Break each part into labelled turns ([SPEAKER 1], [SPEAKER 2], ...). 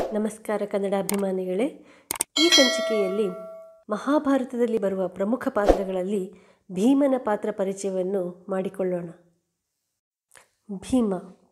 [SPEAKER 1] ನಮಸ್ಕಾರ ಕನ್ನಡ ಅಭಿಮಾನಿಗಳೇ ಈ ಸಂಚಿಕೆಯಲ್ಲಿ ಮಹಾಭಾರತದಲ್ಲಿ ಬರುವ ಪ್ರಮುಖ ಪಾತ್ರಗಳಲ್ಲಿ ಭೀಮನ ಪಾತ್ರ ಪರಿಚಯವನ್ನು ಮಾಡಿಕೊಳ್ಳೋಣ ಭೀಮ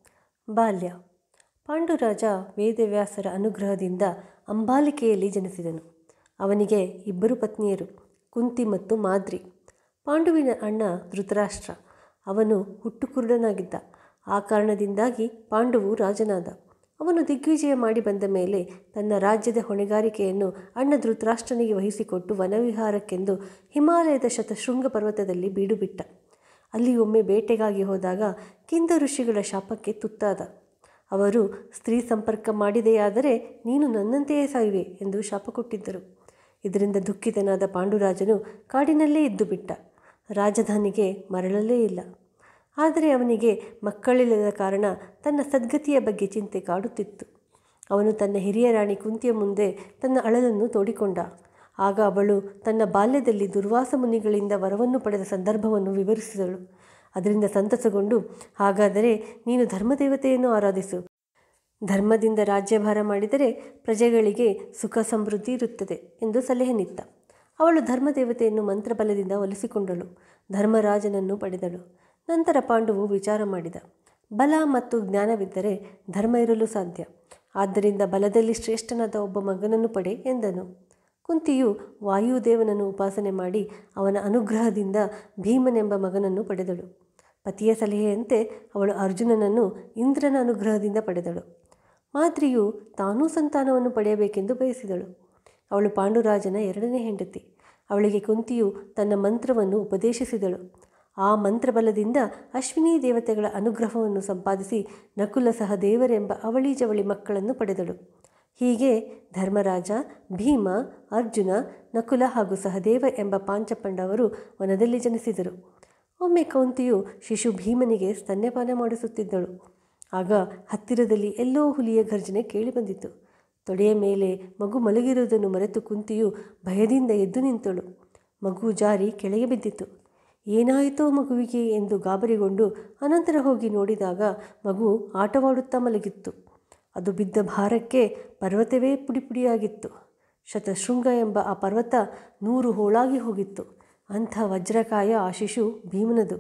[SPEAKER 1] ಬಾಲ್ಯ ಪಾಂಡುರಾಜ ವೇದವ್ಯಾಸರ ಅನುಗ್ರಹದಿಂದ ಅಂಬಾಲಿಕೆಯಲ್ಲಿ ಜನಿಸಿದನು ಅವನಿಗೆ ಇಬ್ಬರು ಪತ್ನಿಯರು ಕುಂತಿ ಮತ್ತು ಮಾದ್ರಿ ಪಾಂಡುವಿನ ಅಣ್ಣ ಧೃತರಾಷ್ಟ್ರ ಅವನು ಹುಟ್ಟು ಕುರುಡನಾಗಿದ್ದ ಆ ಕಾರಣದಿಂದಾಗಿ ಪಾಂಡುವು ರಾಜನಾದ ಅವನು ದಿಗ್ವಿಜಯ ಮಾಡಿ ಬಂದ ಮೇಲೆ ತನ್ನ ರಾಜ್ಯದ ಹೊಣೆಗಾರಿಕೆಯನ್ನು ಅಣ್ಣ ಧೃತರಾಷ್ಟ್ರನಿಗೆ ವಹಿಸಿಕೊಟ್ಟು ವನವಿಹಾರಕ್ಕೆಂದು ಹಿಮಾಲಯದ ಶತಶೃಂಗ ಪರ್ವತದಲ್ಲಿ ಬೀಡುಬಿಟ್ಟ ಅಲ್ಲಿ ಒಮ್ಮೆ ಬೇಟೆಗಾಗಿ ಹೋದಾಗ ಕಿಂದ ಋಷಿಗಳ ಶಾಪಕ್ಕೆ ತುತ್ತಾದ ಅವರು ಸ್ತ್ರೀ ಸಂಪರ್ಕ ಮಾಡಿದೆಯಾದರೆ ನೀನು ನನ್ನಂತೆಯೇ ಸಾಯುವೆ ಎಂದು ಶಾಪ ಕೊಟ್ಟಿದ್ದರು ಇದರಿಂದ ದುಃಖಿತನಾದ ಪಾಂಡುರಾಜನು ಕಾಡಿನಲ್ಲೇ ಇದ್ದು ಬಿಟ್ಟ ರಾಜಧಾನಿಗೆ ಮರಳಲೇ ಇಲ್ಲ ಆದರೆ ಅವನಿಗೆ ಮಕ್ಕಳಿಲ್ಲದ ಕಾರಣ ತನ್ನ ಸದ್ಗತಿಯ ಬಗ್ಗೆ ಚಿಂತೆ ಕಾಡುತ್ತಿತ್ತು ಅವನು ತನ್ನ ಹಿರಿಯ ರಾಣಿ ಕುಂತಿಯ ಮುಂದೆ ತನ್ನ ಅಳಲನ್ನು ತೋಡಿಕೊಂಡ ಆಗ ಅವಳು ತನ್ನ ಬಾಲ್ಯದಲ್ಲಿ ದುರ್ವಾಸ ಮುನಿಗಳಿಂದ ವರವನ್ನು ಪಡೆದ ಸಂದರ್ಭವನ್ನು ವಿವರಿಸಿದಳು ಅದರಿಂದ ಸಂತಸಗೊಂಡು ಹಾಗಾದರೆ ನೀನು ಧರ್ಮದೇವತೆಯನ್ನು ಆರಾಧಿಸು ಧರ್ಮದಿಂದ ರಾಜ್ಯಭಾರ ಮಾಡಿದರೆ ಪ್ರಜೆಗಳಿಗೆ ಸುಖ ಸಮೃದ್ಧಿ ಇರುತ್ತದೆ ಎಂದು ಸಲಹೆ ನಿತ್ತ ಅವಳು ಧರ್ಮದೇವತೆಯನ್ನು ಮಂತ್ರಬಲದಿಂದ ಒಲಿಸಿಕೊಂಡಳು ಧರ್ಮರಾಜನನ್ನು ಪಡೆದಳು ನಂತರ ಪಾಂಡುವು ವಿಚಾರ ಮಾಡಿದ ಬಲ ಮತ್ತು ಜ್ಞಾನವಿದ್ದರೆ ಧರ್ಮ ಇರಲು ಸಾಧ್ಯ ಆದ್ದರಿಂದ ಬಲದಲ್ಲಿ ಶ್ರೇಷ್ಠನಾದ ಒಬ್ಬ ಮಗನನ್ನು ಪಡೆ ಎಂದನು ಕುಂತಿಯು ವಾಯುದೇವನನ್ನು ಉಪಾಸನೆ ಮಾಡಿ ಅವನ ಅನುಗ್ರಹದಿಂದ ಭೀಮನೆಂಬ ಮಗನನ್ನು ಪಡೆದಳು ಪತಿಯ ಸಲಹೆಯಂತೆ ಅವಳು ಅರ್ಜುನನನ್ನು ಇಂದ್ರನ ಅನುಗ್ರಹದಿಂದ ಪಡೆದಳು ಮಾದ್ರಿಯು ತಾನೂ ಸಂತಾನವನ್ನು ಪಡೆಯಬೇಕೆಂದು ಬಯಸಿದಳು ಅವಳು ಪಾಂಡುರಾಜನ ಎರಡನೇ ಹೆಂಡತಿ ಅವಳಿಗೆ ಕುಂತಿಯು ತನ್ನ ಮಂತ್ರವನ್ನು ಉಪದೇಶಿಸಿದಳು ಆ ಮಂತ್ರಬಲದಿಂದ ಅಶ್ವಿನಿ ದೇವತೆಗಳ ಅನುಗ್ರಹವನ್ನು ಸಂಪಾದಿಸಿ ನಕುಲ ಸಹದೇವರೆಂಬ ಅವಳಿ ಜವಳಿ ಮಕ್ಕಳನ್ನು ಪಡೆದಳು ಹೀಗೆ ಧರ್ಮರಾಜ ಭೀಮ ಅರ್ಜುನ ನಕುಲ ಹಾಗೂ ಸಹದೇವ ಎಂಬ ಪಾಂಚಪಂಡವರು ವನದಲ್ಲಿ ಜನಿಸಿದರು ಒಮ್ಮೆ ಕೌಂತಿಯು ಶಿಶು ಭೀಮನಿಗೆ ಸ್ತನ್ಯಪಾನ ಮಾಡಿಸುತ್ತಿದ್ದಳು ಆಗ ಹತ್ತಿರದಲ್ಲಿ ಎಲ್ಲೋ ಹುಲಿಯ ಗರ್ಜನೆ ಕೇಳಿಬಂದಿತು ತೊಡೆಯ ಮೇಲೆ ಮಗು ಮಲಗಿರುವುದನ್ನು ಮರೆತು ಕುಂತಿಯು ಭಯದಿಂದ ಎದ್ದು ನಿಂತಳು ಮಗು ಜಾರಿ ಕೆಳಗೆ ಬಿದ್ದಿತು ಏನಾಯಿತೋ ಮಗುವಿಗೆ ಎಂದು ಗಾಬರಿಗೊಂಡು ಅನಂತರ ಹೋಗಿ ನೋಡಿದಾಗ ಮಗು ಆಟವಾಡುತ್ತಾ ಮಲಗಿತ್ತು ಅದು ಬಿದ್ದ ಭಾರಕ್ಕೆ ಪರ್ವತವೇ ಪುಡಿಪುಡಿಯಾಗಿತ್ತು ಶತಶೃಂಗ ಎಂಬ ಆ ಪರ್ವತ ನೂರು ಹೋಳಾಗಿ ಹೋಗಿತ್ತು ಅಂಥ ವಜ್ರಕಾಯ ಆ ಶಿಶು ಭೀಮನದು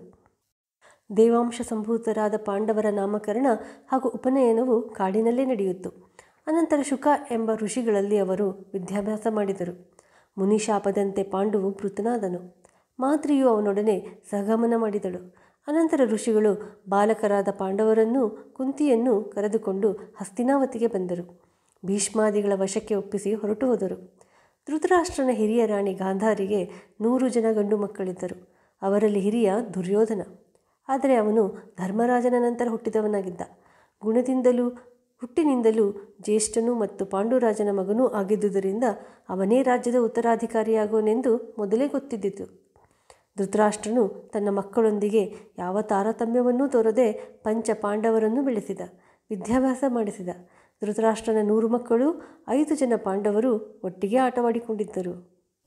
[SPEAKER 1] ದೇವಾಂಶ ಸಂಭೂತರಾದ ಪಾಂಡವರ ನಾಮಕರಣ ಹಾಗೂ ಉಪನಯನವು ಕಾಡಿನಲ್ಲೇ ನಡೆಯಿತು ಅನಂತರ ಶುಕ ಎಂಬ ಋಷಿಗಳಲ್ಲಿ ಅವರು ವಿದ್ಯಾಭ್ಯಾಸ ಮಾಡಿದರು ಮುನಿಶಾಪದಂತೆ ಪಾಂಡುವು ಮೃತನಾದನು ಮಾದ್ರಿಯು ಅವನೊಡನೆ ಸಹಗಮನ ಮಾಡಿದಳು ಅನಂತರ ಋಷಿಗಳು ಬಾಲಕರಾದ ಪಾಂಡವರನ್ನೂ ಕುಂತಿಯನ್ನು ಕರೆದುಕೊಂಡು ಹಸ್ತಿನಾವತಿಗೆ ಬಂದರು ಭೀಷ್ಮಾದಿಗಳ ವಶಕ್ಕೆ ಒಪ್ಪಿಸಿ ಹೊರಟು ಹೋದರು ಧೃತರಾಷ್ಟ್ರನ ಹಿರಿಯ ರಾಣಿ ಗಾಂಧಾರಿಗೆ ನೂರು ಜನ ಗಂಡು ಮಕ್ಕಳಿದ್ದರು ಅವರಲ್ಲಿ ಹಿರಿಯ ದುರ್ಯೋಧನ ಆದರೆ ಅವನು ಧರ್ಮರಾಜನ ನಂತರ ಹುಟ್ಟಿದವನಾಗಿದ್ದ ಗುಣದಿಂದಲೂ ಹುಟ್ಟಿನಿಂದಲೂ ಜ್ಯೇಷ್ಠನೂ ಮತ್ತು ಪಾಂಡುರಾಜನ ಮಗನೂ ಆಗಿದ್ದುದರಿಂದ ಅವನೇ ರಾಜ್ಯದ ಉತ್ತರಾಧಿಕಾರಿಯಾಗುವನೆಂದು ಮೊದಲೇ ಗೊತ್ತಿದ್ದಿತು ಧೃತರಾಷ್ಟ್ರನು ತನ್ನ ಮಕ್ಕಳೊಂದಿಗೆ ಯಾವ ತಾರತಮ್ಯವನ್ನೂ ತೋರದೆ ಪಂಚ ಪಾಂಡವರನ್ನು ಬೆಳೆಸಿದ ವಿದ್ಯಾಭ್ಯಾಸ ಮಾಡಿಸಿದ ಧೃತರಾಷ್ಟ್ರನ ನೂರು ಮಕ್ಕಳು ಐದು ಜನ ಪಾಂಡವರು ಒಟ್ಟಿಗೆ ಆಟವಾಡಿಕೊಂಡಿದ್ದರು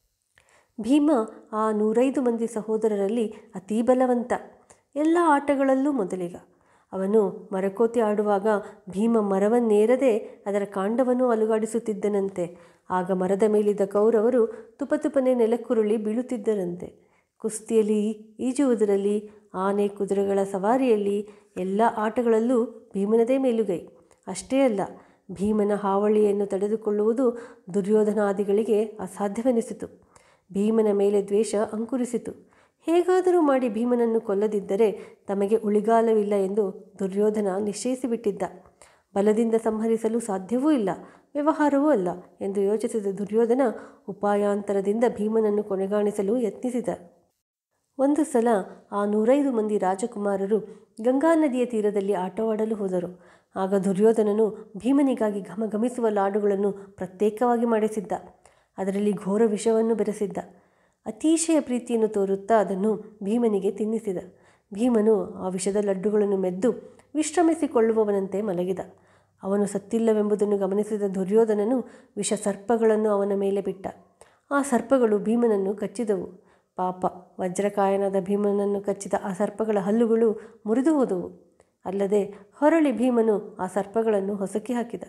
[SPEAKER 1] ಭೀಮ ಆ ನೂರೈದು ಮಂದಿ ಸಹೋದರರಲ್ಲಿ ಅತೀ ಬಲವಂತ ಎಲ್ಲ ಆಟಗಳಲ್ಲೂ ಮೊದಲಿಗ ಅವನು ಮರಕೋತಿ ಆಡುವಾಗ ಭೀಮ ಮರವನ್ನೇರದೆ ಅದರ ಕಾಂಡವನ್ನು ಅಲುಗಾಡಿಸುತ್ತಿದ್ದನಂತೆ ಆಗ ಮರದ ಮೇಲಿದ್ದ ಕೌರವರು ತುಪತುಪನೆ ನೆಲಕ್ಕುರುಳಿ ಬೀಳುತ್ತಿದ್ದರಂತೆ ಕುಸ್ತಿಯಲ್ಲಿ ಈಜುವುದರಲ್ಲಿ ಆನೆ ಕುದುರೆಗಳ ಸವಾರಿಯಲ್ಲಿ ಎಲ್ಲ ಆಟಗಳಲ್ಲೂ ಭೀಮನದೇ ಮೇಲುಗೈ ಅಷ್ಟೇ ಅಲ್ಲ ಭೀಮನ ಹಾವಳಿಯನ್ನು ತಡೆದುಕೊಳ್ಳುವುದು ದುರ್ಯೋಧನಾದಿಗಳಿಗೆ ಅಸಾಧ್ಯವೆನಿಸಿತು ಭೀಮನ ಮೇಲೆ ದ್ವೇಷ ಅಂಕುರಿಸಿತು ಹೇಗಾದರೂ ಮಾಡಿ ಭೀಮನನ್ನು ಕೊಲ್ಲದಿದ್ದರೆ ತಮಗೆ ಉಳಿಗಾಲವಿಲ್ಲ ಎಂದು ದುರ್ಯೋಧನ ನಿಶ್ಚಯಿಸಿಬಿಟ್ಟಿದ್ದ ಬಲದಿಂದ ಸಂಹರಿಸಲು ಸಾಧ್ಯವೂ ಇಲ್ಲ ವ್ಯವಹಾರವೂ ಅಲ್ಲ ಎಂದು ಯೋಚಿಸಿದ ದುರ್ಯೋಧನ ಉಪಾಯಾಂತರದಿಂದ ಭೀಮನನ್ನು ಕೊನೆಗಾಣಿಸಲು ಯತ್ನಿಸಿದ ಒಂದು ಸಲ ಆ ನೂರೈದು ಮಂದಿ ರಾಜಕುಮಾರರು ಗಂಗಾ ನದಿಯ ತೀರದಲ್ಲಿ ಆಟವಾಡಲು ಹೋದರು ಆಗ ದುರ್ಯೋಧನನು ಭೀಮನಿಗಾಗಿ ಘಮಘಮಿಸುವ ಲಾಡುಗಳನ್ನು ಪ್ರತ್ಯೇಕವಾಗಿ ಮಾಡಿಸಿದ್ದ ಅದರಲ್ಲಿ ಘೋರ ವಿಷವನ್ನು ಬೆರೆಸಿದ್ದ ಅತಿಶಯ ಪ್ರೀತಿಯನ್ನು ತೋರುತ್ತಾ ಅದನ್ನು ಭೀಮನಿಗೆ ತಿನ್ನಿಸಿದ ಭೀಮನು ಆ ವಿಷದ ಲಡ್ಡುಗಳನ್ನು ಮೆದ್ದು ವಿಶ್ರಮಿಸಿಕೊಳ್ಳುವವನಂತೆ ಮಲಗಿದ ಅವನು ಸತ್ತಿಲ್ಲವೆಂಬುದನ್ನು ಗಮನಿಸಿದ ದುರ್ಯೋಧನನು ವಿಷ ಸರ್ಪಗಳನ್ನು ಅವನ ಮೇಲೆ ಬಿಟ್ಟ ಆ ಸರ್ಪಗಳು ಭೀಮನನ್ನು ಕಚ್ಚಿದವು ಪಾಪ ವಜ್ರಕಾಯನಾದ ಭೀಮನನ್ನು ಕಚ್ಚಿದ ಆ ಸರ್ಪಗಳ ಹಲ್ಲುಗಳು ಮುರಿದು ಹೋದವು ಅಲ್ಲದೆ ಹೊರಳಿ ಭೀಮನು ಆ ಸರ್ಪಗಳನ್ನು ಹೊಸಕಿ ಹಾಕಿದ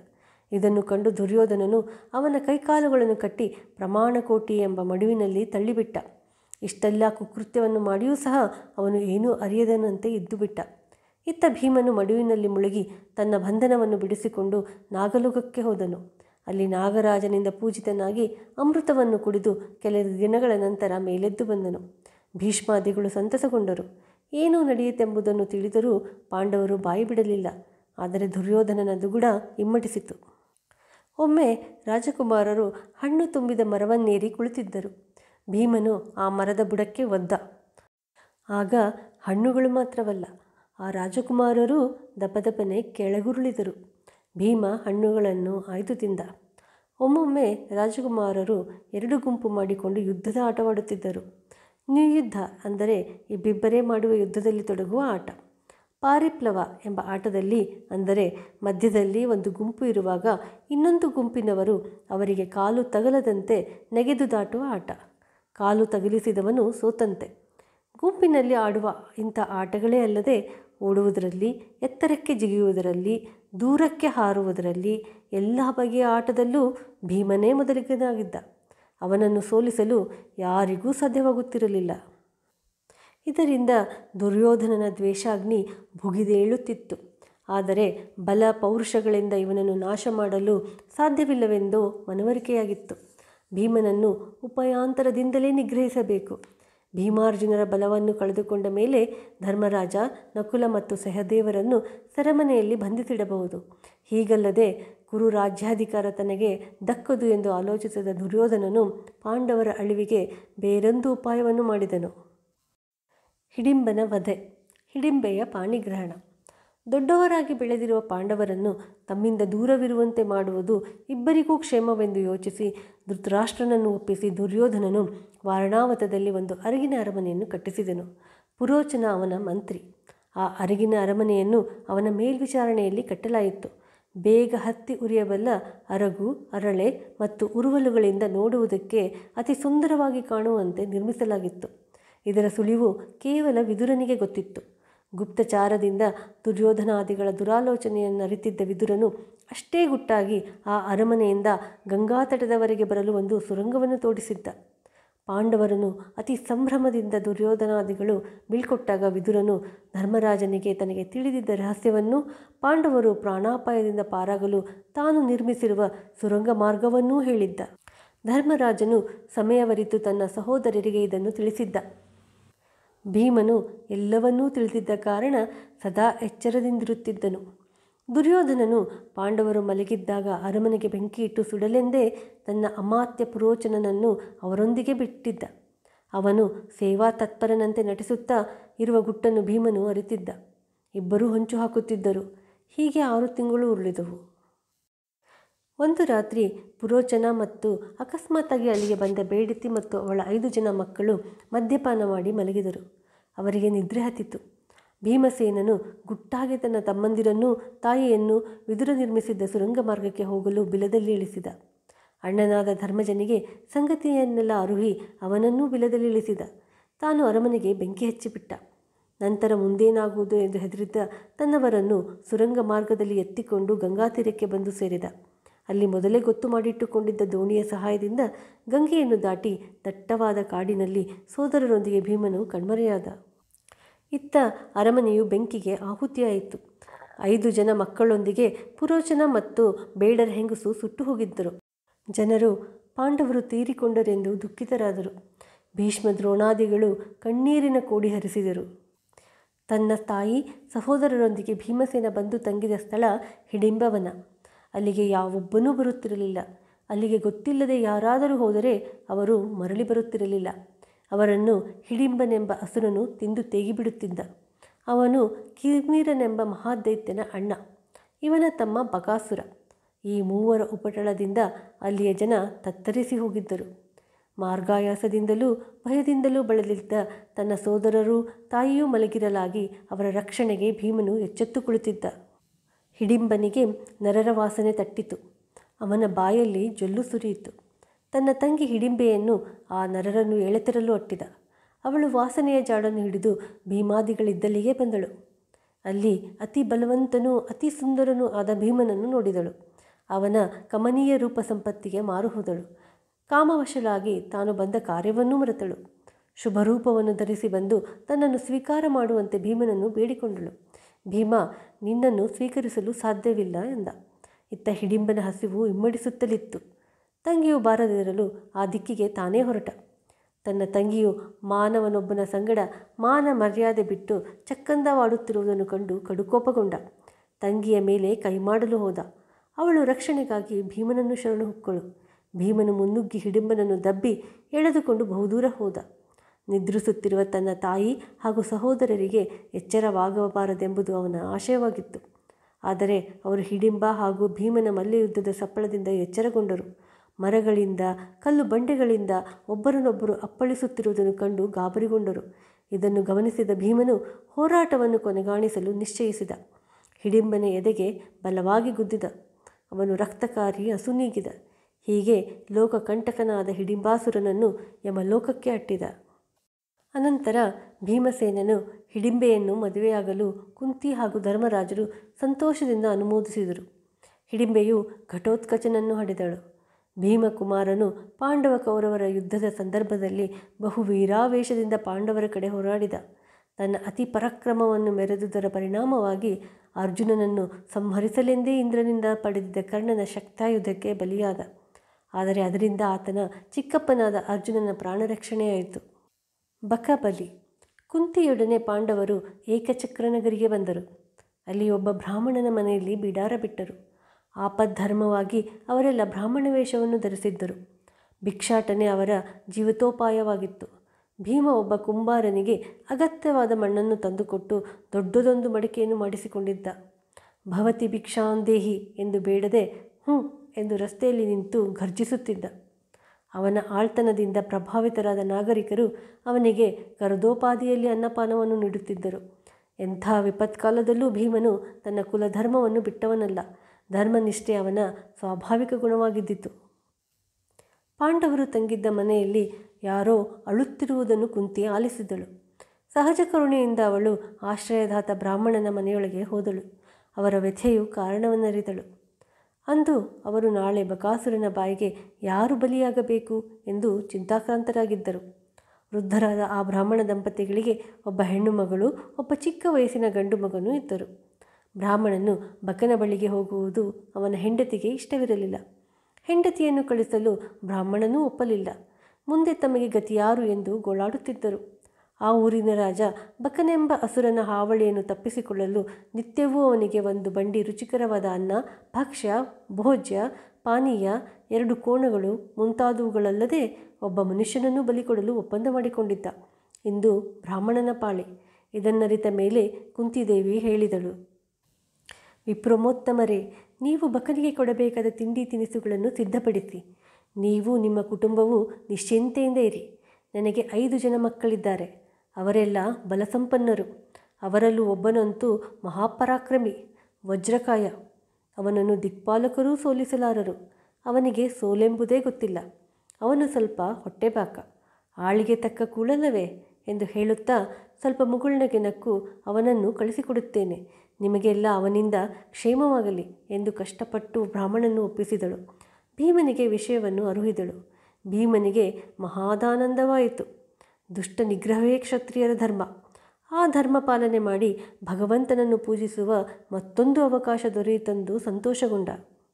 [SPEAKER 1] ಇದನ್ನು ಕಂಡು ದುರ್ಯೋಧನನು ಅವನ ಕೈಕಾಲುಗಳನ್ನು ಕಟ್ಟಿ ಪ್ರಮಾಣಕೋಟಿ ಎಂಬ ಮಡುವಿನಲ್ಲಿ ತಳ್ಳಿಬಿಟ್ಟ ಇಷ್ಟೆಲ್ಲ ಕುಕೃತ್ಯವನ್ನು ಮಾಡಿಯೂ ಸಹ ಅವನು ಏನೂ ಅರಿಯದನಂತೆ ಇದ್ದುಬಿಟ್ಟ ಇತ್ತ ಭೀಮನು ಮಡುವಿನಲ್ಲಿ ಮುಳುಗಿ ತನ್ನ ಬಂಧನವನ್ನು ಬಿಡಿಸಿಕೊಂಡು ನಾಗಲೋಕಕ್ಕೆ ಹೋದನು ಅಲ್ಲಿ ನಾಗರಾಜನಿಂದ ಪೂಜಿತನಾಗಿ ಅಮೃತವನ್ನು ಕುಡಿದು ಕೆಲವು ದಿನಗಳ ನಂತರ ಮೇಲೆದ್ದು ಬಂದನು ಭೀಷ್ಮಾದಿಗಳು ಸಂತಸಗೊಂಡರು ಏನೂ ನಡೆಯಿತೆಂಬುದನ್ನು ತಿಳಿದರೂ ಪಾಂಡವರು ಬಾಯಿ ಬಿಡಲಿಲ್ಲ ಆದರೆ ದುರ್ಯೋಧನನ ದುಗುಡ ಇಮ್ಮಡಿಸಿತು ಒಮ್ಮೆ ರಾಜಕುಮಾರರು ಹಣ್ಣು ತುಂಬಿದ ಮರವನ್ನೇರಿ ಕುಳಿತಿದ್ದರು ಭೀಮನು ಆ ಮರದ ಬುಡಕ್ಕೆ ಒದ್ದ ಆಗ ಹಣ್ಣುಗಳು ಮಾತ್ರವಲ್ಲ ಆ ರಾಜಕುಮಾರರೂ ದಪದಪನೆ ಕೆಳಗುರುಳಿದರು ಭೀಮ ಹಣ್ಣುಗಳನ್ನು ಆಯ್ದು ತಿಂದ ಒಮ್ಮೊಮ್ಮೆ ರಾಜಕುಮಾರರು ಎರಡು ಗುಂಪು ಮಾಡಿಕೊಂಡು ಯುದ್ಧದ ಆಟವಾಡುತ್ತಿದ್ದರು ಯುದ್ಧ ಅಂದರೆ ಇಬ್ಬಿಬ್ಬರೇ ಮಾಡುವ ಯುದ್ಧದಲ್ಲಿ ತೊಡಗುವ ಆಟ ಪಾರಿಪ್ಲವ ಎಂಬ ಆಟದಲ್ಲಿ ಅಂದರೆ ಮಧ್ಯದಲ್ಲಿ ಒಂದು ಗುಂಪು ಇರುವಾಗ ಇನ್ನೊಂದು ಗುಂಪಿನವರು ಅವರಿಗೆ ಕಾಲು ತಗಲದಂತೆ ನೆಗೆದು ದಾಟುವ ಆಟ ಕಾಲು ತಗುಲಿಸಿದವನು ಸೋತಂತೆ ಗುಂಪಿನಲ್ಲಿ ಆಡುವ ಇಂಥ ಆಟಗಳೇ ಅಲ್ಲದೆ ಓಡುವುದರಲ್ಲಿ ಎತ್ತರಕ್ಕೆ ಜಿಗಿಯುವುದರಲ್ಲಿ ದೂರಕ್ಕೆ ಹಾರುವುದರಲ್ಲಿ ಎಲ್ಲ ಬಗೆಯ ಆಟದಲ್ಲೂ ಭೀಮನೇ ಮೊದಲಿಗನಾಗಿದ್ದ ಅವನನ್ನು ಸೋಲಿಸಲು ಯಾರಿಗೂ ಸಾಧ್ಯವಾಗುತ್ತಿರಲಿಲ್ಲ ಇದರಿಂದ ದುರ್ಯೋಧನನ ದ್ವೇಷಾಗ್ನಿ ಭುಗಿದೇಳುತ್ತಿತ್ತು ಆದರೆ ಬಲ ಪೌರುಷಗಳಿಂದ ಇವನನ್ನು ನಾಶ ಮಾಡಲು ಸಾಧ್ಯವಿಲ್ಲವೆಂದು ಮನವರಿಕೆಯಾಗಿತ್ತು ಭೀಮನನ್ನು ಉಪಯಾಂತರದಿಂದಲೇ ನಿಗ್ರಹಿಸಬೇಕು ಭೀಮಾರ್ಜುನರ ಬಲವನ್ನು ಕಳೆದುಕೊಂಡ ಮೇಲೆ ಧರ್ಮರಾಜ ನಕುಲ ಮತ್ತು ಸಹದೇವರನ್ನು ಸೆರೆಮನೆಯಲ್ಲಿ ಬಂಧಿಸಿಡಬಹುದು ಹೀಗಲ್ಲದೆ ಕುರು ರಾಜ್ಯಾಧಿಕಾರ ತನಗೆ ದಕ್ಕದು ಎಂದು ಆಲೋಚಿಸಿದ ದುರ್ಯೋಧನನು ಪಾಂಡವರ ಅಳಿವಿಗೆ ಬೇರೊಂದು ಉಪಾಯವನ್ನು ಮಾಡಿದನು ಹಿಡಿಂಬನ ವಧೆ ಹಿಡಿಂಬೆಯ ಪಾಣಿಗ್ರಹಣ ದೊಡ್ಡವರಾಗಿ ಬೆಳೆದಿರುವ ಪಾಂಡವರನ್ನು ತಮ್ಮಿಂದ ದೂರವಿರುವಂತೆ ಮಾಡುವುದು ಇಬ್ಬರಿಗೂ ಕ್ಷೇಮವೆಂದು ಯೋಚಿಸಿ ಧೃತರಾಷ್ಟ್ರನನ್ನು ಒಪ್ಪಿಸಿ ದುರ್ಯೋಧನನು ವಾರಣಾವತದಲ್ಲಿ ಒಂದು ಅರಗಿನ ಅರಮನೆಯನ್ನು ಕಟ್ಟಿಸಿದನು ಪುರೋಚನ ಅವನ ಮಂತ್ರಿ ಆ ಅರಗಿನ ಅರಮನೆಯನ್ನು ಅವನ ಮೇಲ್ವಿಚಾರಣೆಯಲ್ಲಿ ಕಟ್ಟಲಾಯಿತು ಬೇಗ ಹತ್ತಿ ಉರಿಯಬಲ್ಲ ಅರಗು ಅರಳೆ ಮತ್ತು ಉರುವಲುಗಳಿಂದ ನೋಡುವುದಕ್ಕೆ ಅತಿ ಸುಂದರವಾಗಿ ಕಾಣುವಂತೆ ನಿರ್ಮಿಸಲಾಗಿತ್ತು ಇದರ ಸುಳಿವು ಕೇವಲ ವಿದುರನಿಗೆ ಗೊತ್ತಿತ್ತು ಗುಪ್ತಚಾರದಿಂದ ದುರ್ಯೋಧನಾದಿಗಳ ದುರಾಲೋಚನೆಯನ್ನು ಅರಿತಿದ್ದ ವಿದುರನು ಅಷ್ಟೇ ಗುಟ್ಟಾಗಿ ಆ ಅರಮನೆಯಿಂದ ಗಂಗಾತಟದವರೆಗೆ ಬರಲು ಒಂದು ಸುರಂಗವನ್ನು ತೋಡಿಸಿದ್ದ ಪಾಂಡವರನ್ನು ಅತಿ ಸಂಭ್ರಮದಿಂದ ದುರ್ಯೋಧನಾದಿಗಳು ಬೀಳ್ಕೊಟ್ಟಾಗ ವಿದುರನು ಧರ್ಮರಾಜನಿಗೆ ತನಗೆ ತಿಳಿದಿದ್ದ ರಹಸ್ಯವನ್ನು ಪಾಂಡವರು ಪ್ರಾಣಾಪಾಯದಿಂದ ಪಾರಾಗಲು ತಾನು ನಿರ್ಮಿಸಿರುವ ಸುರಂಗ ಮಾರ್ಗವನ್ನೂ ಹೇಳಿದ್ದ ಧರ್ಮರಾಜನು ಸಮಯವರಿತು ತನ್ನ ಸಹೋದರರಿಗೆ ಇದನ್ನು ತಿಳಿಸಿದ್ದ ಭೀಮನು ಎಲ್ಲವನ್ನೂ ತಿಳಿದಿದ್ದ ಕಾರಣ ಸದಾ ಎಚ್ಚರದಿಂದಿರುತ್ತಿದ್ದನು ದುರ್ಯೋಧನನು ಪಾಂಡವರು ಮಲಗಿದ್ದಾಗ ಅರಮನೆಗೆ ಬೆಂಕಿಯಿಟ್ಟು ಸುಡಲೆಂದೇ ತನ್ನ ಅಮಾತ್ಯ ಪುರೋಚನನನ್ನು ಅವರೊಂದಿಗೆ ಬಿಟ್ಟಿದ್ದ ಅವನು ಸೇವಾ ತತ್ಪರನಂತೆ ನಟಿಸುತ್ತಾ ಇರುವ ಗುಟ್ಟನ್ನು ಭೀಮನು ಅರಿತಿದ್ದ ಇಬ್ಬರೂ ಹೊಂಚು ಹಾಕುತ್ತಿದ್ದರು ಹೀಗೆ ಆರು ತಿಂಗಳು ಉರುಳಿದವು ಒಂದು ರಾತ್ರಿ ಪುರೋಚನ ಮತ್ತು ಅಕಸ್ಮಾತ್ತಾಗಿ ಅಲ್ಲಿಗೆ ಬಂದ ಬೇಡಿತಿ ಮತ್ತು ಅವಳ ಐದು ಜನ ಮಕ್ಕಳು ಮದ್ಯಪಾನ ಮಾಡಿ ಮಲಗಿದರು ಅವರಿಗೆ ನಿದ್ರೆ ಹತ್ತಿತು ಭೀಮಸೇನನು ಗುಟ್ಟಾಗಿ ತನ್ನ ತಮ್ಮಂದಿರನ್ನೂ ತಾಯಿಯನ್ನು ವಿದುರ ನಿರ್ಮಿಸಿದ್ದ ಸುರಂಗ ಮಾರ್ಗಕ್ಕೆ ಹೋಗಲು ಬಿಲದಲ್ಲಿ ಇಳಿಸಿದ ಅಣ್ಣನಾದ ಧರ್ಮಜನಿಗೆ ಸಂಗತಿಯನ್ನೆಲ್ಲ ಅರುಹಿ ಅವನನ್ನೂ ಬಿಲದಲ್ಲಿ ಇಳಿಸಿದ ತಾನು ಅರಮನೆಗೆ ಬೆಂಕಿ ಹಚ್ಚಿಬಿಟ್ಟ ನಂತರ ಮುಂದೇನಾಗುವುದು ಎಂದು ಹೆದರಿದ್ದ ತನ್ನವರನ್ನು ಸುರಂಗ ಮಾರ್ಗದಲ್ಲಿ ಎತ್ತಿಕೊಂಡು ಗಂಗಾ ತೀರಕ್ಕೆ ಬಂದು ಸೇರಿದ ಅಲ್ಲಿ ಮೊದಲೇ ಗೊತ್ತು ಮಾಡಿಟ್ಟುಕೊಂಡಿದ್ದ ದೋಣಿಯ ಸಹಾಯದಿಂದ ಗಂಗೆಯನ್ನು ದಾಟಿ ದಟ್ಟವಾದ ಕಾಡಿನಲ್ಲಿ ಸೋದರರೊಂದಿಗೆ ಭೀಮನು ಕಣ್ಮರೆಯಾದ ಇತ್ತ ಅರಮನೆಯು ಬೆಂಕಿಗೆ ಆಹುತಿಯಾಯಿತು ಐದು ಜನ ಮಕ್ಕಳೊಂದಿಗೆ ಪುರೋಚನ ಮತ್ತು ಬೇಡರ ಹೆಂಗಸು ಸುಟ್ಟು ಹೋಗಿದ್ದರು ಜನರು ಪಾಂಡವರು ತೀರಿಕೊಂಡರೆಂದು ದುಃಖಿತರಾದರು ಭೀಷ್ಮ ದ್ರೋಣಾದಿಗಳು ಕಣ್ಣೀರಿನ ಕೋಡಿ ಹರಿಸಿದರು ತನ್ನ ತಾಯಿ ಸಹೋದರರೊಂದಿಗೆ ಭೀಮಸೇನ ಬಂದು ತಂಗಿದ ಸ್ಥಳ ಹಿಡಿಂಬವನ ಅಲ್ಲಿಗೆ ಯಾವೊಬ್ಬನೂ ಬರುತ್ತಿರಲಿಲ್ಲ ಅಲ್ಲಿಗೆ ಗೊತ್ತಿಲ್ಲದೆ ಯಾರಾದರೂ ಹೋದರೆ ಅವರು ಮರಳಿ ಬರುತ್ತಿರಲಿಲ್ಲ ಅವರನ್ನು ಹಿಡಿಂಬನೆಂಬ ಅಸುರನು ತಿಂದು ತೇಗಿಬಿಡುತ್ತಿದ್ದ ಅವನು ಕಿರ್ಮೀರನೆಂಬ ಮಹಾದೈತ್ಯನ ಅಣ್ಣ ಇವನ ತಮ್ಮ ಬಕಾಸುರ ಈ ಮೂವರ ಉಪಟಳದಿಂದ ಅಲ್ಲಿಯ ಜನ ತತ್ತರಿಸಿ ಹೋಗಿದ್ದರು ಮಾರ್ಗಾಯಾಸದಿಂದಲೂ ಭಯದಿಂದಲೂ ಬಳಲಿದ್ದ ತನ್ನ ಸೋದರರೂ ತಾಯಿಯೂ ಮಲಗಿರಲಾಗಿ ಅವರ ರಕ್ಷಣೆಗೆ ಭೀಮನು ಎಚ್ಚೆತ್ತು ಕುಳಿತಿದ್ದ ಹಿಡಿಂಬನಿಗೆ ನರರ ವಾಸನೆ ತಟ್ಟಿತು ಅವನ ಬಾಯಲ್ಲಿ ಜೊಲ್ಲು ಸುರಿಯಿತು ತನ್ನ ತಂಗಿ ಹಿಡಿಂಬೆಯನ್ನು ಆ ನರರನ್ನು ಎಳೆತರಲು ಅಟ್ಟಿದ ಅವಳು ವಾಸನೆಯ ಜಾಡನ್ನು ಹಿಡಿದು ಭೀಮಾದಿಗಳಿದ್ದಲ್ಲಿಗೆ ಬಂದಳು ಅಲ್ಲಿ ಅತಿ ಬಲವಂತನೂ ಅತಿ ಸುಂದರನೂ ಆದ ಭೀಮನನ್ನು ನೋಡಿದಳು ಅವನ ಕಮನೀಯ ರೂಪ ಸಂಪತ್ತಿಗೆ ಮಾರು ಹೋದಳು ಕಾಮವಶಳಾಗಿ ತಾನು ಬಂದ ಕಾರ್ಯವನ್ನೂ ಮರೆತಳು ಶುಭರೂಪವನ್ನು ಧರಿಸಿ ಬಂದು ತನ್ನನ್ನು ಸ್ವೀಕಾರ ಮಾಡುವಂತೆ ಭೀಮನನ್ನು ಬೇಡಿಕೊಂಡಳು ಭೀಮ ನಿನ್ನನ್ನು ಸ್ವೀಕರಿಸಲು ಸಾಧ್ಯವಿಲ್ಲ ಎಂದ ಇತ್ತ ಹಿಡಿಂಬನ ಹಸಿವು ಇಮ್ಮಡಿಸುತ್ತಲಿತ್ತು ತಂಗಿಯು ಬಾರದಿರಲು ಆ ದಿಕ್ಕಿಗೆ ತಾನೇ ಹೊರಟ ತನ್ನ ತಂಗಿಯು ಮಾನವನೊಬ್ಬನ ಸಂಗಡ ಮಾನ ಮರ್ಯಾದೆ ಬಿಟ್ಟು ಚಕ್ಕಂದವಾಡುತ್ತಿರುವುದನ್ನು ಕಂಡು ಕಡುಕೋಪಗೊಂಡ ತಂಗಿಯ ಮೇಲೆ ಕೈ ಮಾಡಲು ಹೋದ ಅವಳು ರಕ್ಷಣೆಗಾಗಿ ಭೀಮನನ್ನು ಶರಣು ಹೊಕ್ಕಳು ಭೀಮನು ಮುನ್ನುಗ್ಗಿ ಹಿಡಿಂಬನನ್ನು ದಬ್ಬಿ ಎಳೆದುಕೊಂಡು ಬಹುದೂರ ಹೋದ ನಿದ್ರಿಸುತ್ತಿರುವ ತನ್ನ ತಾಯಿ ಹಾಗೂ ಸಹೋದರರಿಗೆ ಎಚ್ಚರವಾಗಬಾರದೆಂಬುದು ಅವನ ಆಶಯವಾಗಿತ್ತು ಆದರೆ ಅವರು ಹಿಡಿಂಬ ಹಾಗೂ ಭೀಮನ ಮಲ್ಲಯುದ್ಧದ ಸಪ್ಪಳದಿಂದ ಎಚ್ಚರಗೊಂಡರು ಮರಗಳಿಂದ ಕಲ್ಲು ಬಂಡೆಗಳಿಂದ ಒಬ್ಬರನ್ನೊಬ್ಬರು ಅಪ್ಪಳಿಸುತ್ತಿರುವುದನ್ನು ಕಂಡು ಗಾಬರಿಗೊಂಡರು ಇದನ್ನು ಗಮನಿಸಿದ ಭೀಮನು ಹೋರಾಟವನ್ನು ಕೊನೆಗಾಣಿಸಲು ನಿಶ್ಚಯಿಸಿದ ಹಿಡಿಂಬನ ಎದೆಗೆ ಬಲವಾಗಿ ಗುದ್ದಿದ ಅವನು ರಕ್ತಕಾರಿ ಅಸುನೀಗಿದ ಹೀಗೆ ಲೋಕಕಂಟಕನಾದ ಹಿಡಿಂಬಾಸುರನನ್ನು ಯಮಲೋಕಕ್ಕೆ ಅಟ್ಟಿದ ಅನಂತರ ಭೀಮಸೇನನು ಹಿಡಿಂಬೆಯನ್ನು ಮದುವೆಯಾಗಲು ಕುಂತಿ ಹಾಗೂ ಧರ್ಮರಾಜರು ಸಂತೋಷದಿಂದ ಅನುಮೋದಿಸಿದರು ಹಿಡಿಂಬೆಯು ಘಟೋತ್ಕಚನನ್ನು ಹಡೆದಳು ಭೀಮಕುಮಾರನು ಪಾಂಡವ ಕೌರವರ ಯುದ್ಧದ ಸಂದರ್ಭದಲ್ಲಿ ಬಹು ವೀರಾವೇಶದಿಂದ ಪಾಂಡವರ ಕಡೆ ಹೋರಾಡಿದ ತನ್ನ ಅತಿ ಪರಾಕ್ರಮವನ್ನು ಮೆರೆದುದರ ಪರಿಣಾಮವಾಗಿ ಅರ್ಜುನನನ್ನು ಸಂಹರಿಸಲೆಂದೇ ಇಂದ್ರನಿಂದ ಪಡೆದಿದ್ದ ಕರ್ಣನ ಶಕ್ತಾಯುಧಕ್ಕೆ ಬಲಿಯಾದ ಆದರೆ ಅದರಿಂದ ಆತನ ಚಿಕ್ಕಪ್ಪನಾದ ಅರ್ಜುನನ ಪ್ರಾಣರಕ್ಷಣೆಯಾಯಿತು ಬಕಬಲಿ ಕುಂತಿಯೊಡನೆ ಪಾಂಡವರು ಏಕಚಕ್ರನಗರಿಗೆ ಬಂದರು ಅಲ್ಲಿ ಒಬ್ಬ ಬ್ರಾಹ್ಮಣನ ಮನೆಯಲ್ಲಿ ಬಿಡಾರ ಬಿಟ್ಟರು ಆಪದ್ಧರ್ಮವಾಗಿ ಅವರೆಲ್ಲ ಬ್ರಾಹ್ಮಣ ವೇಷವನ್ನು ಧರಿಸಿದ್ದರು ಭಿಕ್ಷಾಟನೆ ಅವರ ಜೀವಿತೋಪಾಯವಾಗಿತ್ತು ಭೀಮ ಒಬ್ಬ ಕುಂಬಾರನಿಗೆ ಅಗತ್ಯವಾದ ಮಣ್ಣನ್ನು ತಂದುಕೊಟ್ಟು ದೊಡ್ಡದೊಂದು ಮಡಿಕೆಯನ್ನು ಮಾಡಿಸಿಕೊಂಡಿದ್ದ ಭವತಿ ಭಿಕ್ಷಾಂದೇಹಿ ಎಂದು ಬೇಡದೆ ಹ್ಞೂ ಎಂದು ರಸ್ತೆಯಲ್ಲಿ ನಿಂತು ಘರ್ಜಿಸುತ್ತಿದ್ದ ಅವನ ಆಳ್ತನದಿಂದ ಪ್ರಭಾವಿತರಾದ ನಾಗರಿಕರು ಅವನಿಗೆ ಕರದೋಪಾದಿಯಲ್ಲಿ ಅನ್ನಪಾನವನ್ನು ನೀಡುತ್ತಿದ್ದರು ಎಂಥ ವಿಪತ್ಕಾಲದಲ್ಲೂ ಭೀಮನು ತನ್ನ ಕುಲಧರ್ಮವನ್ನು ಬಿಟ್ಟವನಲ್ಲ ಧರ್ಮನಿಷ್ಠೆ ಅವನ ಸ್ವಾಭಾವಿಕ ಗುಣವಾಗಿದ್ದಿತು ಪಾಂಡವರು ತಂಗಿದ್ದ ಮನೆಯಲ್ಲಿ ಯಾರೋ ಅಳುತ್ತಿರುವುದನ್ನು ಕುಂತಿ ಆಲಿಸಿದಳು ಸಹಜ ಕರುಣೆಯಿಂದ ಅವಳು ಆಶ್ರಯದಾತ ಬ್ರಾಹ್ಮಣನ ಮನೆಯೊಳಗೆ ಹೋದಳು ಅವರ ವ್ಯಥೆಯು ಕಾರಣವನ್ನರಿದಳು ಅಂದು ಅವರು ನಾಳೆ ಬಕಾಸುರನ ಬಾಯಿಗೆ ಯಾರು ಬಲಿಯಾಗಬೇಕು ಎಂದು ಚಿಂತಾಕ್ರಾಂತರಾಗಿದ್ದರು ವೃದ್ಧರಾದ ಆ ಬ್ರಾಹ್ಮಣ ದಂಪತಿಗಳಿಗೆ ಒಬ್ಬ ಹೆಣ್ಣು ಮಗಳು ಒಬ್ಬ ಚಿಕ್ಕ ವಯಸ್ಸಿನ ಗಂಡು ಮಗನೂ ಇದ್ದರು ಬ್ರಾಹ್ಮಣನು ಬಕನ ಬಳಿಗೆ ಹೋಗುವುದು ಅವನ ಹೆಂಡತಿಗೆ ಇಷ್ಟವಿರಲಿಲ್ಲ ಹೆಂಡತಿಯನ್ನು ಕಳಿಸಲು ಬ್ರಾಹ್ಮಣನೂ ಒಪ್ಪಲಿಲ್ಲ ಮುಂದೆ ತಮಗೆ ಗತಿಯಾರು ಎಂದು ಗೋಳಾಡುತ್ತಿದ್ದರು ಆ ಊರಿನ ರಾಜ ಬಕನೆಂಬ ಅಸುರನ ಹಾವಳಿಯನ್ನು ತಪ್ಪಿಸಿಕೊಳ್ಳಲು ನಿತ್ಯವೂ ಅವನಿಗೆ ಒಂದು ಬಂಡಿ ರುಚಿಕರವಾದ ಅನ್ನ ಭಕ್ಷ್ಯ ಭೋಜ್ಯ ಪಾನೀಯ ಎರಡು ಕೋಣಗಳು ಮುಂತಾದವುಗಳಲ್ಲದೆ ಒಬ್ಬ ಮನುಷ್ಯನನ್ನು ಬಲಿಕೊಡಲು ಒಪ್ಪಂದ ಮಾಡಿಕೊಂಡಿದ್ದ ಇಂದು ಬ್ರಾಹ್ಮಣನ ಪಾಳೆ ಇದನ್ನರಿತ ಮೇಲೆ ಕುಂತಿದೇವಿ ಹೇಳಿದಳು ವಿಪ್ರಮೋತ್ತಮರೇ ನೀವು ಬಕನಿಗೆ ಕೊಡಬೇಕಾದ ತಿಂಡಿ ತಿನಿಸುಗಳನ್ನು ಸಿದ್ಧಪಡಿಸಿ ನೀವು ನಿಮ್ಮ ಕುಟುಂಬವು ನಿಶ್ಚಿಂತೆಯಿಂದ ಇರಿ ನನಗೆ ಐದು ಜನ ಮಕ್ಕಳಿದ್ದಾರೆ ಅವರೆಲ್ಲ ಬಲಸಂಪನ್ನರು ಅವರಲ್ಲೂ ಒಬ್ಬನಂತೂ ಮಹಾಪರಾಕ್ರಮಿ ವಜ್ರಕಾಯ ಅವನನ್ನು ದಿಕ್ಪಾಲಕರೂ ಸೋಲಿಸಲಾರರು ಅವನಿಗೆ ಸೋಲೆಂಬುದೇ ಗೊತ್ತಿಲ್ಲ ಅವನು ಸ್ವಲ್ಪ ಹೊಟ್ಟೆಬಾಕ ಆಳಿಗೆ ತಕ್ಕ ಕೂಳಲ್ಲವೇ ಎಂದು ಹೇಳುತ್ತಾ ಸ್ವಲ್ಪ ಮುಗುಳ್ನಗೆ ನಕ್ಕು ಅವನನ್ನು ಕಳಿಸಿಕೊಡುತ್ತೇನೆ ನಿಮಗೆಲ್ಲ ಅವನಿಂದ ಕ್ಷೇಮವಾಗಲಿ ಎಂದು ಕಷ್ಟಪಟ್ಟು ಬ್ರಾಹ್ಮಣನ್ನು ಒಪ್ಪಿಸಿದಳು ಭೀಮನಿಗೆ ವಿಷಯವನ್ನು ಅರುಹಿದಳು ಭೀಮನಿಗೆ ಮಹಾದಾನಂದವಾಯಿತು ದುಷ್ಟ ನಿಗ್ರಹವೇ ಕ್ಷತ್ರಿಯರ ಧರ್ಮ ಆ ಧರ್ಮ ಪಾಲನೆ ಮಾಡಿ ಭಗವಂತನನ್ನು ಪೂಜಿಸುವ ಮತ್ತೊಂದು ಅವಕಾಶ ದೊರೆಯಿತೆಂದು ಸಂತೋಷಗೊಂಡ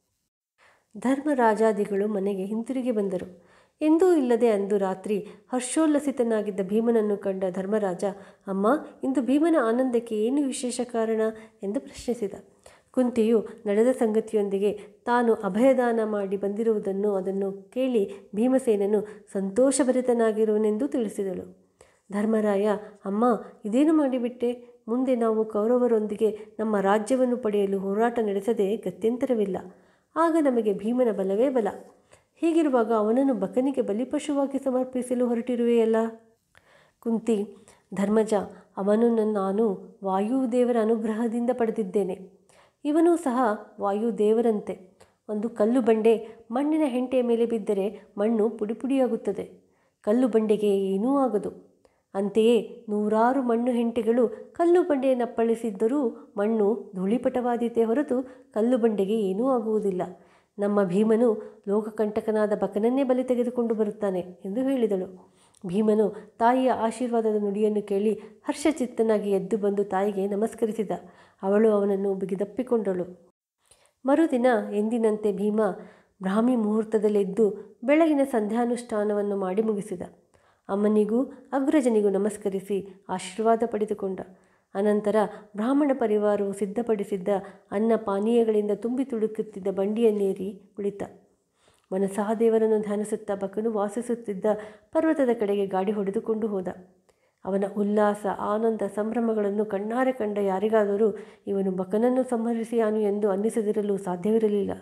[SPEAKER 1] ಧರ್ಮರಾಜಾದಿಗಳು ಮನೆಗೆ ಹಿಂತಿರುಗಿ ಬಂದರು ಎಂದೂ ಇಲ್ಲದೆ ಅಂದು ರಾತ್ರಿ ಹರ್ಷೋಲ್ಲಸಿತನಾಗಿದ್ದ ಭೀಮನನ್ನು ಕಂಡ ಧರ್ಮರಾಜ ಅಮ್ಮ ಇಂದು ಭೀಮನ ಆನಂದಕ್ಕೆ ಏನು ವಿಶೇಷ ಕಾರಣ ಎಂದು ಪ್ರಶ್ನಿಸಿದ ಕುಂತಿಯು ನಡೆದ ಸಂಗತಿಯೊಂದಿಗೆ ತಾನು ಅಭಯದಾನ ಮಾಡಿ ಬಂದಿರುವುದನ್ನು ಅದನ್ನು ಕೇಳಿ ಭೀಮಸೇನನು ಸಂತೋಷಭರಿತನಾಗಿರುವನೆಂದು ತಿಳಿಸಿದಳು ಧರ್ಮರಾಯ ಅಮ್ಮ ಇದೇನು ಮಾಡಿಬಿಟ್ಟೆ ಮುಂದೆ ನಾವು ಕೌರವರೊಂದಿಗೆ ನಮ್ಮ ರಾಜ್ಯವನ್ನು ಪಡೆಯಲು ಹೋರಾಟ ನಡೆಸದೆ ಗತ್ಯಂತರವಿಲ್ಲ ಆಗ ನಮಗೆ ಭೀಮನ ಬಲವೇ ಬಲ ಹೀಗಿರುವಾಗ ಅವನನ್ನು ಬಕನಿಗೆ ಬಲಿಪಶುವಾಗಿ ಸಮರ್ಪಿಸಲು ಹೊರಟಿರುವೆಯಲ್ಲ ಕುಂತಿ ಧರ್ಮಜ ಅವನನ್ನು ನಾನು ವಾಯುದೇವರ ಅನುಗ್ರಹದಿಂದ ಪಡೆದಿದ್ದೇನೆ ಇವನೂ ಸಹ ವಾಯುದೇವರಂತೆ ಒಂದು ಕಲ್ಲು ಬಂಡೆ ಮಣ್ಣಿನ ಹೆಂಟೆಯ ಮೇಲೆ ಬಿದ್ದರೆ ಮಣ್ಣು ಪುಡಿಪುಡಿಯಾಗುತ್ತದೆ ಕಲ್ಲು ಬಂಡೆಗೆ ಏನೂ ಆಗದು ಅಂತೆಯೇ ನೂರಾರು ಮಣ್ಣು ಹೆಂಟೆಗಳು ಕಲ್ಲು ಬಂಡೆಯನ್ನಪ್ಪಳಿಸಿದ್ದರೂ ಮಣ್ಣು ಧೂಳಿಪಟವಾದೀತೆ ಹೊರತು ಕಲ್ಲು ಬಂಡೆಗೆ ಏನೂ ಆಗುವುದಿಲ್ಲ ನಮ್ಮ ಭೀಮನು ಲೋಕಕಂಟಕನಾದ ಬಕನನ್ನೇ ಬಲಿ ತೆಗೆದುಕೊಂಡು ಬರುತ್ತಾನೆ ಎಂದು ಹೇಳಿದಳು ಭೀಮನು ತಾಯಿಯ ಆಶೀರ್ವಾದದ ನುಡಿಯನ್ನು ಕೇಳಿ ಹರ್ಷಚಿತ್ತನಾಗಿ ಎದ್ದು ಬಂದು ತಾಯಿಗೆ ನಮಸ್ಕರಿಸಿದ ಅವಳು ಅವನನ್ನು ಬಿಗಿದಪ್ಪಿಕೊಂಡಳು ಮರುದಿನ ಎಂದಿನಂತೆ ಭೀಮ ಬ್ರಾಹ್ಮಿ ಮುಹೂರ್ತದಲ್ಲೆದ್ದು ಬೆಳಗಿನ ಸಂಧ್ಯಾನುಷ್ಠಾನವನ್ನು ಮಾಡಿ ಮುಗಿಸಿದ ಅಮ್ಮನಿಗೂ ಅಗ್ರಜನಿಗೂ ನಮಸ್ಕರಿಸಿ ಆಶೀರ್ವಾದ ಪಡೆದುಕೊಂಡ ಅನಂತರ ಬ್ರಾಹ್ಮಣ ಪರಿವಾರವು ಸಿದ್ಧಪಡಿಸಿದ್ದ ಅನ್ನ ಪಾನೀಯಗಳಿಂದ ತುಂಬಿ ತುಳುಕುತ್ತಿದ್ದ ಬಂಡಿಯನ್ನೇರಿ ಕುಳಿತ ಮನಸಾದೇವರನ್ನು ಧ್ಯಾನಿಸುತ್ತಾ ಬಕನು ವಾಸಿಸುತ್ತಿದ್ದ ಪರ್ವತದ ಕಡೆಗೆ ಗಾಡಿ ಹೊಡೆದುಕೊಂಡು ಹೋದ ಅವನ ಉಲ್ಲಾಸ ಆನಂದ ಸಂಭ್ರಮಗಳನ್ನು ಕಣ್ಣಾರೆ ಕಂಡ ಯಾರಿಗಾದರೂ ಇವನು ಬಕನನ್ನು ಸಂಹರಿಸಿಯಾನು ಎಂದು ಅನ್ನಿಸದಿರಲು ಸಾಧ್ಯವಿರಲಿಲ್ಲ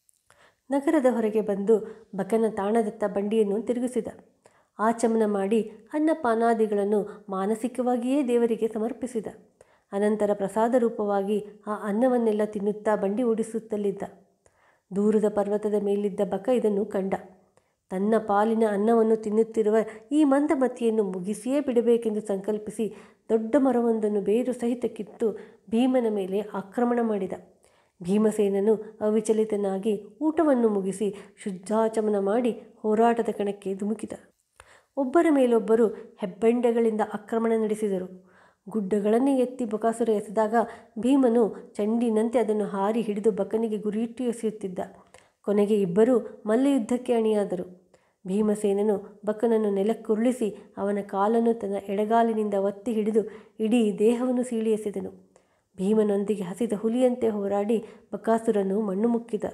[SPEAKER 1] ನಗರದ ಹೊರಗೆ ಬಂದು ಬಕನ ತಾಣದತ್ತ ಬಂಡಿಯನ್ನು ತಿರುಗಿಸಿದ ಆಚಮನ ಮಾಡಿ ಅನ್ನಪಾನಾದಿಗಳನ್ನು ಮಾನಸಿಕವಾಗಿಯೇ ದೇವರಿಗೆ ಸಮರ್ಪಿಸಿದ ಅನಂತರ ಪ್ರಸಾದ ರೂಪವಾಗಿ ಆ ಅನ್ನವನ್ನೆಲ್ಲ ತಿನ್ನುತ್ತಾ ಬಂಡಿ ಓಡಿಸುತ್ತಲಿದ್ದ ದೂರದ ಪರ್ವತದ ಮೇಲಿದ್ದ ಬಕ ಇದನ್ನು ಕಂಡ ತನ್ನ ಪಾಲಿನ ಅನ್ನವನ್ನು ತಿನ್ನುತ್ತಿರುವ ಈ ಮಂದಮತಿಯನ್ನು ಮುಗಿಸಿಯೇ ಬಿಡಬೇಕೆಂದು ಸಂಕಲ್ಪಿಸಿ ದೊಡ್ಡ ಮರವೊಂದನ್ನು ಬೇರು ಸಹಿತ ಕಿತ್ತು ಭೀಮನ ಮೇಲೆ ಆಕ್ರಮಣ ಮಾಡಿದ ಭೀಮಸೇನನು ಅವಿಚಲಿತನಾಗಿ ಊಟವನ್ನು ಮುಗಿಸಿ ಶುದ್ಧಾಚಮನ ಮಾಡಿ ಹೋರಾಟದ ಕಣಕ್ಕೆ ಧುಮುಕಿದ ಒಬ್ಬರ ಮೇಲೊಬ್ಬರು ಹೆಬ್ಬೆಂಡೆಗಳಿಂದ ಆಕ್ರಮಣ ನಡೆಸಿದರು ಗುಡ್ಡಗಳನ್ನೇ ಎತ್ತಿ ಬಕಾಸುರ ಎಸೆದಾಗ ಭೀಮನು ಚಂಡಿನಂತೆ ಅದನ್ನು ಹಾರಿ ಹಿಡಿದು ಬಕನಿಗೆ ಗುರಿಯಿಟ್ಟು ಎಸೆಯುತ್ತಿದ್ದ ಕೊನೆಗೆ ಇಬ್ಬರೂ ಮಲ್ಲಯುದ್ಧಕ್ಕೆ ಅಣಿಯಾದರು ಭೀಮಸೇನನು ಬಕನನ್ನು ನೆಲಕ್ಕುರುಳಿಸಿ ಅವನ ಕಾಲನ್ನು ತನ್ನ ಎಡಗಾಲಿನಿಂದ ಒತ್ತಿ ಹಿಡಿದು ಇಡೀ ದೇಹವನ್ನು ಸೀಳಿ ಎಸೆದನು ಭೀಮನೊಂದಿಗೆ ಹಸಿದ ಹುಲಿಯಂತೆ ಹೋರಾಡಿ ಬಕಾಸುರನು ಮಣ್ಣು ಮುಕ್ಕಿದ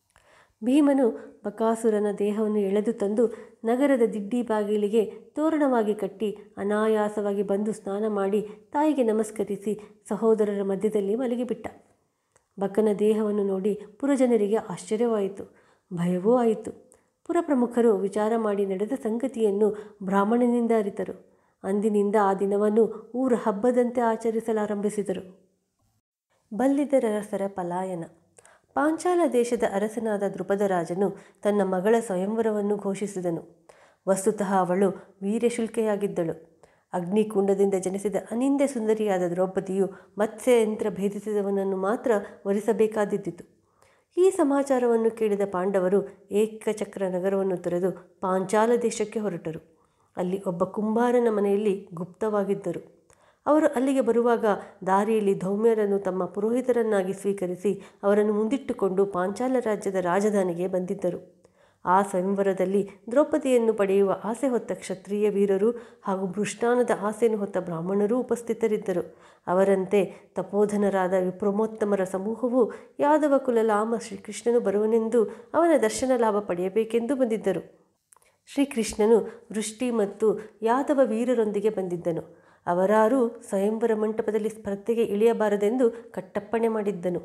[SPEAKER 1] ಭೀಮನು ಬಕಾಸುರನ ದೇಹವನ್ನು ಎಳೆದು ತಂದು ನಗರದ ದಿಡ್ಡಿ ಬಾಗಿಲಿಗೆ ತೋರಣವಾಗಿ ಕಟ್ಟಿ ಅನಾಯಾಸವಾಗಿ ಬಂದು ಸ್ನಾನ ಮಾಡಿ ತಾಯಿಗೆ ನಮಸ್ಕರಿಸಿ ಸಹೋದರರ ಮಧ್ಯದಲ್ಲಿ ಮಲಗಿಬಿಟ್ಟ ಬಕನ ದೇಹವನ್ನು ನೋಡಿ ಪುರಜನರಿಗೆ ಆಶ್ಚರ್ಯವಾಯಿತು ಭಯವೂ ಆಯಿತು ಪುರಪ್ರಮುಖರು ವಿಚಾರ ಮಾಡಿ ನಡೆದ ಸಂಗತಿಯನ್ನು ಬ್ರಾಹ್ಮಣನಿಂದ ಅರಿತರು ಅಂದಿನಿಂದ ಆ ದಿನವನ್ನು ಊರ ಹಬ್ಬದಂತೆ ಆಚರಿಸಲಾರಂಭಿಸಿದರು ಬಲ್ಲಿದರಸರ ಪಲಾಯನ ಪಾಂಚಾಲ ದೇಶದ ಅರಸನಾದ ದೃಪದರಾಜನು ತನ್ನ ಮಗಳ ಸ್ವಯಂವರವನ್ನು ಘೋಷಿಸಿದನು ವಸ್ತುತಃ ಅವಳು ವೀರ್ಯಶುಲ್ಕೆಯಾಗಿದ್ದಳು ಅಗ್ನಿಕುಂಡದಿಂದ ಜನಿಸಿದ ಅನಿಂದ ಸುಂದರಿಯಾದ ದ್ರೌಪದಿಯು ಮತ್ಸ್ಯಯಂತ್ರ ಭೇದಿಸಿದವನನ್ನು ಮಾತ್ರ ವರಿಸಬೇಕಾದಿದ್ದಿತು ಈ ಸಮಾಚಾರವನ್ನು ಕೇಳಿದ ಪಾಂಡವರು ಏಕಚಕ್ರ ನಗರವನ್ನು ತೊರೆದು ಪಾಂಚಾಲ ದೇಶಕ್ಕೆ ಹೊರಟರು ಅಲ್ಲಿ ಒಬ್ಬ ಕುಂಬಾರನ ಮನೆಯಲ್ಲಿ ಗುಪ್ತವಾಗಿದ್ದರು ಅವರು ಅಲ್ಲಿಗೆ ಬರುವಾಗ ದಾರಿಯಲ್ಲಿ ಧೌಮ್ಯರನ್ನು ತಮ್ಮ ಪುರೋಹಿತರನ್ನಾಗಿ ಸ್ವೀಕರಿಸಿ ಅವರನ್ನು ಮುಂದಿಟ್ಟುಕೊಂಡು ಪಾಂಚಾಲ ರಾಜ್ಯದ ರಾಜಧಾನಿಗೆ ಬಂದಿದ್ದರು ಆ ಸ್ವಯಂವರದಲ್ಲಿ ದ್ರೌಪದಿಯನ್ನು ಪಡೆಯುವ ಆಸೆ ಹೊತ್ತ ಕ್ಷತ್ರಿಯ ವೀರರು ಹಾಗೂ ಮೃಷ್ಟಾನದ ಆಸೆಯನ್ನು ಹೊತ್ತ ಬ್ರಾಹ್ಮಣರೂ ಉಪಸ್ಥಿತರಿದ್ದರು ಅವರಂತೆ ತಪೋಧನರಾದ ವಿಪ್ರಮೋತ್ತಮರ ಸಮೂಹವು ಯಾದವ ಕುಲಲಾಮ ಶ್ರೀಕೃಷ್ಣನು ಬರುವನೆಂದು ಅವನ ದರ್ಶನ ಲಾಭ ಪಡೆಯಬೇಕೆಂದು ಬಂದಿದ್ದರು ಶ್ರೀಕೃಷ್ಣನು ವೃಷ್ಟಿ ಮತ್ತು ಯಾದವ ವೀರರೊಂದಿಗೆ ಬಂದಿದ್ದನು ಅವರಾರೂ ಸ್ವಯಂವರ ಮಂಟಪದಲ್ಲಿ ಸ್ಪರ್ಧೆಗೆ ಇಳಿಯಬಾರದೆಂದು ಕಟ್ಟಪ್ಪಣೆ ಮಾಡಿದ್ದನು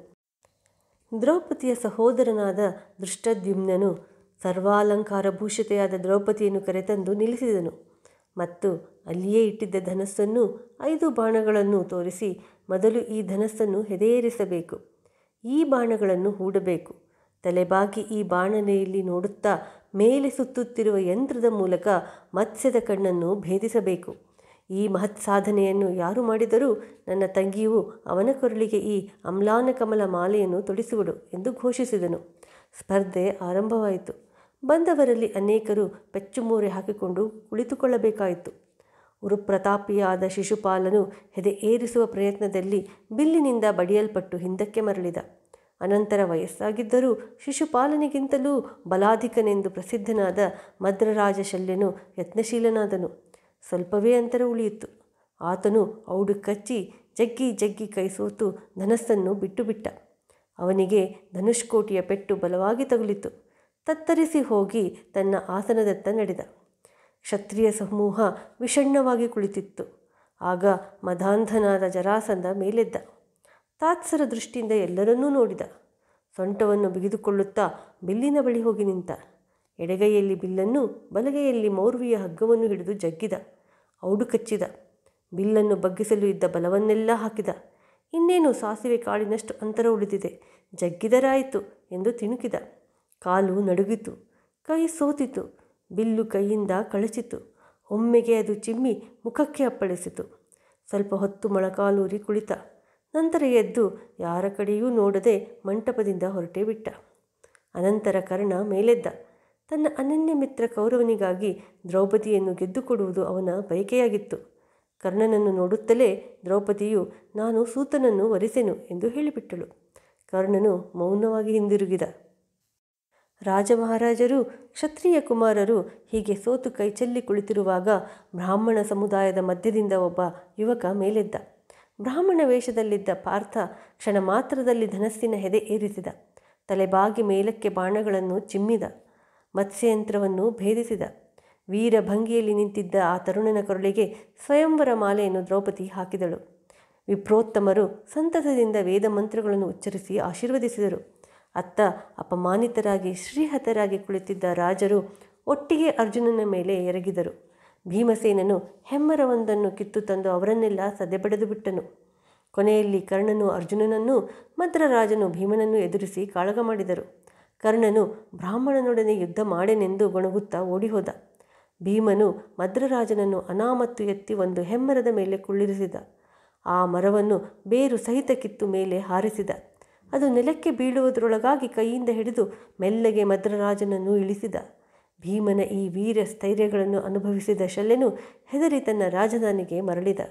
[SPEAKER 1] ದ್ರೌಪದಿಯ ಸಹೋದರನಾದ ದೃಷ್ಟದ್ಯುಮ್ನನು ಸರ್ವಾಲಂಕಾರ ಭೂಷಿತೆಯಾದ ದ್ರೌಪದಿಯನ್ನು ಕರೆತಂದು ನಿಲ್ಲಿಸಿದನು ಮತ್ತು ಅಲ್ಲಿಯೇ ಇಟ್ಟಿದ್ದ ಧನಸ್ಸನ್ನು ಐದು ಬಾಣಗಳನ್ನು ತೋರಿಸಿ ಮೊದಲು ಈ ಧನಸ್ಸನ್ನು ಹೆದೆಯೇರಿಸಬೇಕು ಈ ಬಾಣಗಳನ್ನು ಹೂಡಬೇಕು ತಲೆಬಾಗಿ ಈ ಬಾಣನೆಯಲ್ಲಿ ನೋಡುತ್ತಾ ಮೇಲೆ ಸುತ್ತುತ್ತಿರುವ ಯಂತ್ರದ ಮೂಲಕ ಮತ್ಸ್ಯದ ಕಣ್ಣನ್ನು ಭೇದಿಸಬೇಕು ಈ ಮಹತ್ ಸಾಧನೆಯನ್ನು ಯಾರು ಮಾಡಿದರೂ ನನ್ನ ತಂಗಿಯು ಅವನ ಕೊರಳಿಗೆ ಈ ಅಮ್ಲಾನ ಕಮಲ ಮಾಲೆಯನ್ನು ತೊಡಿಸುವಳು ಎಂದು ಘೋಷಿಸಿದನು ಸ್ಪರ್ಧೆ ಆರಂಭವಾಯಿತು ಬಂದವರಲ್ಲಿ ಅನೇಕರು ಪೆಚ್ಚುಮೂರೆ ಹಾಕಿಕೊಂಡು ಕುಳಿತುಕೊಳ್ಳಬೇಕಾಯಿತು ಉರುಪ್ರತಾಪಿಯಾದ ಶಿಶುಪಾಲನು ಹೆದೆ ಏರಿಸುವ ಪ್ರಯತ್ನದಲ್ಲಿ ಬಿಲ್ಲಿನಿಂದ ಬಡಿಯಲ್ಪಟ್ಟು ಹಿಂದಕ್ಕೆ ಮರಳಿದ ಅನಂತರ ವಯಸ್ಸಾಗಿದ್ದರೂ ಶಿಶುಪಾಲನಿಗಿಂತಲೂ ಬಲಾಧಿಕನೆಂದು ಪ್ರಸಿದ್ಧನಾದ ಮದ್ರರಾಜ ಶಲ್ಯನು ಯತ್ನಶೀಲನಾದನು ಸ್ವಲ್ಪವೇ ಅಂತರ ಉಳಿಯಿತು ಆತನು ಔಡು ಕಚ್ಚಿ ಜಗ್ಗಿ ಜಗ್ಗಿ ಕೈ ಸೋತು ಧನಸ್ಸನ್ನು ಬಿಟ್ಟು ಬಿಟ್ಟ ಅವನಿಗೆ ಧನುಷ್ಕೋಟಿಯ ಪೆಟ್ಟು ಬಲವಾಗಿ ತಗುಲಿತು ತತ್ತರಿಸಿ ಹೋಗಿ ತನ್ನ ಆಸನದತ್ತ ನಡೆದ ಕ್ಷತ್ರಿಯ ಸಮೂಹ ವಿಷಣ್ಣವಾಗಿ ಕುಳಿತಿತ್ತು ಆಗ ಮದಾಂಧನಾದ ಜರಾಸಂಧ ಮೇಲೆದ್ದ ತಾತ್ಸರ ದೃಷ್ಟಿಯಿಂದ ಎಲ್ಲರನ್ನೂ ನೋಡಿದ ಸೊಂಟವನ್ನು ಬಿಗಿದುಕೊಳ್ಳುತ್ತಾ ಬಿಲ್ಲಿನ ಬಳಿ ಹೋಗಿ ನಿಂತ ಎಡಗೈಯಲ್ಲಿ ಬಿಲ್ಲನ್ನು ಬಲಗೈಯಲ್ಲಿ ಮೌರ್ವಿಯ ಹಗ್ಗವನ್ನು ಹಿಡಿದು ಜಗ್ಗಿದ ಔಡು ಕಚ್ಚಿದ ಬಿಲ್ಲನ್ನು ಬಗ್ಗಿಸಲು ಇದ್ದ ಬಲವನ್ನೆಲ್ಲ ಹಾಕಿದ ಇನ್ನೇನು ಸಾಸಿವೆ ಕಾಳಿನಷ್ಟು ಅಂತರ ಉಳಿದಿದೆ ಜಗ್ಗಿದರಾಯಿತು ಎಂದು ತಿಣುಕಿದ ಕಾಲು ನಡುಗಿತು ಕೈ ಸೋತಿತು ಬಿಲ್ಲು ಕೈಯಿಂದ ಕಳಚಿತು ಒಮ್ಮೆಗೆ ಅದು ಚಿಮ್ಮಿ ಮುಖಕ್ಕೆ ಅಪ್ಪಳಿಸಿತು ಸ್ವಲ್ಪ ಹೊತ್ತು ಮೊಳಕಾಲೂರಿ ಕುಳಿತ ನಂತರ ಎದ್ದು ಯಾರ ಕಡೆಯೂ ನೋಡದೆ ಮಂಟಪದಿಂದ ಹೊರಟೇ ಬಿಟ್ಟ ಅನಂತರ ಕರ್ಣ ಮೇಲೆದ್ದ ತನ್ನ ಅನನ್ಯ ಮಿತ್ರ ಕೌರವನಿಗಾಗಿ ದ್ರೌಪದಿಯನ್ನು ಗೆದ್ದುಕೊಡುವುದು ಅವನ ಬಯಕೆಯಾಗಿತ್ತು ಕರ್ಣನನ್ನು ನೋಡುತ್ತಲೇ ದ್ರೌಪದಿಯು ನಾನು ಸೂತನನ್ನು ವರಿಸೆನು ಎಂದು ಹೇಳಿಬಿಟ್ಟಳು ಕರ್ಣನು ಮೌನವಾಗಿ ಹಿಂದಿರುಗಿದ ರಾಜ ಮಹಾರಾಜರು ಕ್ಷತ್ರಿಯ ಕುಮಾರರು ಹೀಗೆ ಸೋತು ಕೈಚೆಲ್ಲಿ ಕುಳಿತಿರುವಾಗ ಬ್ರಾಹ್ಮಣ ಸಮುದಾಯದ ಮಧ್ಯದಿಂದ ಒಬ್ಬ ಯುವಕ ಮೇಲೆದ್ದ ಬ್ರಾಹ್ಮಣ ವೇಷದಲ್ಲಿದ್ದ ಪಾರ್ಥ ಕ್ಷಣ ಮಾತ್ರದಲ್ಲಿ ಧನಸ್ಸಿನ ಹೆದೆ ಏರಿಸಿದ ತಲೆಬಾಗಿ ಮೇಲಕ್ಕೆ ಬಾಣಗಳನ್ನು ಚಿಮ್ಮಿದ ಮತ್ಸ್ಯಯಂತ್ರವನ್ನು ಭೇದಿಸಿದ ವೀರ ಭಂಗಿಯಲ್ಲಿ ನಿಂತಿದ್ದ ಆ ತರುಣನ ಕೊರಳಿಗೆ ಸ್ವಯಂವರ ಮಾಲೆಯನ್ನು ದ್ರೌಪದಿ ಹಾಕಿದಳು ವಿಪ್ರೋತ್ತಮರು ಸಂತಸದಿಂದ ವೇದ ಮಂತ್ರಗಳನ್ನು ಉಚ್ಚರಿಸಿ ಆಶೀರ್ವದಿಸಿದರು ಅತ್ತ ಅಪಮಾನಿತರಾಗಿ ಶ್ರೀಹತರಾಗಿ ಕುಳಿತಿದ್ದ ರಾಜರು ಒಟ್ಟಿಗೆ ಅರ್ಜುನನ ಮೇಲೆ ಎರಗಿದರು ಭೀಮಸೇನನು ಹೆಮ್ಮರವೊಂದನ್ನು ಕಿತ್ತು ತಂದು ಅವರನ್ನೆಲ್ಲ ಸದೆಬಡೆದು ಬಿಟ್ಟನು ಕೊನೆಯಲ್ಲಿ ಕರ್ಣನು ಅರ್ಜುನನನ್ನು ಮದ್ರರಾಜನು ಭೀಮನನ್ನು ಎದುರಿಸಿ ಕಾಳಗ ಮಾಡಿದರು ಕರ್ಣನು ಬ್ರಾಹ್ಮಣನೊಡನೆ ಯುದ್ಧ ಮಾಡೆನೆಂದು ಗೊಣಗುತ್ತಾ ಓಡಿಹೋದ ಭೀಮನು ಮದ್ರರಾಜನನ್ನು ಅನಾಮತ್ತು ಎತ್ತಿ ಒಂದು ಹೆಮ್ಮರದ ಮೇಲೆ ಕುಳ್ಳಿರಿಸಿದ ಆ ಮರವನ್ನು ಬೇರು ಸಹಿತ ಕಿತ್ತು ಮೇಲೆ ಹಾರಿಸಿದ ಅದು ನೆಲಕ್ಕೆ ಬೀಳುವುದರೊಳಗಾಗಿ ಕೈಯಿಂದ ಹಿಡಿದು ಮೆಲ್ಲಗೆ ಮದ್ರರಾಜನನ್ನು ಇಳಿಸಿದ ಭೀಮನ ಈ ವೀರ ಸ್ಥೈರ್ಯಗಳನ್ನು ಅನುಭವಿಸಿದ ಶಲ್ಯನು ಹೆದರಿ ತನ್ನ ರಾಜಧಾನಿಗೆ ಮರಳಿದ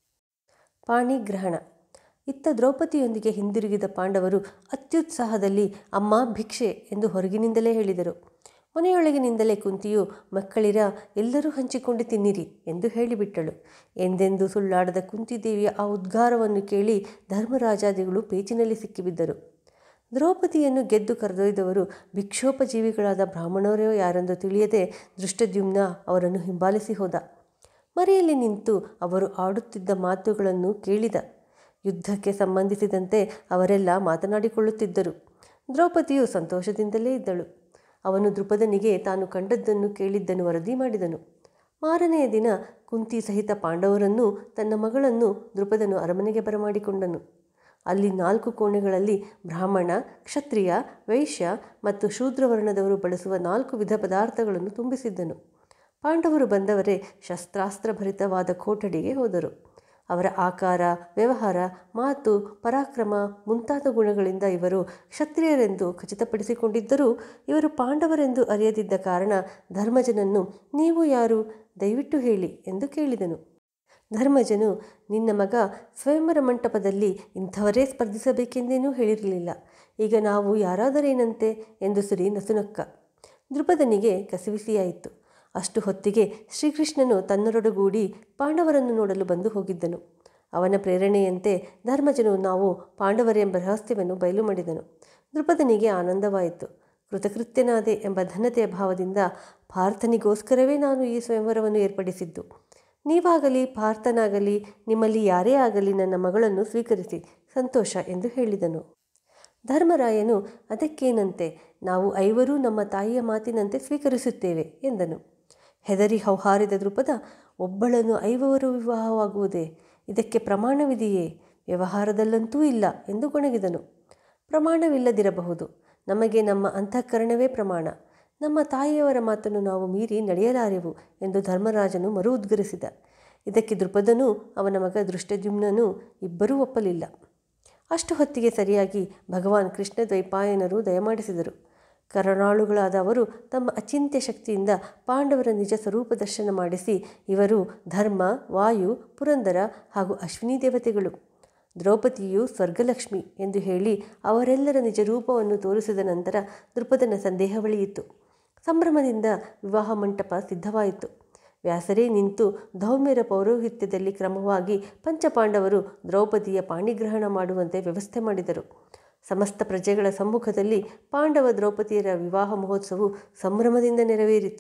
[SPEAKER 1] ಪಾಣಿಗ್ರಹಣ ಇತ್ತ ದ್ರೌಪದಿಯೊಂದಿಗೆ ಹಿಂದಿರುಗಿದ ಪಾಂಡವರು ಅತ್ಯುತ್ಸಾಹದಲ್ಲಿ ಅಮ್ಮ ಭಿಕ್ಷೆ ಎಂದು ಹೊರಗಿನಿಂದಲೇ ಹೇಳಿದರು ಮನೆಯೊಳಗಿನಿಂದಲೇ ಕುಂತಿಯು ಮಕ್ಕಳಿರ ಎಲ್ಲರೂ ಹಂಚಿಕೊಂಡು ತಿನ್ನಿರಿ ಎಂದು ಹೇಳಿಬಿಟ್ಟಳು ಎಂದೆಂದು ಸುಳ್ಳಾಡದ ಕುಂತಿದೇವಿಯ ಆ ಉದ್ಗಾರವನ್ನು ಕೇಳಿ ಧರ್ಮರಾಜಾದಿಗಳು ಪೇಚಿನಲ್ಲಿ ಸಿಕ್ಕಿಬಿದ್ದರು ದ್ರೌಪದಿಯನ್ನು ಗೆದ್ದು ಕರೆದೊಯ್ದವರು ಭಿಕ್ಷೋಪಜೀವಿಗಳಾದ ಬ್ರಾಹ್ಮಣರೇ ಯಾರೆಂದು ತಿಳಿಯದೆ ದೃಷ್ಟದ್ಯುಮ್ನ ಅವರನ್ನು ಹಿಂಬಾಲಿಸಿ ಹೋದ ಮರೆಯಲ್ಲಿ ನಿಂತು ಅವರು ಆಡುತ್ತಿದ್ದ ಮಾತುಗಳನ್ನು ಕೇಳಿದ ಯುದ್ಧಕ್ಕೆ ಸಂಬಂಧಿಸಿದಂತೆ ಅವರೆಲ್ಲ ಮಾತನಾಡಿಕೊಳ್ಳುತ್ತಿದ್ದರು ದ್ರೌಪದಿಯು ಸಂತೋಷದಿಂದಲೇ ಇದ್ದಳು ಅವನು ದೃಪದನಿಗೆ ತಾನು ಕಂಡದ್ದನ್ನು ಕೇಳಿದ್ದನ್ನು ವರದಿ ಮಾಡಿದನು ಮಾರನೆಯ ದಿನ ಕುಂತಿ ಸಹಿತ ಪಾಂಡವರನ್ನು ತನ್ನ ಮಗಳನ್ನು ದೃಪದನು ಅರಮನೆಗೆ ಬರಮಾಡಿಕೊಂಡನು ಅಲ್ಲಿ ನಾಲ್ಕು ಕೋಣೆಗಳಲ್ಲಿ ಬ್ರಾಹ್ಮಣ ಕ್ಷತ್ರಿಯ ವೈಶ್ಯ ಮತ್ತು ಶೂದ್ರವರ್ಣದವರು ಬಳಸುವ ನಾಲ್ಕು ವಿಧ ಪದಾರ್ಥಗಳನ್ನು ತುಂಬಿಸಿದ್ದನು ಪಾಂಡವರು ಬಂದವರೇ ಶಸ್ತ್ರಾಸ್ತ್ರಭರಿತವಾದ ಕೋಠಡಿಗೆ ಹೋದರು ಅವರ ಆಕಾರ ವ್ಯವಹಾರ ಮಾತು ಪರಾಕ್ರಮ ಮುಂತಾದ ಗುಣಗಳಿಂದ ಇವರು ಕ್ಷತ್ರಿಯರೆಂದು ಖಚಿತಪಡಿಸಿಕೊಂಡಿದ್ದರೂ ಇವರು ಪಾಂಡವರೆಂದು ಅರಿಯದಿದ್ದ ಕಾರಣ ಧರ್ಮಜನನ್ನು ನೀವು ಯಾರು ದಯವಿಟ್ಟು ಹೇಳಿ ಎಂದು ಕೇಳಿದನು ಧರ್ಮಜನು ನಿನ್ನ ಮಗ ಸ್ವಯಂವರ ಮಂಟಪದಲ್ಲಿ ಇಂಥವರೇ ಸ್ಪರ್ಧಿಸಬೇಕೆಂದೇನೂ ಹೇಳಿರಲಿಲ್ಲ ಈಗ ನಾವು ಯಾರಾದರೇನಂತೆ ಎಂದು ಸುರಿ ನಸುನಕ್ಕ ದೃಪದನಿಗೆ ಕಸಿವಿಸಿಯಾಯಿತು ಅಷ್ಟು ಹೊತ್ತಿಗೆ ಶ್ರೀಕೃಷ್ಣನು ತನ್ನರೊಡಗೂಡಿ ಪಾಂಡವರನ್ನು ನೋಡಲು ಬಂದು ಹೋಗಿದ್ದನು ಅವನ ಪ್ರೇರಣೆಯಂತೆ ಧರ್ಮಜನು ನಾವು ಪಾಂಡವರೆಂಬ ರಹಸ್ಯವನ್ನು ಬಯಲು ಮಾಡಿದನು ದೃಪದನಿಗೆ ಆನಂದವಾಯಿತು ಕೃತಕೃತ್ಯನಾದೆ ಎಂಬ ಧನತೆಯ ಭಾವದಿಂದ ಪಾರ್ಥನಿಗೋಸ್ಕರವೇ ನಾನು ಈ ಸ್ವಯಂವರವನ್ನು ಏರ್ಪಡಿಸಿದ್ದು ನೀವಾಗಲಿ ಪಾರ್ಥನಾಗಲಿ ನಿಮ್ಮಲ್ಲಿ ಯಾರೇ ಆಗಲಿ ನನ್ನ ಮಗಳನ್ನು ಸ್ವೀಕರಿಸಿ ಸಂತೋಷ ಎಂದು ಹೇಳಿದನು ಧರ್ಮರಾಯನು ಅದಕ್ಕೇನಂತೆ ನಾವು ಐವರೂ ನಮ್ಮ ತಾಯಿಯ ಮಾತಿನಂತೆ ಸ್ವೀಕರಿಸುತ್ತೇವೆ ಎಂದನು ಹೆದರಿ ಹೌಹಾರಿದ ದೃಪದ ಒಬ್ಬಳನ್ನು ಐವರು ವಿವಾಹವಾಗುವುದೇ ಇದಕ್ಕೆ ಪ್ರಮಾಣವಿದೆಯೇ ವ್ಯವಹಾರದಲ್ಲಂತೂ ಇಲ್ಲ ಎಂದು ಗೊಣಗಿದನು ಪ್ರಮಾಣವಿಲ್ಲದಿರಬಹುದು ನಮಗೆ ನಮ್ಮ ಅಂತಃಕರಣವೇ ಪ್ರಮಾಣ ನಮ್ಮ ತಾಯಿಯವರ ಮಾತನ್ನು ನಾವು ಮೀರಿ ನಡೆಯಲಾರೆವು ಎಂದು ಧರ್ಮರಾಜನು ಮರು ಉದ್ಗರಿಸಿದ ಇದಕ್ಕೆ ದೃಪದನೂ ಅವನ ಮಗ ದೃಷ್ಟದ್ಯುಮ್ನನೂ ಇಬ್ಬರೂ ಒಪ್ಪಲಿಲ್ಲ ಅಷ್ಟು ಹೊತ್ತಿಗೆ ಸರಿಯಾಗಿ ಭಗವಾನ್ ಕೃಷ್ಣ ದ್ವೈಪಾಯನರು ದಯಮಾಡಿಸಿದರು ಕರುಣಾಳುಗಳಾದ ಅವರು ತಮ್ಮ ಅಚಿಂತ್ಯ ಶಕ್ತಿಯಿಂದ ಪಾಂಡವರ ನಿಜ ಸ್ವರೂಪ ದರ್ಶನ ಮಾಡಿಸಿ ಇವರು ಧರ್ಮ ವಾಯು ಪುರಂದರ ಹಾಗೂ ಅಶ್ವಿನಿ ದೇವತೆಗಳು ದ್ರೌಪದಿಯು ಸ್ವರ್ಗಲಕ್ಷ್ಮಿ ಎಂದು ಹೇಳಿ ಅವರೆಲ್ಲರ ನಿಜ ರೂಪವನ್ನು ತೋರಿಸಿದ ನಂತರ ದೃಪದನ ಸಂದೇಹವಳಿಯಿತು ಸಂಭ್ರಮದಿಂದ ವಿವಾಹ ಮಂಟಪ ಸಿದ್ಧವಾಯಿತು ವ್ಯಾಸರೇ ನಿಂತು ಧೌಮ್ಯರ ಪೌರೋಹಿತ್ಯದಲ್ಲಿ ಕ್ರಮವಾಗಿ ಪಂಚಪಾಂಡವರು ದ್ರೌಪದಿಯ ಪಾಣಿಗ್ರಹಣ ಮಾಡುವಂತೆ ವ್ಯವಸ್ಥೆ ಮಾಡಿದರು ಸಮಸ್ತ ಪ್ರಜೆಗಳ ಸಮ್ಮುಖದಲ್ಲಿ ಪಾಂಡವ ದ್ರೌಪದಿಯರ ವಿವಾಹ ಮಹೋತ್ಸವವು ಸಂಭ್ರಮದಿಂದ ನೆರವೇರಿತು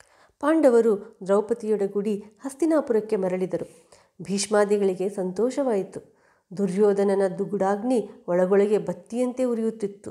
[SPEAKER 1] ಪಾಂಡವರು ದ್ರೌಪದಿಯೊಡಗೂಡಿ ಹಸ್ತಿನಾಪುರಕ್ಕೆ ಮರಳಿದರು ಭೀಷ್ಮಾದಿಗಳಿಗೆ ಸಂತೋಷವಾಯಿತು ದುರ್ಯೋಧನನ ದುಗುಡಾಗ್ನಿ ಒಳಗೊಳಗೆ ಬತ್ತಿಯಂತೆ ಉರಿಯುತ್ತಿತ್ತು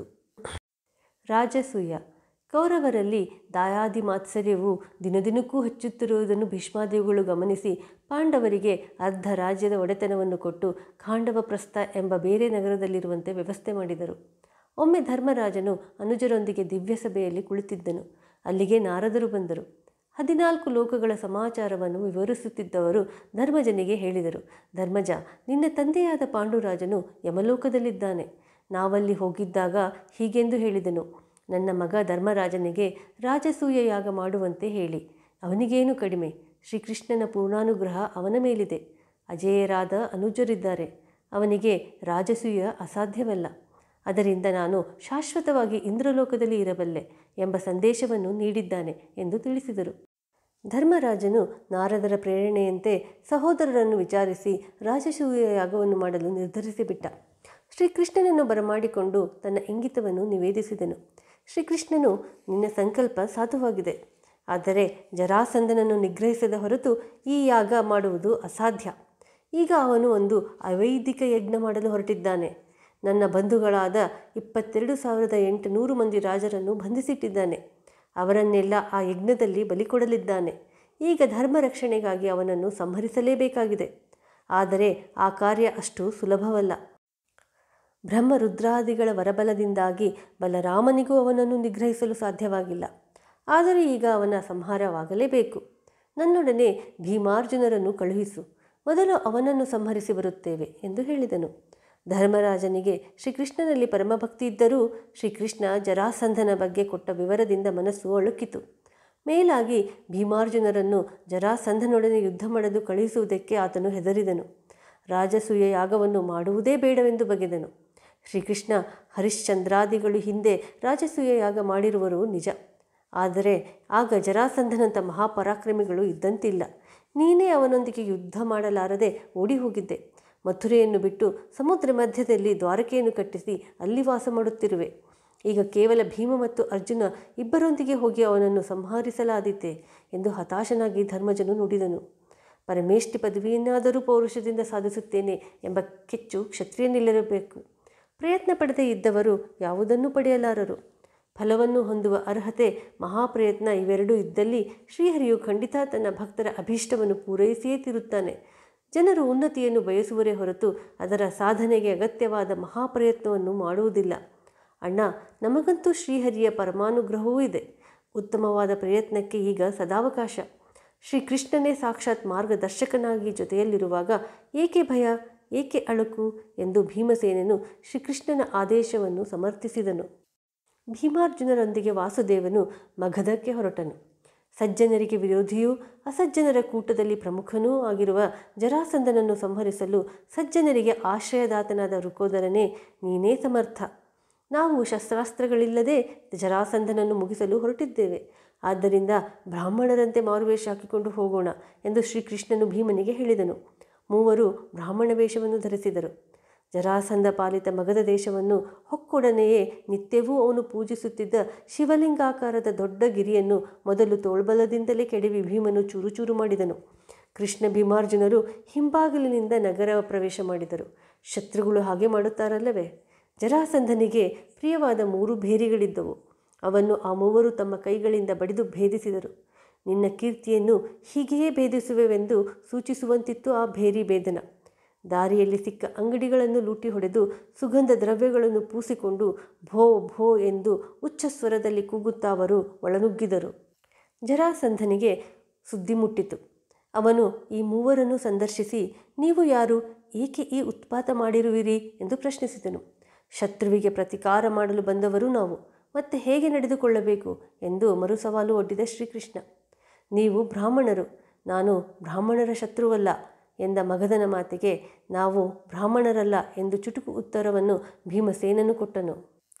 [SPEAKER 1] ರಾಜಸೂಯ ಕೌರವರಲ್ಲಿ ದಾಯಾದಿ ಮಾತ್ಸರ್ಯವು ದಿನದಿನಕ್ಕೂ ಹೆಚ್ಚುತ್ತಿರುವುದನ್ನು ಭೀಷ್ಮಾದೇವಿಗಳು ಗಮನಿಸಿ ಪಾಂಡವರಿಗೆ ಅರ್ಧ ರಾಜ್ಯದ ಒಡೆತನವನ್ನು ಕೊಟ್ಟು ಖಾಂಡವಪ್ರಸ್ಥ ಎಂಬ ಬೇರೆ ನಗರದಲ್ಲಿರುವಂತೆ ವ್ಯವಸ್ಥೆ ಮಾಡಿದರು ಒಮ್ಮೆ ಧರ್ಮರಾಜನು ಅನುಜರೊಂದಿಗೆ ದಿವ್ಯ ಸಭೆಯಲ್ಲಿ ಕುಳಿತಿದ್ದನು ಅಲ್ಲಿಗೆ ನಾರದರು ಬಂದರು ಹದಿನಾಲ್ಕು ಲೋಕಗಳ ಸಮಾಚಾರವನ್ನು ವಿವರಿಸುತ್ತಿದ್ದವರು ಧರ್ಮಜನಿಗೆ ಹೇಳಿದರು ಧರ್ಮಜ ನಿನ್ನ ತಂದೆಯಾದ ಪಾಂಡುರಾಜನು ಯಮಲೋಕದಲ್ಲಿದ್ದಾನೆ ನಾವಲ್ಲಿ ಹೋಗಿದ್ದಾಗ ಹೀಗೆಂದು ಹೇಳಿದನು ನನ್ನ ಮಗ ಧರ್ಮರಾಜನಿಗೆ ರಾಜಸೂಯ ಯಾಗ ಮಾಡುವಂತೆ ಹೇಳಿ ಅವನಿಗೇನು ಕಡಿಮೆ ಶ್ರೀಕೃಷ್ಣನ ಪೂರ್ಣಾನುಗ್ರಹ ಅವನ ಮೇಲಿದೆ ಅಜೇಯರಾದ ಅನುಜರಿದ್ದಾರೆ ಅವನಿಗೆ ರಾಜಸೂಯ ಅಸಾಧ್ಯವಲ್ಲ ಅದರಿಂದ ನಾನು ಶಾಶ್ವತವಾಗಿ ಇಂದ್ರಲೋಕದಲ್ಲಿ ಇರಬಲ್ಲೆ ಎಂಬ ಸಂದೇಶವನ್ನು ನೀಡಿದ್ದಾನೆ ಎಂದು ತಿಳಿಸಿದರು ಧರ್ಮರಾಜನು ನಾರದರ ಪ್ರೇರಣೆಯಂತೆ ಸಹೋದರರನ್ನು ವಿಚಾರಿಸಿ ರಾಜಸೂಯ ಯಾಗವನ್ನು ಮಾಡಲು ನಿರ್ಧರಿಸಿಬಿಟ್ಟ ಶ್ರೀಕೃಷ್ಣನನ್ನು ಬರಮಾಡಿಕೊಂಡು ತನ್ನ ಇಂಗಿತವನ್ನು ನಿವೇದಿಸಿದನು ಶ್ರೀಕೃಷ್ಣನು ನಿನ್ನ ಸಂಕಲ್ಪ ಸಾಧುವಾಗಿದೆ ಆದರೆ ಜರಾಸಂಧನನ್ನು ನಿಗ್ರಹಿಸದ ಹೊರತು ಈ ಯಾಗ ಮಾಡುವುದು ಅಸಾಧ್ಯ ಈಗ ಅವನು ಒಂದು ಅವೈದಿಕ ಯಜ್ಞ ಮಾಡಲು ಹೊರಟಿದ್ದಾನೆ ನನ್ನ ಬಂಧುಗಳಾದ ಇಪ್ಪತ್ತೆರಡು ಸಾವಿರದ ಎಂಟುನೂರು ಮಂದಿ ರಾಜರನ್ನು ಬಂಧಿಸಿಟ್ಟಿದ್ದಾನೆ ಅವರನ್ನೆಲ್ಲ ಆ ಯಜ್ಞದಲ್ಲಿ ಬಲಿಕೊಡಲಿದ್ದಾನೆ ಈಗ ಧರ್ಮ ರಕ್ಷಣೆಗಾಗಿ ಅವನನ್ನು ಸಂಹರಿಸಲೇಬೇಕಾಗಿದೆ ಆದರೆ ಆ ಕಾರ್ಯ ಅಷ್ಟು ಸುಲಭವಲ್ಲ ಬ್ರಹ್ಮರುದ್ರಾದಿಗಳ ವರಬಲದಿಂದಾಗಿ ಬಲರಾಮನಿಗೂ ಅವನನ್ನು ನಿಗ್ರಹಿಸಲು ಸಾಧ್ಯವಾಗಿಲ್ಲ ಆದರೆ ಈಗ ಅವನ ಸಂಹಾರವಾಗಲೇಬೇಕು ನನ್ನೊಡನೆ ಭೀಮಾರ್ಜುನರನ್ನು ಕಳುಹಿಸು ಮೊದಲು ಅವನನ್ನು ಸಂಹರಿಸಿ ಬರುತ್ತೇವೆ ಎಂದು ಹೇಳಿದನು ಧರ್ಮರಾಜನಿಗೆ ಶ್ರೀಕೃಷ್ಣನಲ್ಲಿ ಪರಮಭಕ್ತಿ ಇದ್ದರೂ ಶ್ರೀಕೃಷ್ಣ ಜರಾಸಂಧನ ಬಗ್ಗೆ ಕೊಟ್ಟ ವಿವರದಿಂದ ಮನಸ್ಸು ಅಳುಕಿತು ಮೇಲಾಗಿ ಭೀಮಾರ್ಜುನರನ್ನು ಜರಾಸಂಧನೊಡನೆ ಯುದ್ಧ ಮಾಡಲು ಕಳುಹಿಸುವುದಕ್ಕೆ ಆತನು ಹೆದರಿದನು ರಾಜಸೂಯ ಯಾಗವನ್ನು ಮಾಡುವುದೇ ಬೇಡವೆಂದು ಬಗೆದನು ಶ್ರೀಕೃಷ್ಣ ಹರಿಶ್ಚಂದ್ರಾದಿಗಳು ಹಿಂದೆ ರಾಜಸೂಯ ಯಾಗ ಮಾಡಿರುವರು ನಿಜ ಆದರೆ ಆಗ ಜರಾಸಂಧನಂಥ ಮಹಾಪರಾಕ್ರಮಿಗಳು ಇದ್ದಂತಿಲ್ಲ ನೀನೇ ಅವನೊಂದಿಗೆ ಯುದ್ಧ ಮಾಡಲಾರದೆ ಓಡಿ ಹೋಗಿದ್ದೆ ಮಥುರೆಯನ್ನು ಬಿಟ್ಟು ಸಮುದ್ರ ಮಧ್ಯದಲ್ಲಿ ದ್ವಾರಕೆಯನ್ನು ಕಟ್ಟಿಸಿ ಅಲ್ಲಿ ವಾಸ ಮಾಡುತ್ತಿರುವೆ ಈಗ ಕೇವಲ ಭೀಮ ಮತ್ತು ಅರ್ಜುನ ಇಬ್ಬರೊಂದಿಗೆ ಹೋಗಿ ಅವನನ್ನು ಸಂಹರಿಸಲಾದೀತೆ ಎಂದು ಹತಾಶನಾಗಿ ಧರ್ಮಜನು ನುಡಿದನು ಪರಮೇಷ್ಠಿ ಪದವಿಯನ್ನಾದರೂ ಪೌರುಷದಿಂದ ಸಾಧಿಸುತ್ತೇನೆ ಎಂಬ ಕೆಚ್ಚು ಕ್ಷತ್ರಿಯನಿಲ್ಲಿರಬೇಕು ಪ್ರಯತ್ನ ಪಡದೇ ಇದ್ದವರು ಯಾವುದನ್ನೂ ಪಡೆಯಲಾರರು ಫಲವನ್ನು ಹೊಂದುವ ಅರ್ಹತೆ ಮಹಾಪ್ರಯತ್ನ ಇವೆರಡೂ ಇದ್ದಲ್ಲಿ ಶ್ರೀಹರಿಯು ಖಂಡಿತ ತನ್ನ ಭಕ್ತರ ಅಭೀಷ್ಟವನ್ನು ಪೂರೈಸಿಯೇ ತೀರುತ್ತಾನೆ ಜನರು ಉನ್ನತಿಯನ್ನು ಬಯಸುವರೇ ಹೊರತು ಅದರ ಸಾಧನೆಗೆ ಅಗತ್ಯವಾದ ಮಹಾಪ್ರಯತ್ನವನ್ನು ಮಾಡುವುದಿಲ್ಲ ಅಣ್ಣ ನಮಗಂತೂ ಶ್ರೀಹರಿಯ ಪರಮಾನುಗ್ರಹವೂ ಇದೆ ಉತ್ತಮವಾದ ಪ್ರಯತ್ನಕ್ಕೆ ಈಗ ಸದಾವಕಾಶ ಶ್ರೀಕೃಷ್ಣನೇ ಸಾಕ್ಷಾತ್ ಮಾರ್ಗದರ್ಶಕನಾಗಿ ಜೊತೆಯಲ್ಲಿರುವಾಗ ಏಕೆ ಭಯ ಏಕೆ ಅಳುಕು ಎಂದು ಭೀಮಸೇನನು ಶ್ರೀಕೃಷ್ಣನ ಆದೇಶವನ್ನು ಸಮರ್ಥಿಸಿದನು ಭೀಮಾರ್ಜುನರೊಂದಿಗೆ ವಾಸುದೇವನು ಮಗಧಕ್ಕೆ ಹೊರಟನು ಸಜ್ಜನರಿಗೆ ವಿರೋಧಿಯೂ ಅಸಜ್ಜನರ ಕೂಟದಲ್ಲಿ ಪ್ರಮುಖನೂ ಆಗಿರುವ ಜರಾಸಂಧನನ್ನು ಸಂಹರಿಸಲು ಸಜ್ಜನರಿಗೆ ಆಶ್ರಯದಾತನಾದ ರುಕೋದರನೇ ನೀನೇ ಸಮರ್ಥ ನಾವು ಶಸ್ತ್ರಾಸ್ತ್ರಗಳಿಲ್ಲದೆ ಜರಾಸಂಧನನ್ನು ಮುಗಿಸಲು ಹೊರಟಿದ್ದೇವೆ ಆದ್ದರಿಂದ ಬ್ರಾಹ್ಮಣರಂತೆ ಮಾರುವೇಷ ಹಾಕಿಕೊಂಡು ಹೋಗೋಣ ಎಂದು ಶ್ರೀಕೃಷ್ಣನು ಭೀಮನಿಗೆ ಹೇಳಿದನು ಮೂವರು ಬ್ರಾಹ್ಮಣ ವೇಷವನ್ನು ಧರಿಸಿದರು ಜರಾಸಂಧ ಪಾಲಿತ ಮಗಧ ದೇಶವನ್ನು ಹೊಕ್ಕೊಡನೆಯೇ ನಿತ್ಯವೂ ಅವನು ಪೂಜಿಸುತ್ತಿದ್ದ ಶಿವಲಿಂಗಾಕಾರದ ದೊಡ್ಡ ಗಿರಿಯನ್ನು ಮೊದಲು ತೋಳ್ಬಲದಿಂದಲೇ ಕೆಡವಿ ಭೀಮನು ಚೂರುಚೂರು ಮಾಡಿದನು ಕೃಷ್ಣ ಭೀಮಾರ್ಜುನರು ಹಿಂಬಾಗಿಲಿನಿಂದ ನಗರ ಪ್ರವೇಶ ಮಾಡಿದರು ಶತ್ರುಗಳು ಹಾಗೆ ಮಾಡುತ್ತಾರಲ್ಲವೇ ಜರಾಸಂಧನಿಗೆ ಪ್ರಿಯವಾದ ಮೂರು ಭೇರಿಗಳಿದ್ದವು ಅವನ್ನು ಆ ಮೂವರು ತಮ್ಮ ಕೈಗಳಿಂದ ಬಡಿದು ಭೇದಿಸಿದರು ನಿನ್ನ ಕೀರ್ತಿಯನ್ನು ಹೀಗೆಯೇ ಭೇದಿಸುವೆವೆಂದು ಸೂಚಿಸುವಂತಿತ್ತು ಆ ಭೇರಿ ಭೇದನ ದಾರಿಯಲ್ಲಿ ಸಿಕ್ಕ ಅಂಗಡಿಗಳನ್ನು ಲೂಟಿ ಹೊಡೆದು ಸುಗಂಧ ದ್ರವ್ಯಗಳನ್ನು ಪೂಸಿಕೊಂಡು ಭೋ ಭೋ ಎಂದು ಉಚ್ಚ ಸ್ವರದಲ್ಲಿ ಕೂಗುತ್ತಾ ಅವರು ಒಳನುಗ್ಗಿದರು ಜರಾಸಂಧನಿಗೆ ಸುದ್ದಿ ಮುಟ್ಟಿತು ಅವನು ಈ ಮೂವರನ್ನು ಸಂದರ್ಶಿಸಿ ನೀವು ಯಾರು ಏಕೆ ಈ ಉತ್ಪಾತ ಮಾಡಿರುವಿರಿ ಎಂದು ಪ್ರಶ್ನಿಸಿದನು ಶತ್ರುವಿಗೆ ಪ್ರತಿಕಾರ ಮಾಡಲು ಬಂದವರು ನಾವು ಮತ್ತೆ ಹೇಗೆ ನಡೆದುಕೊಳ್ಳಬೇಕು ಎಂದು ಮರುಸವಾಲು ಒಡ್ಡಿದ ಶ್ರೀಕೃಷ್ಣ ನೀವು ಬ್ರಾಹ್ಮಣರು ನಾನು ಬ್ರಾಹ್ಮಣರ ಶತ್ರುವಲ್ಲ ಎಂದ ಮಗಧನ ಮಾತಿಗೆ ನಾವು ಬ್ರಾಹ್ಮಣರಲ್ಲ ಎಂದು ಚುಟುಕು ಉತ್ತರವನ್ನು ಭೀಮಸೇನನು ಕೊಟ್ಟನು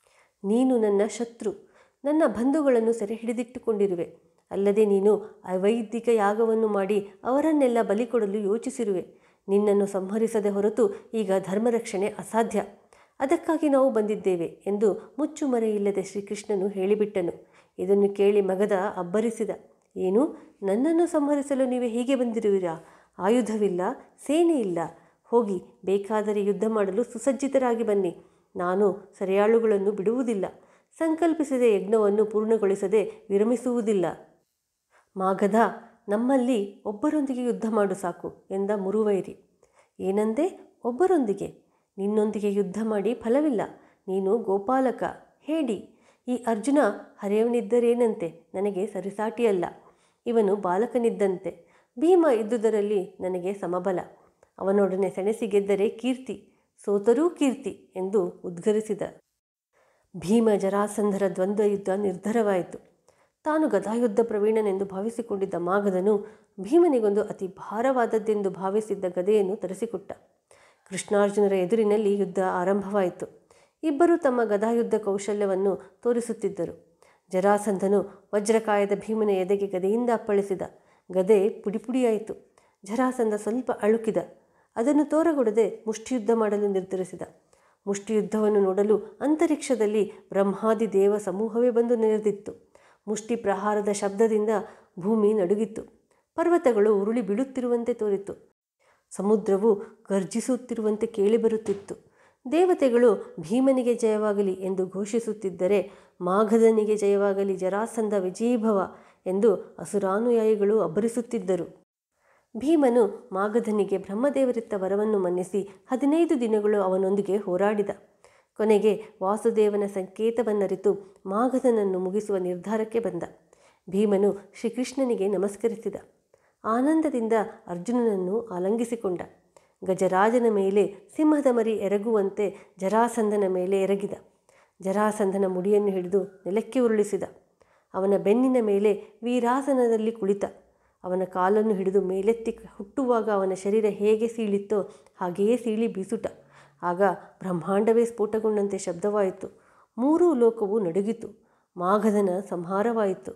[SPEAKER 1] ನೀನು ನನ್ನ ಶತ್ರು ನನ್ನ ಬಂಧುಗಳನ್ನು ಸೆರೆ ಹಿಡಿದಿಟ್ಟುಕೊಂಡಿರುವೆ ಅಲ್ಲದೆ ನೀನು ಅವೈದಿಕ ಯಾಗವನ್ನು ಮಾಡಿ ಅವರನ್ನೆಲ್ಲ ಬಲಿ ಕೊಡಲು ಯೋಚಿಸಿರುವೆ ನಿನ್ನನ್ನು ಸಂಹರಿಸದೆ ಹೊರತು ಈಗ ಧರ್ಮರಕ್ಷಣೆ ಅಸಾಧ್ಯ ಅದಕ್ಕಾಗಿ ನಾವು ಬಂದಿದ್ದೇವೆ ಎಂದು ಮುಚ್ಚುಮರೆಯಿಲ್ಲದೆ ಶ್ರೀಕೃಷ್ಣನು ಹೇಳಿಬಿಟ್ಟನು ಇದನ್ನು ಕೇಳಿ ಮಗದ ಅಬ್ಬರಿಸಿದ ಏನು ನನ್ನನ್ನು ಸಂಹರಿಸಲು ನೀವು ಹೀಗೆ ಬಂದಿರುವಿರಾ ಆಯುಧವಿಲ್ಲ ಸೇನೆ ಇಲ್ಲ ಹೋಗಿ ಬೇಕಾದರೆ ಯುದ್ಧ ಮಾಡಲು ಸುಸಜ್ಜಿತರಾಗಿ ಬನ್ನಿ ನಾನು ಸರಿಯಾಳುಗಳನ್ನು ಬಿಡುವುದಿಲ್ಲ ಸಂಕಲ್ಪಿಸಿದ ಯಜ್ಞವನ್ನು ಪೂರ್ಣಗೊಳಿಸದೆ ವಿರಮಿಸುವುದಿಲ್ಲ ಮಾಗಧ ನಮ್ಮಲ್ಲಿ ಒಬ್ಬರೊಂದಿಗೆ ಯುದ್ಧ ಮಾಡು ಸಾಕು ಎಂದ ಮುರುವೈರಿ ಏನಂದೆ ಒಬ್ಬರೊಂದಿಗೆ ನಿನ್ನೊಂದಿಗೆ ಯುದ್ಧ ಮಾಡಿ ಫಲವಿಲ್ಲ ನೀನು ಗೋಪಾಲಕ ಹೇಳಿ ಈ ಅರ್ಜುನ ಹರೆಯವನಿದ್ದರೇನಂತೆ ನನಗೆ ಸರಿಸಾಟಿಯಲ್ಲ ಇವನು ಬಾಲಕನಿದ್ದಂತೆ ಭೀಮ ಇದ್ದುದರಲ್ಲಿ ನನಗೆ ಸಮಬಲ ಅವನೊಡನೆ ಸೆಣಸಿ ಗೆದ್ದರೆ ಕೀರ್ತಿ ಸೋತರೂ ಕೀರ್ತಿ ಎಂದು ಉದ್ಗರಿಸಿದ ಭೀಮ ಜರಾಸಂಧರ ದ್ವಂದ್ವ ಯುದ್ಧ ನಿರ್ಧಾರವಾಯಿತು ತಾನು ಗದಾಯುದ್ಧ ಪ್ರವೀಣನೆಂದು ಭಾವಿಸಿಕೊಂಡಿದ್ದ ಮಾಗಧನು ಭೀಮನಿಗೊಂದು ಅತಿ ಭಾರವಾದದ್ದೆಂದು ಭಾವಿಸಿದ್ದ ಗದೆಯನ್ನು ತರಿಸಿಕೊಟ್ಟ ಕೃಷ್ಣಾರ್ಜುನರ ಎದುರಿನಲ್ಲಿ ಯುದ್ಧ ಆರಂಭವಾಯಿತು ಇಬ್ಬರು ತಮ್ಮ ಗದಾಯುದ್ಧ ಕೌಶಲ್ಯವನ್ನು ತೋರಿಸುತ್ತಿದ್ದರು ಜರಾಸಂಧನು ವಜ್ರಕಾಯದ ಭೀಮನ ಎದೆಗೆ ಗದೆಯಿಂದ ಅಪ್ಪಳಿಸಿದ ಗದೆ ಪುಡಿಪುಡಿಯಾಯಿತು ಜರಾಸಂಧ ಸ್ವಲ್ಪ ಅಳುಕಿದ ಅದನ್ನು ತೋರಗೊಡದೆ ಮುಷ್ಟಿಯುದ್ಧ ಮಾಡಲು ನಿರ್ಧರಿಸಿದ ಮುಷ್ಟಿಯುದ್ಧವನ್ನು ನೋಡಲು ಅಂತರಿಕ್ಷದಲ್ಲಿ ಬ್ರಹ್ಮಾದಿ ದೇವ ಸಮೂಹವೇ ಬಂದು ನೆರೆದಿತ್ತು ಮುಷ್ಟಿ ಪ್ರಹಾರದ ಶಬ್ದದಿಂದ ಭೂಮಿ ನಡುಗಿತ್ತು ಪರ್ವತಗಳು ಉರುಳಿ ಬೀಳುತ್ತಿರುವಂತೆ ತೋರಿತು ಸಮುದ್ರವು ಗರ್ಜಿಸುತ್ತಿರುವಂತೆ ಕೇಳಿಬರುತ್ತಿತ್ತು ದೇವತೆಗಳು ಭೀಮನಿಗೆ ಜಯವಾಗಲಿ ಎಂದು ಘೋಷಿಸುತ್ತಿದ್ದರೆ ಮಾಘದನಿಗೆ ಜಯವಾಗಲಿ ಜರಾಸಂಧ ವಿಜಯೀಭವ ಎಂದು ಅಸುರಾನುಯಾಯಿಗಳು ಅಬ್ಬರಿಸುತ್ತಿದ್ದರು ಭೀಮನು ಮಾಗಧನಿಗೆ ಬ್ರಹ್ಮದೇವರಿತ್ತ ವರವನ್ನು ಮನ್ನಿಸಿ ಹದಿನೈದು ದಿನಗಳು ಅವನೊಂದಿಗೆ ಹೋರಾಡಿದ ಕೊನೆಗೆ ವಾಸುದೇವನ ಸಂಕೇತವನ್ನರಿತು ಮಾಗಧನನ್ನು ಮುಗಿಸುವ ನಿರ್ಧಾರಕ್ಕೆ ಬಂದ ಭೀಮನು ಶ್ರೀಕೃಷ್ಣನಿಗೆ ನಮಸ್ಕರಿಸಿದ ಆನಂದದಿಂದ ಅರ್ಜುನನನ್ನು ಆಲಂಗಿಸಿಕೊಂಡ ಗಜರಾಜನ ಮೇಲೆ ಸಿಂಹದ ಮರಿ ಎರಗುವಂತೆ ಜರಾಸಂಧನ ಮೇಲೆ ಎರಗಿದ ಜರಾಸಂಧನ ಮುಡಿಯನ್ನು ಹಿಡಿದು ನೆಲಕ್ಕೆ ಉರುಳಿಸಿದ ಅವನ ಬೆನ್ನಿನ ಮೇಲೆ ವೀರಾಸನದಲ್ಲಿ ಕುಳಿತ ಅವನ ಕಾಲನ್ನು ಹಿಡಿದು ಮೇಲೆತ್ತಿ ಹುಟ್ಟುವಾಗ ಅವನ ಶರೀರ ಹೇಗೆ ಸೀಳಿತ್ತೋ ಹಾಗೆಯೇ ಸೀಳಿ ಬೀಸುಟ ಆಗ ಬ್ರಹ್ಮಾಂಡವೇ ಸ್ಫೋಟಗೊಂಡಂತೆ ಶಬ್ದವಾಯಿತು ಮೂರೂ ಲೋಕವು ನಡುಗಿತು ಮಾಘದನ ಸಂಹಾರವಾಯಿತು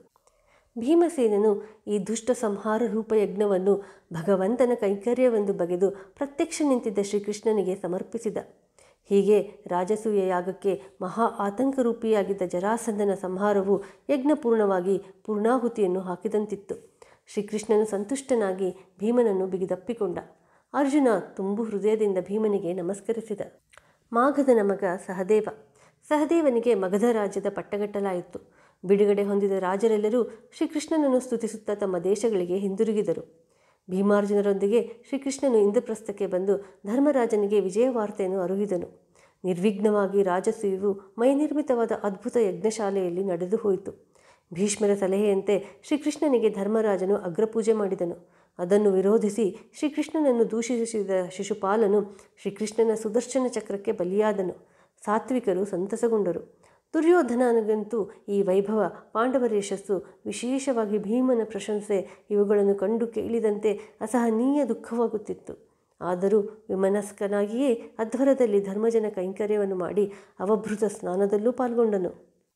[SPEAKER 1] ಭೀಮಸೇನನು ಈ ದುಷ್ಟ ಸಂಹಾರ ರೂಪಯಜ್ಞವನ್ನು ಭಗವಂತನ ಕೈಂಕರ್ಯವೆಂದು ಬಗೆದು ಪ್ರತ್ಯಕ್ಷ ನಿಂತಿದ್ದ ಶ್ರೀಕೃಷ್ಣನಿಗೆ ಸಮರ್ಪಿಸಿದ ಹೀಗೆ ರಾಜಸೂಯ ಯಾಗಕ್ಕೆ ಮಹಾ ಆತಂಕರೂಪಿಯಾಗಿದ್ದ ಜರಾಸಂಧನ ಸಂಹಾರವು ಯಜ್ಞಪೂರ್ಣವಾಗಿ ಪೂರ್ಣಾಹುತಿಯನ್ನು ಹಾಕಿದಂತಿತ್ತು ಶ್ರೀಕೃಷ್ಣನು ಸಂತುಷ್ಟನಾಗಿ ಭೀಮನನ್ನು ಬಿಗಿದಪ್ಪಿಕೊಂಡ ಅರ್ಜುನ ತುಂಬು ಹೃದಯದಿಂದ ಭೀಮನಿಗೆ ನಮಸ್ಕರಿಸಿದ ಮಾಘದನ ಮಗ ಸಹದೇವ ಸಹದೇವನಿಗೆ ಮಗಧ ರಾಜ್ಯದ ಪಟ್ಟಗಟ್ಟಲಾಯಿತು ಬಿಡುಗಡೆ ಹೊಂದಿದ ರಾಜರೆಲ್ಲರೂ ಶ್ರೀಕೃಷ್ಣನನ್ನು ಸ್ತುತಿಸುತ್ತಾ ತಮ್ಮ ದೇಶಗಳಿಗೆ ಹಿಂದಿರುಗಿದರು ಭೀಮಾರ್ಜುನರೊಂದಿಗೆ ಶ್ರೀಕೃಷ್ಣನು ಇಂದ್ರಪ್ರಸ್ಥಕ್ಕೆ ಬಂದು ಧರ್ಮರಾಜನಿಗೆ ವಿಜಯ ವಾರ್ತೆಯನ್ನು ಅರುಹಿದನು ನಿರ್ವಿಘ್ನವಾಗಿ ರಾಜಸೂಯವು ಮೈನಿರ್ಮಿತವಾದ ಅದ್ಭುತ ಯಜ್ಞಶಾಲೆಯಲ್ಲಿ ನಡೆದು ಹೋಯಿತು ಭೀಷ್ಮರ ಸಲಹೆಯಂತೆ ಶ್ರೀಕೃಷ್ಣನಿಗೆ ಧರ್ಮರಾಜನು ಅಗ್ರಪೂಜೆ ಮಾಡಿದನು ಅದನ್ನು ವಿರೋಧಿಸಿ ಶ್ರೀಕೃಷ್ಣನನ್ನು ದೂಷಿಸಿದ ಶಿಶುಪಾಲನು ಶ್ರೀಕೃಷ್ಣನ ಸುದರ್ಶನ ಚಕ್ರಕ್ಕೆ ಬಲಿಯಾದನು ಸಾತ್ವಿಕರು ಸಂತಸಗೊಂಡರು ದುರ್ಯೋಧನನಿಗಂತೂ ಈ ವೈಭವ ಪಾಂಡವರ ಯಶಸ್ಸು ವಿಶೇಷವಾಗಿ ಭೀಮನ ಪ್ರಶಂಸೆ ಇವುಗಳನ್ನು ಕಂಡು ಕೇಳಿದಂತೆ ಅಸಹನೀಯ ದುಃಖವಾಗುತ್ತಿತ್ತು ಆದರೂ ವಿಮನಸ್ಕನಾಗಿಯೇ ಅಧ್ವರದಲ್ಲಿ ಧರ್ಮಜನ ಕೈಂಕರ್ಯವನ್ನು ಮಾಡಿ ಅವಭೃತ ಸ್ನಾನದಲ್ಲೂ ಪಾಲ್ಗೊಂಡನು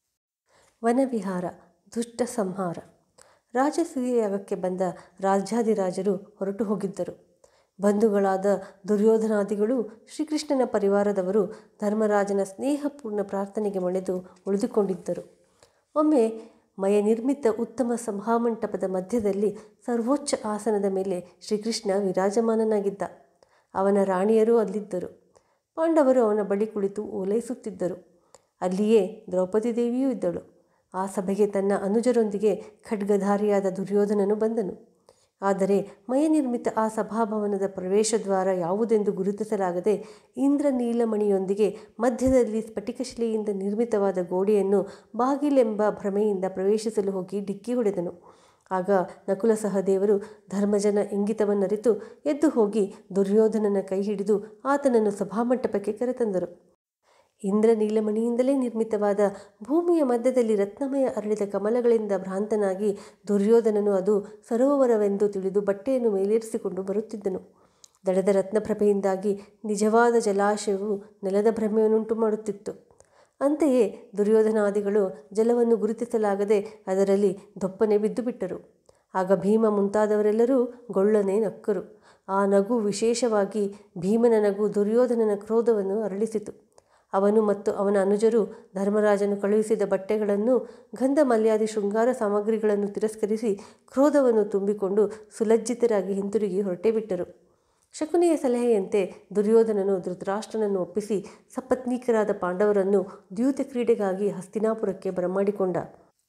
[SPEAKER 1] ವನವಿಹಾರ ದುಷ್ಟ ಸಂಹಾರ ರಾಜಸೂಯಯಾಗಕ್ಕೆ ಬಂದ ರಾಜ್ಯಾಧಿರಾಜರು ಹೊರಟು ಹೋಗಿದ್ದರು ಬಂಧುಗಳಾದ ದುರ್ಯೋಧನಾದಿಗಳು ಶ್ರೀಕೃಷ್ಣನ ಪರಿವಾರದವರು ಧರ್ಮರಾಜನ ಸ್ನೇಹಪೂರ್ಣ ಪ್ರಾರ್ಥನೆಗೆ ಮಣಿದು ಉಳಿದುಕೊಂಡಿದ್ದರು ಒಮ್ಮೆ ಮಯ ನಿರ್ಮಿತ ಉತ್ತಮ ಸಭಾಮಂಟಪದ ಮಧ್ಯದಲ್ಲಿ ಸರ್ವೋಚ್ಚ ಆಸನದ ಮೇಲೆ ಶ್ರೀಕೃಷ್ಣ ವಿರಾಜಮಾನನಾಗಿದ್ದ ಅವನ ರಾಣಿಯರೂ ಅಲ್ಲಿದ್ದರು ಪಾಂಡವರು ಅವನ ಬಳಿ ಕುಳಿತು ಓಲೈಸುತ್ತಿದ್ದರು ಅಲ್ಲಿಯೇ ದ್ರೌಪದಿ ದೇವಿಯೂ ಇದ್ದಳು ಆ ಸಭೆಗೆ ತನ್ನ ಅನುಜರೊಂದಿಗೆ ಖಡ್ಗಧಾರಿಯಾದ ದುರ್ಯೋಧನನು ಬಂದನು ಆದರೆ ಮಯನಿರ್ಮಿತ ಆ ಸಭಾಭವನದ ಪ್ರವೇಶದ್ವಾರ ಯಾವುದೆಂದು ಗುರುತಿಸಲಾಗದೆ ಇಂದ್ರನೀಲಮಣಿಯೊಂದಿಗೆ ಮಧ್ಯದಲ್ಲಿ ಸ್ಫಟಿಕಶಿಲೆಯಿಂದ ನಿರ್ಮಿತವಾದ ಗೋಡೆಯನ್ನು ಬಾಗಿಲೆಂಬ ಭ್ರಮೆಯಿಂದ ಪ್ರವೇಶಿಸಲು ಹೋಗಿ ಡಿಕ್ಕಿ ಹೊಡೆದನು ಆಗ ನಕುಲ ಸಹದೇವರು ಧರ್ಮಜನ ಇಂಗಿತವನ್ನರಿತು ಎದ್ದು ಹೋಗಿ ದುರ್ಯೋಧನನ ಕೈ ಹಿಡಿದು ಆತನನ್ನು ಸಭಾಮಂಟಪಕ್ಕೆ ಕರೆತಂದರು ಇಂದ್ರ ನೀಲಮಣಿಯಿಂದಲೇ ನಿರ್ಮಿತವಾದ ಭೂಮಿಯ ಮಧ್ಯದಲ್ಲಿ ರತ್ನಮಯ ಅರಳಿದ ಕಮಲಗಳಿಂದ ಭ್ರಾಂತನಾಗಿ ದುರ್ಯೋಧನನು ಅದು ಸರೋವರವೆಂದು ತಿಳಿದು ಬಟ್ಟೆಯನ್ನು ಮೇಲೇರಿಸಿಕೊಂಡು ಬರುತ್ತಿದ್ದನು ದಡದ ರತ್ನಪ್ರಭೆಯಿಂದಾಗಿ ನಿಜವಾದ ಜಲಾಶಯವು ನೆಲದ ಭ್ರಮೆಯನ್ನುಂಟು ಮಾಡುತ್ತಿತ್ತು ಅಂತೆಯೇ ದುರ್ಯೋಧನಾದಿಗಳು ಜಲವನ್ನು ಗುರುತಿಸಲಾಗದೆ ಅದರಲ್ಲಿ ದೊಪ್ಪನೆ ಬಿದ್ದುಬಿಟ್ಟರು ಆಗ ಭೀಮ ಮುಂತಾದವರೆಲ್ಲರೂ ಗೊಳ್ಳನೆ ನಕ್ಕರು ಆ ನಗು ವಿಶೇಷವಾಗಿ ಭೀಮನ ನಗು ದುರ್ಯೋಧನನ ಕ್ರೋಧವನ್ನು ಅರಳಿಸಿತು ಅವನು ಮತ್ತು ಅವನ ಅನುಜರು ಧರ್ಮರಾಜನು ಕಳುಹಿಸಿದ ಬಟ್ಟೆಗಳನ್ನು ಗಂಧ ಮಲ್ಯಾದಿ ಶೃಂಗಾರ ಸಾಮಗ್ರಿಗಳನ್ನು ತಿರಸ್ಕರಿಸಿ ಕ್ರೋಧವನ್ನು ತುಂಬಿಕೊಂಡು ಸುಲಜ್ಜಿತರಾಗಿ ಹಿಂತಿರುಗಿ ಹೊರಟೇ ಬಿಟ್ಟರು ಶಕುನಿಯ ಸಲಹೆಯಂತೆ ದುರ್ಯೋಧನನು ಧೃತರಾಷ್ಟ್ರನನ್ನು ಒಪ್ಪಿಸಿ ಸಪತ್ನೀಕರಾದ ಪಾಂಡವರನ್ನು ದ್ಯೂತ ಕ್ರೀಡೆಗಾಗಿ ಹಸ್ತಿನಾಪುರಕ್ಕೆ ಬರಮಾಡಿಕೊಂಡ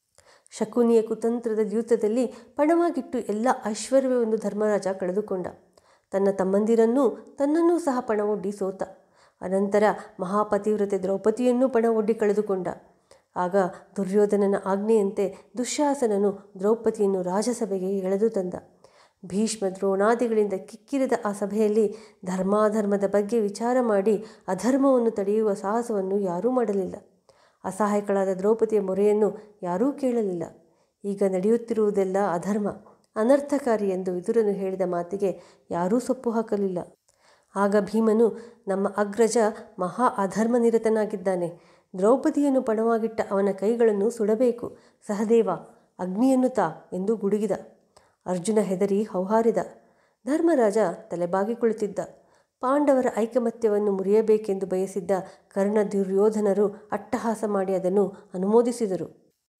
[SPEAKER 1] ಶಕುನಿಯ ಕುತಂತ್ರದ ದ್ಯೂತದಲ್ಲಿ ಪಣವಾಗಿಟ್ಟು ಎಲ್ಲ ಐಶ್ವರ್ಯವನ್ನು ಧರ್ಮರಾಜ ಕಳೆದುಕೊಂಡ ತನ್ನ ತಮ್ಮಂದಿರನ್ನೂ ತನ್ನನ್ನೂ ಸಹ ಪಣವೊಡ್ಡಿ ಸೋತ ಅನಂತರ ಮಹಾಪತಿವ್ರತೆ ದ್ರೌಪದಿಯನ್ನೂ ಪಣವೊಡ್ಡಿ ಕಳೆದುಕೊಂಡ ಆಗ ದುರ್ಯೋಧನನ ಆಜ್ಞೆಯಂತೆ ದುಶ್ಯಾಸನನು ದ್ರೌಪದಿಯನ್ನು ರಾಜಸಭೆಗೆ ಎಳೆದು ತಂದ ಭೀಷ್ಮ ದ್ರೋಣಾದಿಗಳಿಂದ ಕಿಕ್ಕಿರಿದ ಆ ಸಭೆಯಲ್ಲಿ ಧರ್ಮಾಧರ್ಮದ ಬಗ್ಗೆ ವಿಚಾರ ಮಾಡಿ ಅಧರ್ಮವನ್ನು ತಡೆಯುವ ಸಾಹಸವನ್ನು ಯಾರೂ ಮಾಡಲಿಲ್ಲ ಅಸಹಾಯಕಳಾದ ದ್ರೌಪದಿಯ ಮೊರೆಯನ್ನು ಯಾರೂ ಕೇಳಲಿಲ್ಲ ಈಗ ನಡೆಯುತ್ತಿರುವುದೆಲ್ಲ ಅಧರ್ಮ ಅನರ್ಥಕಾರಿ ಎಂದು ವಿದುರನು ಹೇಳಿದ ಮಾತಿಗೆ ಯಾರೂ ಸೊಪ್ಪು ಹಾಕಲಿಲ್ಲ ಆಗ ಭೀಮನು ನಮ್ಮ ಅಗ್ರಜ ಮಹಾ ಅಧರ್ಮ ನಿರತನಾಗಿದ್ದಾನೆ ದ್ರೌಪದಿಯನ್ನು ಪಣವಾಗಿಟ್ಟ ಅವನ ಕೈಗಳನ್ನು ಸುಡಬೇಕು ಸಹದೇವ ಅಗ್ನಿಯನ್ನು ತಾ ಎಂದು ಗುಡುಗಿದ ಅರ್ಜುನ ಹೆದರಿ ಹೌಹಾರಿದ ಧರ್ಮರಾಜ ತಲೆಬಾಗಿ ಕುಳಿತಿದ್ದ ಪಾಂಡವರ ಐಕಮತ್ಯವನ್ನು ಮುರಿಯಬೇಕೆಂದು ಬಯಸಿದ್ದ ಕರ್ಣ ದುರ್ಯೋಧನರು ಅಟ್ಟಹಾಸ ಮಾಡಿ ಅದನ್ನು ಅನುಮೋದಿಸಿದರು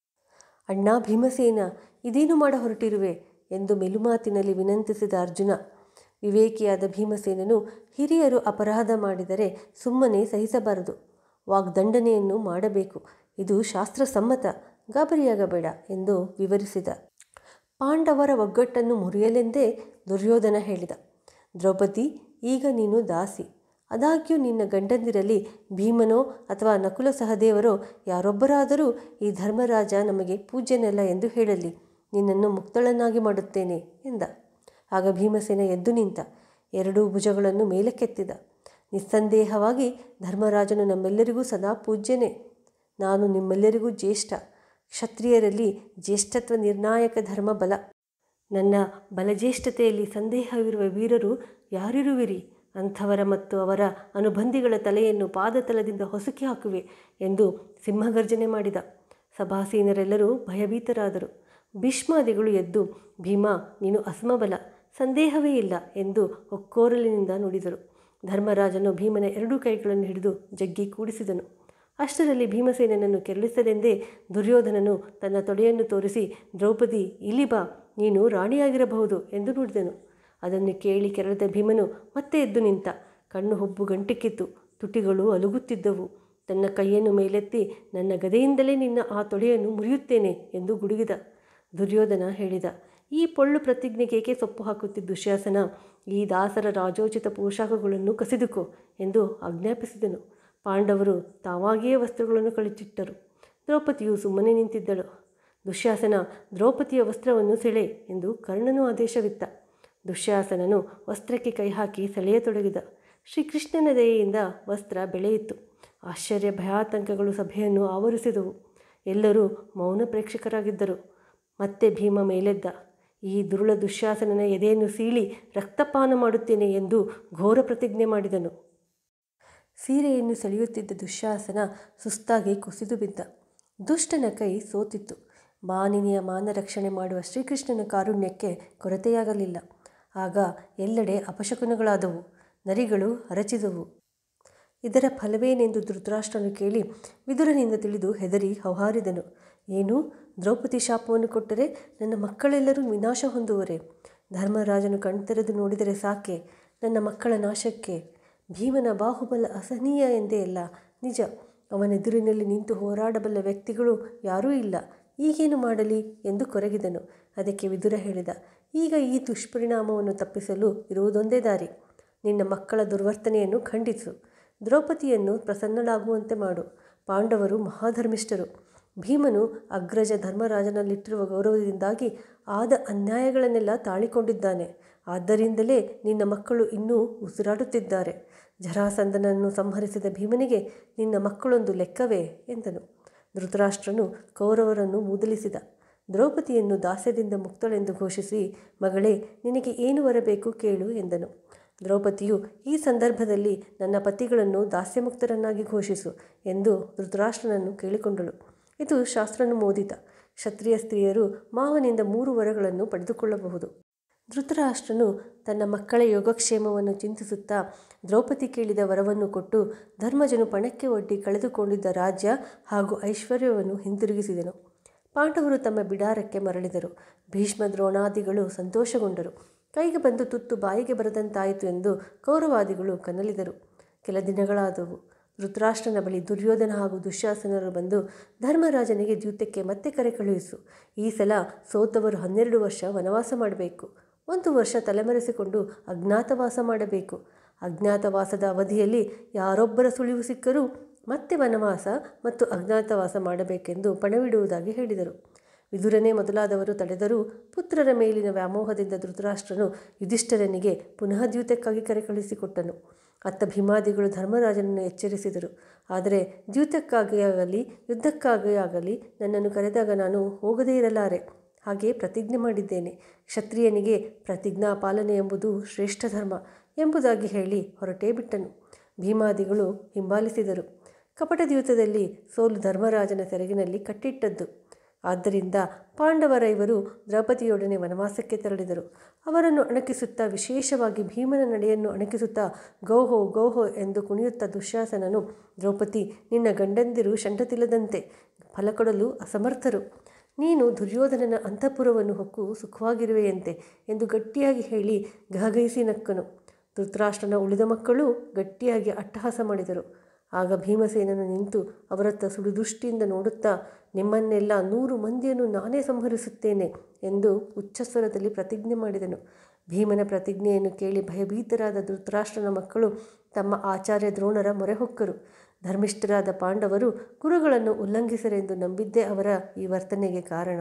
[SPEAKER 1] ಅಣ್ಣ ಭೀಮಸೇನ ಇದೇನು ಮಾಡ ಹೊರಟಿರುವೆ ಎಂದು ಮೆಲುಮಾತಿನಲ್ಲಿ ವಿನಂತಿಸಿದ ಅರ್ಜುನ ವಿವೇಕಿಯಾದ ಭೀಮಸೇನನು ಹಿರಿಯರು ಅಪರಾಧ ಮಾಡಿದರೆ ಸುಮ್ಮನೆ ಸಹಿಸಬಾರದು ವಾಗ್ದಂಡನೆಯನ್ನು ಮಾಡಬೇಕು ಇದು ಶಾಸ್ತ್ರಸಮ್ಮತ ಗಾಬರಿಯಾಗಬೇಡ ಎಂದು ವಿವರಿಸಿದ ಪಾಂಡವರ ಒಗ್ಗಟ್ಟನ್ನು ಮುರಿಯಲೆಂದೇ ದುರ್ಯೋಧನ ಹೇಳಿದ ದ್ರೌಪದಿ ಈಗ ನೀನು ದಾಸಿ ಆದಾಗ್ಯೂ ನಿನ್ನ ಗಂಡಂದಿರಲ್ಲಿ ಭೀಮನೋ ಅಥವಾ ನಕುಲ ಸಹದೇವರೋ ಯಾರೊಬ್ಬರಾದರೂ ಈ ಧರ್ಮರಾಜ ನಮಗೆ ಪೂಜ್ಯನಲ್ಲ ಎಂದು ಹೇಳಲಿ ನಿನ್ನನ್ನು ಮುಕ್ತಳನ್ನಾಗಿ ಮಾಡುತ್ತೇನೆ ಎಂದ ಆಗ ಭೀಮಸೇನ ಎದ್ದು ನಿಂತ ಎರಡೂ ಭುಜಗಳನ್ನು ಮೇಲಕ್ಕೆತ್ತಿದ ನಿಸ್ಸಂದೇಹವಾಗಿ ಧರ್ಮರಾಜನು ನಮ್ಮೆಲ್ಲರಿಗೂ ಸದಾ ಪೂಜ್ಯನೇ ನಾನು ನಿಮ್ಮೆಲ್ಲರಿಗೂ ಜ್ಯೇಷ್ಠ ಕ್ಷತ್ರಿಯರಲ್ಲಿ ಜ್ಯೇಷ್ಠತ್ವ ನಿರ್ಣಾಯಕ ಧರ್ಮ ಬಲ ನನ್ನ ಬಲಜ್ಯೇಷ್ಠತೆಯಲ್ಲಿ ಸಂದೇಹವಿರುವ ವೀರರು ಯಾರಿರುವಿರಿ ಅಂಥವರ ಮತ್ತು ಅವರ ಅನುಬಂಧಿಗಳ ತಲೆಯನ್ನು ಪಾದತಲದಿಂದ ಹೊಸಕಿ ಹಾಕುವೆ ಎಂದು ಸಿಂಹಗರ್ಜನೆ ಮಾಡಿದ ಸಭಾಸೀನರೆಲ್ಲರೂ ಭಯಭೀತರಾದರು ಭೀಷ್ಮಾದಿಗಳು ಎದ್ದು ಭೀಮಾ ನೀನು ಅಸಮಬಲ ಸಂದೇಹವೇ ಇಲ್ಲ ಎಂದು ಒಕ್ಕೋರಲಿನಿಂದ ನುಡಿದರು ಧರ್ಮರಾಜನು ಭೀಮನ ಎರಡೂ ಕೈಗಳನ್ನು ಹಿಡಿದು ಜಗ್ಗಿ ಕೂಡಿಸಿದನು ಅಷ್ಟರಲ್ಲಿ ಭೀಮಸೇನನನ್ನು ಕೆರಳಿಸಲೆಂದೇ ದುರ್ಯೋಧನನು ತನ್ನ ತೊಡೆಯನ್ನು ತೋರಿಸಿ ದ್ರೌಪದಿ ಇಲ್ಲಿ ಬಾ ನೀನು ರಾಣಿಯಾಗಿರಬಹುದು ಎಂದು ನುಡಿದನು ಅದನ್ನು ಕೇಳಿ ಕೆರಳಿದ ಭೀಮನು ಮತ್ತೆ ಎದ್ದು ನಿಂತ ಕಣ್ಣು ಹುಬ್ಬು ಗಂಟಿಕ್ಕಿತ್ತು ತುಟಿಗಳು ಅಲುಗುತ್ತಿದ್ದವು ತನ್ನ ಕೈಯನ್ನು ಮೇಲೆತ್ತಿ ನನ್ನ ಗದೆಯಿಂದಲೇ ನಿನ್ನ ಆ ತೊಡೆಯನ್ನು ಮುರಿಯುತ್ತೇನೆ ಎಂದು ಗುಡುಗಿದ ದುರ್ಯೋಧನ ಹೇಳಿದ ಈ ಪೊಳ್ಳು ಪ್ರತಿಜ್ಞೆಗೇಕೆ ಸೊಪ್ಪು ಹಾಕುತ್ತಿದ್ದ ದುಶ್ಯಾಸನ ಈ ದಾಸರ ರಾಜೋಚಿತ ಪೋಷಾಕಗಳನ್ನು ಕಸಿದುಕೋ ಎಂದು ಆಜ್ಞಾಪಿಸಿದನು ಪಾಂಡವರು ತಾವಾಗಿಯೇ ವಸ್ತ್ರಗಳನ್ನು ಕಳಿಚಿಟ್ಟರು ದ್ರೌಪದಿಯು ಸುಮ್ಮನೆ ನಿಂತಿದ್ದಳು ದುಶ್ಯಾಸನ ದ್ರೌಪದಿಯ ವಸ್ತ್ರವನ್ನು ಸೆಳೆ ಎಂದು ಕರ್ಣನು ಆದೇಶವಿತ್ತ ದುಶ್ಯಾಸನನು ವಸ್ತ್ರಕ್ಕೆ ಕೈ ಹಾಕಿ ಸೆಳೆಯತೊಡಗಿದ ಶ್ರೀಕೃಷ್ಣನ ದಯೆಯಿಂದ ವಸ್ತ್ರ ಬೆಳೆಯಿತು ಆಶ್ಚರ್ಯ ಭಯಾತಂಕಗಳು ಸಭೆಯನ್ನು ಆವರಿಸಿದವು ಎಲ್ಲರೂ ಮೌನ ಪ್ರೇಕ್ಷಕರಾಗಿದ್ದರು ಮತ್ತೆ ಭೀಮ ಮೇಲೆದ್ದ ಈ ದುರುಳ ದುಶ್ಯಾಸನನ ಎದೆಯನ್ನು ಸೀಳಿ ರಕ್ತಪಾನ ಮಾಡುತ್ತೇನೆ ಎಂದು ಘೋರ ಪ್ರತಿಜ್ಞೆ ಮಾಡಿದನು ಸೀರೆಯನ್ನು ಸೆಳೆಯುತ್ತಿದ್ದ ದುಶ್ಯಾಸನ ಸುಸ್ತಾಗಿ ಕುಸಿದು ಬಿದ್ದ ದುಷ್ಟನ ಕೈ ಸೋತಿತ್ತು ಮಾನಿನಿಯ ಮಾನರಕ್ಷಣೆ ಮಾಡುವ ಶ್ರೀಕೃಷ್ಣನ ಕಾರುಣ್ಯಕ್ಕೆ ಕೊರತೆಯಾಗಲಿಲ್ಲ ಆಗ ಎಲ್ಲೆಡೆ ಅಪಶಕುನಗಳಾದವು ನರಿಗಳು ಅರಚಿದವು ಇದರ ಫಲವೇನೆಂದು ಧೃತರಾಷ್ಟ್ರನು ಕೇಳಿ ವಿದುರನಿಂದ ತಿಳಿದು ಹೆದರಿ ಹೌಹಾರಿದನು ಏನು ದ್ರೌಪದಿ ಶಾಪವನ್ನು ಕೊಟ್ಟರೆ ನನ್ನ ಮಕ್ಕಳೆಲ್ಲರೂ ವಿನಾಶ ಹೊಂದುವರೆ ಧರ್ಮರಾಜನು ಕಣ್ತೆರೆದು ನೋಡಿದರೆ ಸಾಕೆ ನನ್ನ ಮಕ್ಕಳ ನಾಶಕ್ಕೆ ಭೀಮನ ಬಾಹುಬಲ ಅಸಹನೀಯ ಎಂದೇ ಅಲ್ಲ ನಿಜ ಅವನೆದುರಿನಲ್ಲಿ ನಿಂತು ಹೋರಾಡಬಲ್ಲ ವ್ಯಕ್ತಿಗಳು ಯಾರೂ ಇಲ್ಲ ಈಗೇನು ಮಾಡಲಿ ಎಂದು ಕೊರಗಿದನು ಅದಕ್ಕೆ ವಿದುರ ಹೇಳಿದ ಈಗ ಈ ದುಷ್ಪರಿಣಾಮವನ್ನು ತಪ್ಪಿಸಲು ಇರುವುದೊಂದೇ ದಾರಿ ನಿನ್ನ ಮಕ್ಕಳ ದುರ್ವರ್ತನೆಯನ್ನು ಖಂಡಿಸು ದ್ರೌಪದಿಯನ್ನು ಪ್ರಸನ್ನಳಾಗುವಂತೆ ಮಾಡು ಪಾಂಡವರು ಮಹಾಧರ್ಮಿಷ್ಠರು ಭೀಮನು ಅಗ್ರಜ ಧರ್ಮರಾಜನಲ್ಲಿಟ್ಟಿರುವ ಗೌರವದಿಂದಾಗಿ ಆದ ಅನ್ಯಾಯಗಳನ್ನೆಲ್ಲ ತಾಳಿಕೊಂಡಿದ್ದಾನೆ ಆದ್ದರಿಂದಲೇ ನಿನ್ನ ಮಕ್ಕಳು ಇನ್ನೂ ಉಸಿರಾಡುತ್ತಿದ್ದಾರೆ ಜರಾಸಂದನನ್ನು ಸಂಹರಿಸಿದ ಭೀಮನಿಗೆ ನಿನ್ನ ಮಕ್ಕಳೊಂದು ಲೆಕ್ಕವೇ ಎಂದನು ಧೃತರಾಷ್ಟ್ರನು ಕೌರವರನ್ನು ಮೂದಲಿಸಿದ ದ್ರೌಪದಿಯನ್ನು ದಾಸ್ಯದಿಂದ ಮುಕ್ತಳೆಂದು ಘೋಷಿಸಿ ಮಗಳೇ ನಿನಗೆ ಏನು ಬರಬೇಕು ಕೇಳು ಎಂದನು ದ್ರೌಪದಿಯು ಈ ಸಂದರ್ಭದಲ್ಲಿ ನನ್ನ ಪತಿಗಳನ್ನು ದಾಸ್ಯಮುಕ್ತರನ್ನಾಗಿ ಘೋಷಿಸು ಎಂದು ಧೃತರಾಷ್ಟ್ರನನ್ನು ಕೇಳಿಕೊಂಡಳು ಇದು ಶಾಸ್ತ್ರಾನುಮೋದಿತ ಕ್ಷತ್ರಿಯ ಸ್ತ್ರೀಯರು ಮಾವನಿಂದ ಮೂರು ವರಗಳನ್ನು ಪಡೆದುಕೊಳ್ಳಬಹುದು ಧೃತರಾಷ್ಟ್ರನು ತನ್ನ ಮಕ್ಕಳ ಯೋಗಕ್ಷೇಮವನ್ನು ಚಿಂತಿಸುತ್ತಾ ದ್ರೌಪದಿ ಕೇಳಿದ ವರವನ್ನು ಕೊಟ್ಟು ಧರ್ಮಜನು ಪಣಕ್ಕೆ ಒಡ್ಡಿ ಕಳೆದುಕೊಂಡಿದ್ದ ರಾಜ್ಯ ಹಾಗೂ ಐಶ್ವರ್ಯವನ್ನು ಹಿಂದಿರುಗಿಸಿದನು ಪಾಂಡವರು ತಮ್ಮ ಬಿಡಾರಕ್ಕೆ ಮರಳಿದರು ಭೀಷ್ಮ ದ್ರೋಣಾದಿಗಳು ಸಂತೋಷಗೊಂಡರು ಕೈಗೆ ಬಂದು ತುತ್ತು ಬಾಯಿಗೆ ಬರದಂತಾಯಿತು ಎಂದು ಕೌರವಾದಿಗಳು ಕನ್ನಲಿದರು ಕೆಲ ದಿನಗಳಾದವು ಧೃತರಾಷ್ಟ್ರನ ಬಳಿ ದುರ್ಯೋಧನ ಹಾಗೂ ದುಶ್ಯಾಸನರು ಬಂದು ಧರ್ಮರಾಜನಿಗೆ ದ್ಯೂತಕ್ಕೆ ಮತ್ತೆ ಕರೆ ಕಳುಹಿಸು ಈ ಸಲ ಸೋತವರು ಹನ್ನೆರಡು ವರ್ಷ ವನವಾಸ ಮಾಡಬೇಕು ಒಂದು ವರ್ಷ ತಲೆಮರೆಸಿಕೊಂಡು ಅಜ್ಞಾತವಾಸ ಮಾಡಬೇಕು ಅಜ್ಞಾತವಾಸದ ಅವಧಿಯಲ್ಲಿ ಯಾರೊಬ್ಬರ ಸುಳಿವು ಸಿಕ್ಕರೂ ಮತ್ತೆ ವನವಾಸ ಮತ್ತು ಅಜ್ಞಾತವಾಸ ಮಾಡಬೇಕೆಂದು ಪಣವಿಡುವುದಾಗಿ ಹೇಳಿದರು ವಿದುರನೇ ಮೊದಲಾದವರು ತಡೆದರೂ ಪುತ್ರರ ಮೇಲಿನ ವ್ಯಾಮೋಹದಿಂದ ಧೃತರಾಷ್ಟ್ರನು ಯುಧಿಷ್ಠರನಿಗೆ ಪುನಃ ದ್ಯೂತಕ್ಕಾಗಿ ಕರೆ ಕಳುಹಿಸಿಕೊಟ್ಟನು ಅತ್ತ ಭೀಮಾದಿಗಳು ಧರ್ಮರಾಜನನ್ನು ಎಚ್ಚರಿಸಿದರು ಆದರೆ ದ್ಯೂತಕ್ಕಾಗಿ ಆಗಲಿ ಯುದ್ಧಕ್ಕಾಗಿ ಆಗಲಿ ನನ್ನನ್ನು ಕರೆದಾಗ ನಾನು ಹೋಗದೇ ಇರಲಾರೆ ಹಾಗೆ ಪ್ರತಿಜ್ಞೆ ಮಾಡಿದ್ದೇನೆ ಕ್ಷತ್ರಿಯನಿಗೆ ಪ್ರತಿಜ್ಞಾ ಪಾಲನೆ ಎಂಬುದು ಶ್ರೇಷ್ಠ ಧರ್ಮ ಎಂಬುದಾಗಿ ಹೇಳಿ ಹೊರಟೇ ಬಿಟ್ಟನು ಭೀಮಾದಿಗಳು ಹಿಂಬಾಲಿಸಿದರು ಕಪಟದ್ಯೂತದಲ್ಲಿ ಸೋಲು ಧರ್ಮರಾಜನ ಸೆರಗಿನಲ್ಲಿ ಕಟ್ಟಿಟ್ಟದ್ದು ಆದ್ದರಿಂದ ಪಾಂಡವರ ಇವರು ದ್ರೌಪದಿಯೊಡನೆ ವನವಾಸಕ್ಕೆ ತೆರಳಿದರು ಅವರನ್ನು ಅಣಕಿಸುತ್ತಾ ವಿಶೇಷವಾಗಿ ಭೀಮನ ನಡೆಯನ್ನು ಅಣಕಿಸುತ್ತಾ ಗೌಹೋ ಗೌಹೋ ಎಂದು ಕುಣಿಯುತ್ತಾ ದುಶ್ಯಾಸನನು ದ್ರೌಪದಿ ನಿನ್ನ ಗಂಡಂದಿರು ಷಂಡತಿಲ್ಲದಂತೆ ಫಲ ಕೊಡಲು ಅಸಮರ್ಥರು ನೀನು ದುರ್ಯೋಧನನ ಅಂತಃಪುರವನ್ನು ಹೊಕ್ಕು ಸುಖವಾಗಿರುವೆಯಂತೆ ಎಂದು ಗಟ್ಟಿಯಾಗಿ ಹೇಳಿ ಗಹಗಹಿಸಿ ನಕ್ಕನು ಧೃತರಾಷ್ಟ್ರನ ಉಳಿದ ಮಕ್ಕಳು ಗಟ್ಟಿಯಾಗಿ ಅಟ್ಟಹಾಸ ಮಾಡಿದರು ಆಗ ಭೀಮಸೇನನು ನಿಂತು ಅವರತ್ತ ಸುಡುದೃಷ್ಟಿಯಿಂದ ನೋಡುತ್ತಾ ನಿಮ್ಮನ್ನೆಲ್ಲ ನೂರು ಮಂದಿಯನ್ನು ನಾನೇ ಸಂಹರಿಸುತ್ತೇನೆ ಎಂದು ಉಚ್ಚಸ್ವರದಲ್ಲಿ ಪ್ರತಿಜ್ಞೆ ಮಾಡಿದನು ಭೀಮನ ಪ್ರತಿಜ್ಞೆಯನ್ನು ಕೇಳಿ ಭಯಭೀತರಾದ ಧೃತರಾಷ್ಟ್ರನ ಮಕ್ಕಳು ತಮ್ಮ ಆಚಾರ್ಯ ದ್ರೋಣರ ಮೊರೆ ಹೊಕ್ಕರು ಧರ್ಮಿಷ್ಠರಾದ ಪಾಂಡವರು ಗುರುಗಳನ್ನು ಉಲ್ಲಂಘಿಸರೆಂದು ನಂಬಿದ್ದೇ ಅವರ ಈ ವರ್ತನೆಗೆ ಕಾರಣ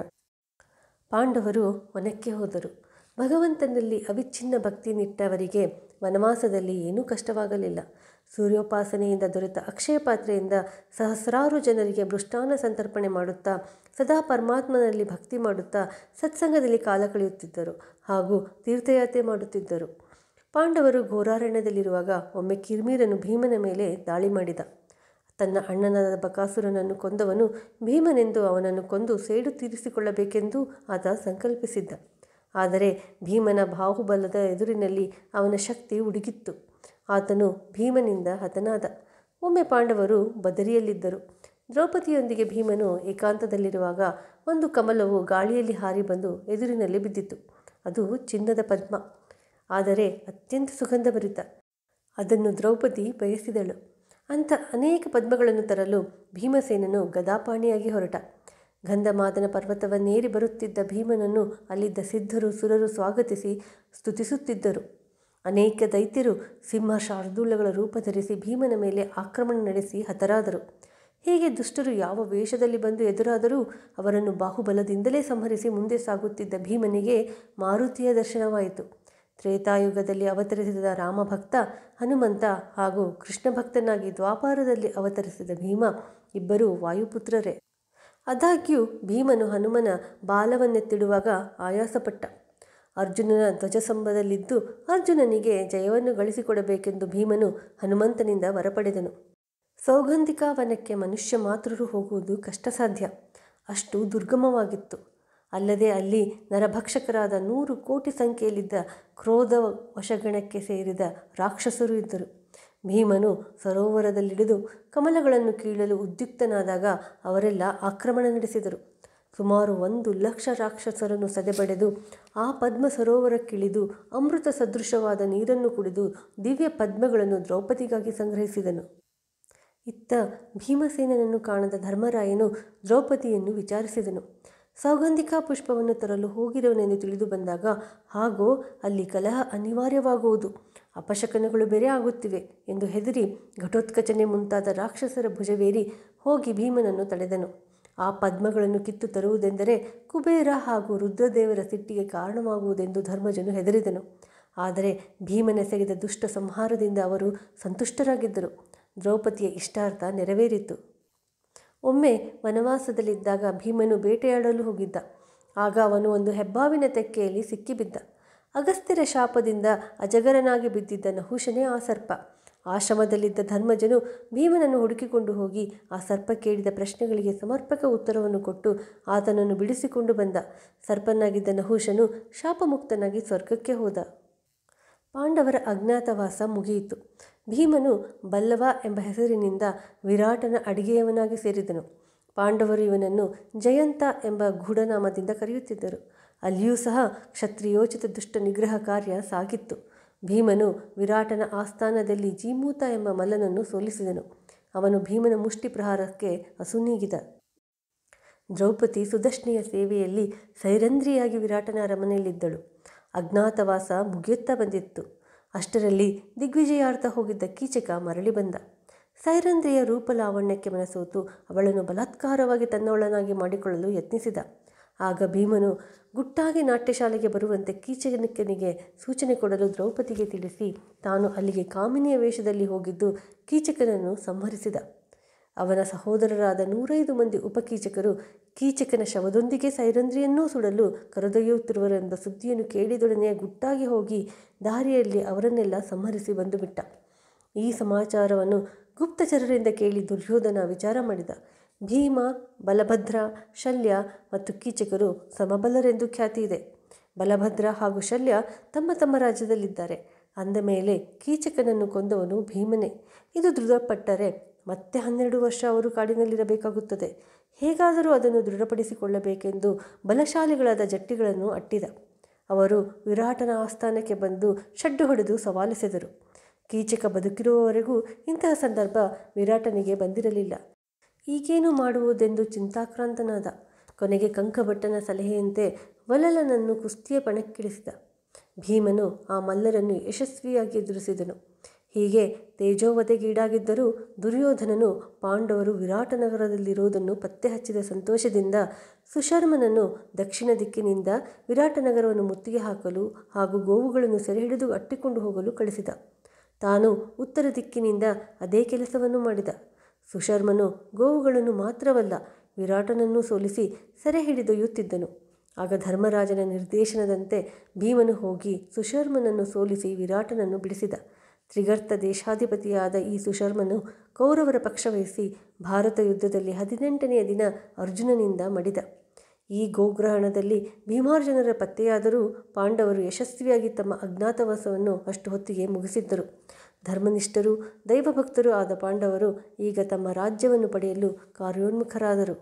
[SPEAKER 1] ಪಾಂಡವರು ವನಕ್ಕೆ ಹೋದರು ಭಗವಂತನಲ್ಲಿ ಅವಿಚ್ಛಿನ್ನ ಭಕ್ತಿ ನಿಟ್ಟವರಿಗೆ ವನವಾಸದಲ್ಲಿ ಏನೂ ಕಷ್ಟವಾಗಲಿಲ್ಲ ಸೂರ್ಯೋಪಾಸನೆಯಿಂದ ದೊರೆತ ಅಕ್ಷಯ ಪಾತ್ರೆಯಿಂದ ಸಹಸ್ರಾರು ಜನರಿಗೆ ಮೃಷ್ಟಾನ್ನ ಸಂತರ್ಪಣೆ ಮಾಡುತ್ತಾ ಸದಾ ಪರಮಾತ್ಮನಲ್ಲಿ ಭಕ್ತಿ ಮಾಡುತ್ತಾ ಸತ್ಸಂಗದಲ್ಲಿ ಕಾಲ ಕಳೆಯುತ್ತಿದ್ದರು ಹಾಗೂ ತೀರ್ಥಯಾತ್ರೆ ಮಾಡುತ್ತಿದ್ದರು ಪಾಂಡವರು ಘೋರಾರಣ್ಯದಲ್ಲಿರುವಾಗ ಒಮ್ಮೆ ಕಿರ್ಮೀರನು ಭೀಮನ ಮೇಲೆ ದಾಳಿ ಮಾಡಿದ ತನ್ನ ಅಣ್ಣನಾದ ಬಕಾಸುರನನ್ನು ಕೊಂದವನು ಭೀಮನೆಂದು ಅವನನ್ನು ಕೊಂದು ಸೇಡು ತೀರಿಸಿಕೊಳ್ಳಬೇಕೆಂದು ಆತ ಸಂಕಲ್ಪಿಸಿದ್ದ ಆದರೆ ಭೀಮನ ಬಾಹುಬಲದ ಎದುರಿನಲ್ಲಿ ಅವನ ಶಕ್ತಿ ಉಡುಗಿತ್ತು ಆತನು ಭೀಮನಿಂದ ಹತನಾದ ಒಮ್ಮೆ ಪಾಂಡವರು ಬದರಿಯಲ್ಲಿದ್ದರು ದ್ರೌಪದಿಯೊಂದಿಗೆ ಭೀಮನು ಏಕಾಂತದಲ್ಲಿರುವಾಗ ಒಂದು ಕಮಲವು ಗಾಳಿಯಲ್ಲಿ ಹಾರಿ ಬಂದು ಎದುರಿನಲ್ಲಿ ಬಿದ್ದಿತು ಅದು ಚಿನ್ನದ ಪದ್ಮ ಆದರೆ ಅತ್ಯಂತ ಸುಗಂಧಭರಿತ ಅದನ್ನು ದ್ರೌಪದಿ ಬಯಸಿದಳು ಅಂಥ ಅನೇಕ ಪದ್ಮಗಳನ್ನು ತರಲು ಭೀಮಸೇನನು ಗದಾಪಾಣಿಯಾಗಿ ಹೊರಟ ಗಂಧಮಾದನ ಪರ್ವತವನ್ನೇರಿ ಬರುತ್ತಿದ್ದ ಭೀಮನನ್ನು ಅಲ್ಲಿದ್ದ ಸಿದ್ಧರು ಸುರರು ಸ್ವಾಗತಿಸಿ ಸ್ತುತಿಸುತ್ತಿದ್ದರು ಅನೇಕ ದೈತ್ಯರು ಸಿಂಹ ಶಾರ್ದೂಲಗಳ ರೂಪ ಧರಿಸಿ ಭೀಮನ ಮೇಲೆ ಆಕ್ರಮಣ ನಡೆಸಿ ಹತರಾದರು ಹೀಗೆ ದುಷ್ಟರು ಯಾವ ವೇಷದಲ್ಲಿ ಬಂದು ಎದುರಾದರೂ ಅವರನ್ನು ಬಾಹುಬಲದಿಂದಲೇ ಸಂಹರಿಸಿ ಮುಂದೆ ಸಾಗುತ್ತಿದ್ದ ಭೀಮನಿಗೆ ಮಾರುತಿಯ ದರ್ಶನವಾಯಿತು ತ್ರೇತಾಯುಗದಲ್ಲಿ ಅವತರಿಸಿದ ರಾಮಭಕ್ತ ಹನುಮಂತ ಹಾಗೂ ಕೃಷ್ಣ ಭಕ್ತನಾಗಿ ದ್ವಾಪಾರದಲ್ಲಿ ಅವತರಿಸಿದ ಭೀಮ ಇಬ್ಬರೂ ವಾಯುಪುತ್ರರೇ ಆದಾಗ್ಯೂ ಭೀಮನು ಹನುಮನ ಬಾಲವನ್ನೆತ್ತಿಡುವಾಗ ಆಯಾಸಪಟ್ಟ ಅರ್ಜುನನ ಧ್ವಜಸಂಭದಲ್ಲಿದ್ದು ಅರ್ಜುನನಿಗೆ ಜಯವನ್ನು ಗಳಿಸಿಕೊಡಬೇಕೆಂದು ಭೀಮನು ಹನುಮಂತನಿಂದ ವರಪಡೆದನು ಸೌಗಂಧಿಕಾ ವನಕ್ಕೆ ಮನುಷ್ಯ ಮಾತ್ರರು ಹೋಗುವುದು ಕಷ್ಟಸಾಧ್ಯ ಅಷ್ಟು ದುರ್ಗಮವಾಗಿತ್ತು ಅಲ್ಲದೆ ಅಲ್ಲಿ ನರಭಕ್ಷಕರಾದ ನೂರು ಕೋಟಿ ಸಂಖ್ಯೆಯಲ್ಲಿದ್ದ ಕ್ರೋಧ ವಶಗಣಕ್ಕೆ ಸೇರಿದ ರಾಕ್ಷಸರು ಇದ್ದರು ಭೀಮನು ಸರೋವರದಲ್ಲಿಳಿದು ಕಮಲಗಳನ್ನು ಕೀಳಲು ಉದ್ಯುಕ್ತನಾದಾಗ ಅವರೆಲ್ಲ ಆಕ್ರಮಣ ನಡೆಸಿದರು ಸುಮಾರು ಒಂದು ಲಕ್ಷ ರಾಕ್ಷಸರನ್ನು ಸದೆಬಡೆದು ಆ ಪದ್ಮ ಸರೋವರಕ್ಕಿಳಿದು ಅಮೃತ ಸದೃಶವಾದ ನೀರನ್ನು ಕುಡಿದು ದಿವ್ಯ ಪದ್ಮಗಳನ್ನು ದ್ರೌಪದಿಗಾಗಿ ಸಂಗ್ರಹಿಸಿದನು ಇತ್ತ ಭೀಮಸೇನನನ್ನು ಕಾಣದ ಧರ್ಮರಾಯನು ದ್ರೌಪದಿಯನ್ನು ವಿಚಾರಿಸಿದನು ಸೌಗಂಧಿಕಾ ಪುಷ್ಪವನ್ನು ತರಲು ಹೋಗಿರುವನೆಂದು ತಿಳಿದು ಬಂದಾಗ ಹಾಗೋ ಅಲ್ಲಿ ಕಲಹ ಅನಿವಾರ್ಯವಾಗುವುದು ಅಪಶಕನಗಳು ಬೇರೆ ಆಗುತ್ತಿವೆ ಎಂದು ಹೆದರಿ ಘಟೋತ್ಕಚನೆ ಮುಂತಾದ ರಾಕ್ಷಸರ ಭುಜವೇರಿ ಹೋಗಿ ಭೀಮನನ್ನು ತಡೆದನು ಆ ಪದ್ಮಗಳನ್ನು ಕಿತ್ತು ತರುವುದೆಂದರೆ ಕುಬೇರ ಹಾಗೂ ರುದ್ರದೇವರ ಸಿಟ್ಟಿಗೆ ಕಾರಣವಾಗುವುದೆಂದು ಧರ್ಮಜನು ಹೆದರಿದನು ಆದರೆ ಭೀಮನೆಸಗಿದ ದುಷ್ಟ ಸಂಹಾರದಿಂದ ಅವರು ಸಂತುಷ್ಟರಾಗಿದ್ದರು ದ್ರೌಪದಿಯ ಇಷ್ಟಾರ್ಥ ನೆರವೇರಿತು ಒಮ್ಮೆ ವನವಾಸದಲ್ಲಿದ್ದಾಗ ಭೀಮನು ಬೇಟೆಯಾಡಲು ಹೋಗಿದ್ದ ಆಗ ಅವನು ಒಂದು ಹೆಬ್ಬಾವಿನ ತೆಕ್ಕೆಯಲ್ಲಿ ಸಿಕ್ಕಿಬಿದ್ದ ಅಗಸ್ತ್ಯರ ಶಾಪದಿಂದ ಅಜಗರನಾಗಿ ಬಿದ್ದಿದ್ದ ನಹುಶನೇ ಆ ಸರ್ಪ ಆಶ್ರಮದಲ್ಲಿದ್ದ ಧರ್ಮಜನು ಭೀಮನನ್ನು ಹುಡುಕಿಕೊಂಡು ಹೋಗಿ ಆ ಸರ್ಪ ಕೇಳಿದ ಪ್ರಶ್ನೆಗಳಿಗೆ ಸಮರ್ಪಕ ಉತ್ತರವನ್ನು ಕೊಟ್ಟು ಆತನನ್ನು ಬಿಡಿಸಿಕೊಂಡು ಬಂದ ಸರ್ಪನಾಗಿದ್ದ ನಹುಶನು ಶಾಪಮುಕ್ತನಾಗಿ ಸ್ವರ್ಗಕ್ಕೆ ಹೋದ ಪಾಂಡವರ ಅಜ್ಞಾತವಾಸ ಮುಗಿಯಿತು ಭೀಮನು ಬಲ್ಲವ ಎಂಬ ಹೆಸರಿನಿಂದ ವಿರಾಟನ ಅಡಿಗೆಯವನಾಗಿ ಸೇರಿದನು ಪಾಂಡವರು ಇವನನ್ನು ಜಯಂತ ಎಂಬ ಗೂಢನಾಮದಿಂದ ಕರೆಯುತ್ತಿದ್ದರು ಅಲ್ಲಿಯೂ ಸಹ ಕ್ಷತ್ರಿಯೋಚಿತ ದುಷ್ಟ ನಿಗ್ರಹ ಕಾರ್ಯ ಸಾಗಿತ್ತು ಭೀಮನು ವಿರಾಟನ ಆಸ್ಥಾನದಲ್ಲಿ ಜೀಮೂತ ಎಂಬ ಮಲ್ಲನನ್ನು ಸೋಲಿಸಿದನು ಅವನು ಭೀಮನ ಮುಷ್ಟಿ ಪ್ರಹಾರಕ್ಕೆ ಅಸುನೀಗಿದ ದ್ರೌಪದಿ ಸುದರ್ಶನೆಯ ಸೇವೆಯಲ್ಲಿ ಸೈರಂಧ್ರಿಯಾಗಿ ವಿರಾಟನ ಅರಮನೆಯಲ್ಲಿದ್ದಳು ಅಜ್ಞಾತವಾಸ ಮುಗಿಯುತ್ತಾ ಬಂದಿತ್ತು ಅಷ್ಟರಲ್ಲಿ ದಿಗ್ವಿಜಯಾರ್ಥ ಹೋಗಿದ್ದ ಕೀಚಕ ಮರಳಿ ಬಂದ ಸೈರಂಧ್ರಿಯ ರೂಪಲಾವಣ್ಯಕ್ಕೆ ಮನಸೋತು ಅವಳನ್ನು ಬಲಾತ್ಕಾರವಾಗಿ ತನ್ನವಳನಾಗಿ ಮಾಡಿಕೊಳ್ಳಲು ಯತ್ನಿಸಿದ ಆಗ ಭೀಮನು ಗುಟ್ಟಾಗಿ ನಾಟ್ಯಶಾಲೆಗೆ ಬರುವಂತೆ ಕೀಚಕನಿಗೆ ಸೂಚನೆ ಕೊಡಲು ದ್ರೌಪದಿಗೆ ತಿಳಿಸಿ ತಾನು ಅಲ್ಲಿಗೆ ಕಾಮಿನಿಯ ವೇಷದಲ್ಲಿ ಹೋಗಿದ್ದು ಕೀಚಕನನ್ನು ಸಂಹರಿಸಿದ ಅವನ ಸಹೋದರರಾದ ನೂರೈದು ಮಂದಿ ಉಪಕೀಚಕರು ಕೀಚಕನ ಶವದೊಂದಿಗೆ ಸೈರಂಧ್ರಿಯನ್ನೂ ಸುಡಲು ಕರೆದೊಯ್ಯುತ್ತಿರುವರೆಂಬ ಸುದ್ದಿಯನ್ನು ಕೇಳಿದೊಡನೆ ಗುಟ್ಟಾಗಿ ಹೋಗಿ ದಾರಿಯಲ್ಲಿ ಅವರನ್ನೆಲ್ಲ ಸಂಹರಿಸಿ ಬಂದುಬಿಟ್ಟ ಈ ಸಮಾಚಾರವನ್ನು ಗುಪ್ತಚರರಿಂದ ಕೇಳಿ ದುರ್ಯೋಧನ ವಿಚಾರ ಮಾಡಿದ ಭೀಮ ಬಲಭದ್ರ ಶಲ್ಯ ಮತ್ತು ಕೀಚಕರು ಸಮಬಲರೆಂದು ಖ್ಯಾತಿ ಇದೆ ಬಲಭದ್ರ ಹಾಗೂ ಶಲ್ಯ ತಮ್ಮ ತಮ್ಮ ರಾಜ್ಯದಲ್ಲಿದ್ದಾರೆ ಅಂದ ಮೇಲೆ ಕೀಚಕನನ್ನು ಕೊಂದವನು ಭೀಮನೇ ಇದು ದೃಢಪಟ್ಟರೆ ಮತ್ತೆ ಹನ್ನೆರಡು ವರ್ಷ ಅವರು ಕಾಡಿನಲ್ಲಿರಬೇಕಾಗುತ್ತದೆ ಹೇಗಾದರೂ ಅದನ್ನು ದೃಢಪಡಿಸಿಕೊಳ್ಳಬೇಕೆಂದು ಬಲಶಾಲಿಗಳಾದ ಜಟ್ಟಿಗಳನ್ನು ಅಟ್ಟಿದ ಅವರು ವಿರಾಟನ ಆಸ್ಥಾನಕ್ಕೆ ಬಂದು ಶಡ್ಡು ಹೊಡೆದು ಸವಾಲಿಸಿದರು ಕೀಚಕ ಬದುಕಿರುವವರೆಗೂ ಇಂತಹ ಸಂದರ್ಭ ವಿರಾಟನಿಗೆ ಬಂದಿರಲಿಲ್ಲ ಈಗೇನು ಮಾಡುವುದೆಂದು ಚಿಂತಾಕ್ರಾಂತನಾದ ಕೊನೆಗೆ ಕಂಕಭಟ್ಟನ ಸಲಹೆಯಂತೆ ವಲಲನನ್ನು ಕುಸ್ತಿಯ ಪಣಕ್ಕಿಳಿಸಿದ ಭೀಮನು ಆ ಮಲ್ಲರನ್ನು ಯಶಸ್ವಿಯಾಗಿ ಎದುರಿಸಿದನು ಹೀಗೆ ತೇಜೋವಧೆಗೀಡಾಗಿದ್ದರೂ ದುರ್ಯೋಧನನು ಪಾಂಡವರು ವಿರಾಟ ನಗರದಲ್ಲಿರುವುದನ್ನು ಪತ್ತೆ ಹಚ್ಚಿದ ಸಂತೋಷದಿಂದ ಸುಶರ್ಮನನ್ನು ದಕ್ಷಿಣ ದಿಕ್ಕಿನಿಂದ ವಿರಾಟ ನಗರವನ್ನು ಮುತ್ತಿಗೆ ಹಾಕಲು ಹಾಗೂ ಗೋವುಗಳನ್ನು ಸೆರೆಹಿಡಿದು ಅಟ್ಟಿಕೊಂಡು ಹೋಗಲು ಕಳಿಸಿದ ತಾನು ಉತ್ತರ ದಿಕ್ಕಿನಿಂದ ಅದೇ ಕೆಲಸವನ್ನು ಮಾಡಿದ ಸುಶರ್ಮನು ಗೋವುಗಳನ್ನು ಮಾತ್ರವಲ್ಲ ವಿರಾಟನನ್ನು ಸೋಲಿಸಿ ಸೆರೆ ಹಿಡಿದೊಯ್ಯುತ್ತಿದ್ದನು ಆಗ ಧರ್ಮರಾಜನ ನಿರ್ದೇಶನದಂತೆ ಭೀಮನು ಹೋಗಿ ಸುಶರ್ಮನನ್ನು ಸೋಲಿಸಿ ವಿರಾಟನನ್ನು ಬಿಡಿಸಿದ ತ್ರಿಗರ್ತ ದೇಶಾಧಿಪತಿಯಾದ ಈ ಸುಶರ್ಮನು ಕೌರವರ ಪಕ್ಷವಹಿಸಿ ಭಾರತ ಯುದ್ಧದಲ್ಲಿ ಹದಿನೆಂಟನೆಯ ದಿನ ಅರ್ಜುನನಿಂದ ಮಡಿದ ಈ ಗೋಗ್ರಹಣದಲ್ಲಿ ಭೀಮಾರ್ಜುನರ ಪತ್ತೆಯಾದರೂ ಪಾಂಡವರು ಯಶಸ್ವಿಯಾಗಿ ತಮ್ಮ ಅಜ್ಞಾತವಾಸವನ್ನು ಅಷ್ಟು ಹೊತ್ತಿಗೆ ಮುಗಿಸಿದ್ದರು ಧರ್ಮನಿಷ್ಠರು ದೈವಭಕ್ತರು ಆದ ಪಾಂಡವರು ಈಗ ತಮ್ಮ ರಾಜ್ಯವನ್ನು ಪಡೆಯಲು ಕಾರ್ಯೋನ್ಮುಖರಾದರು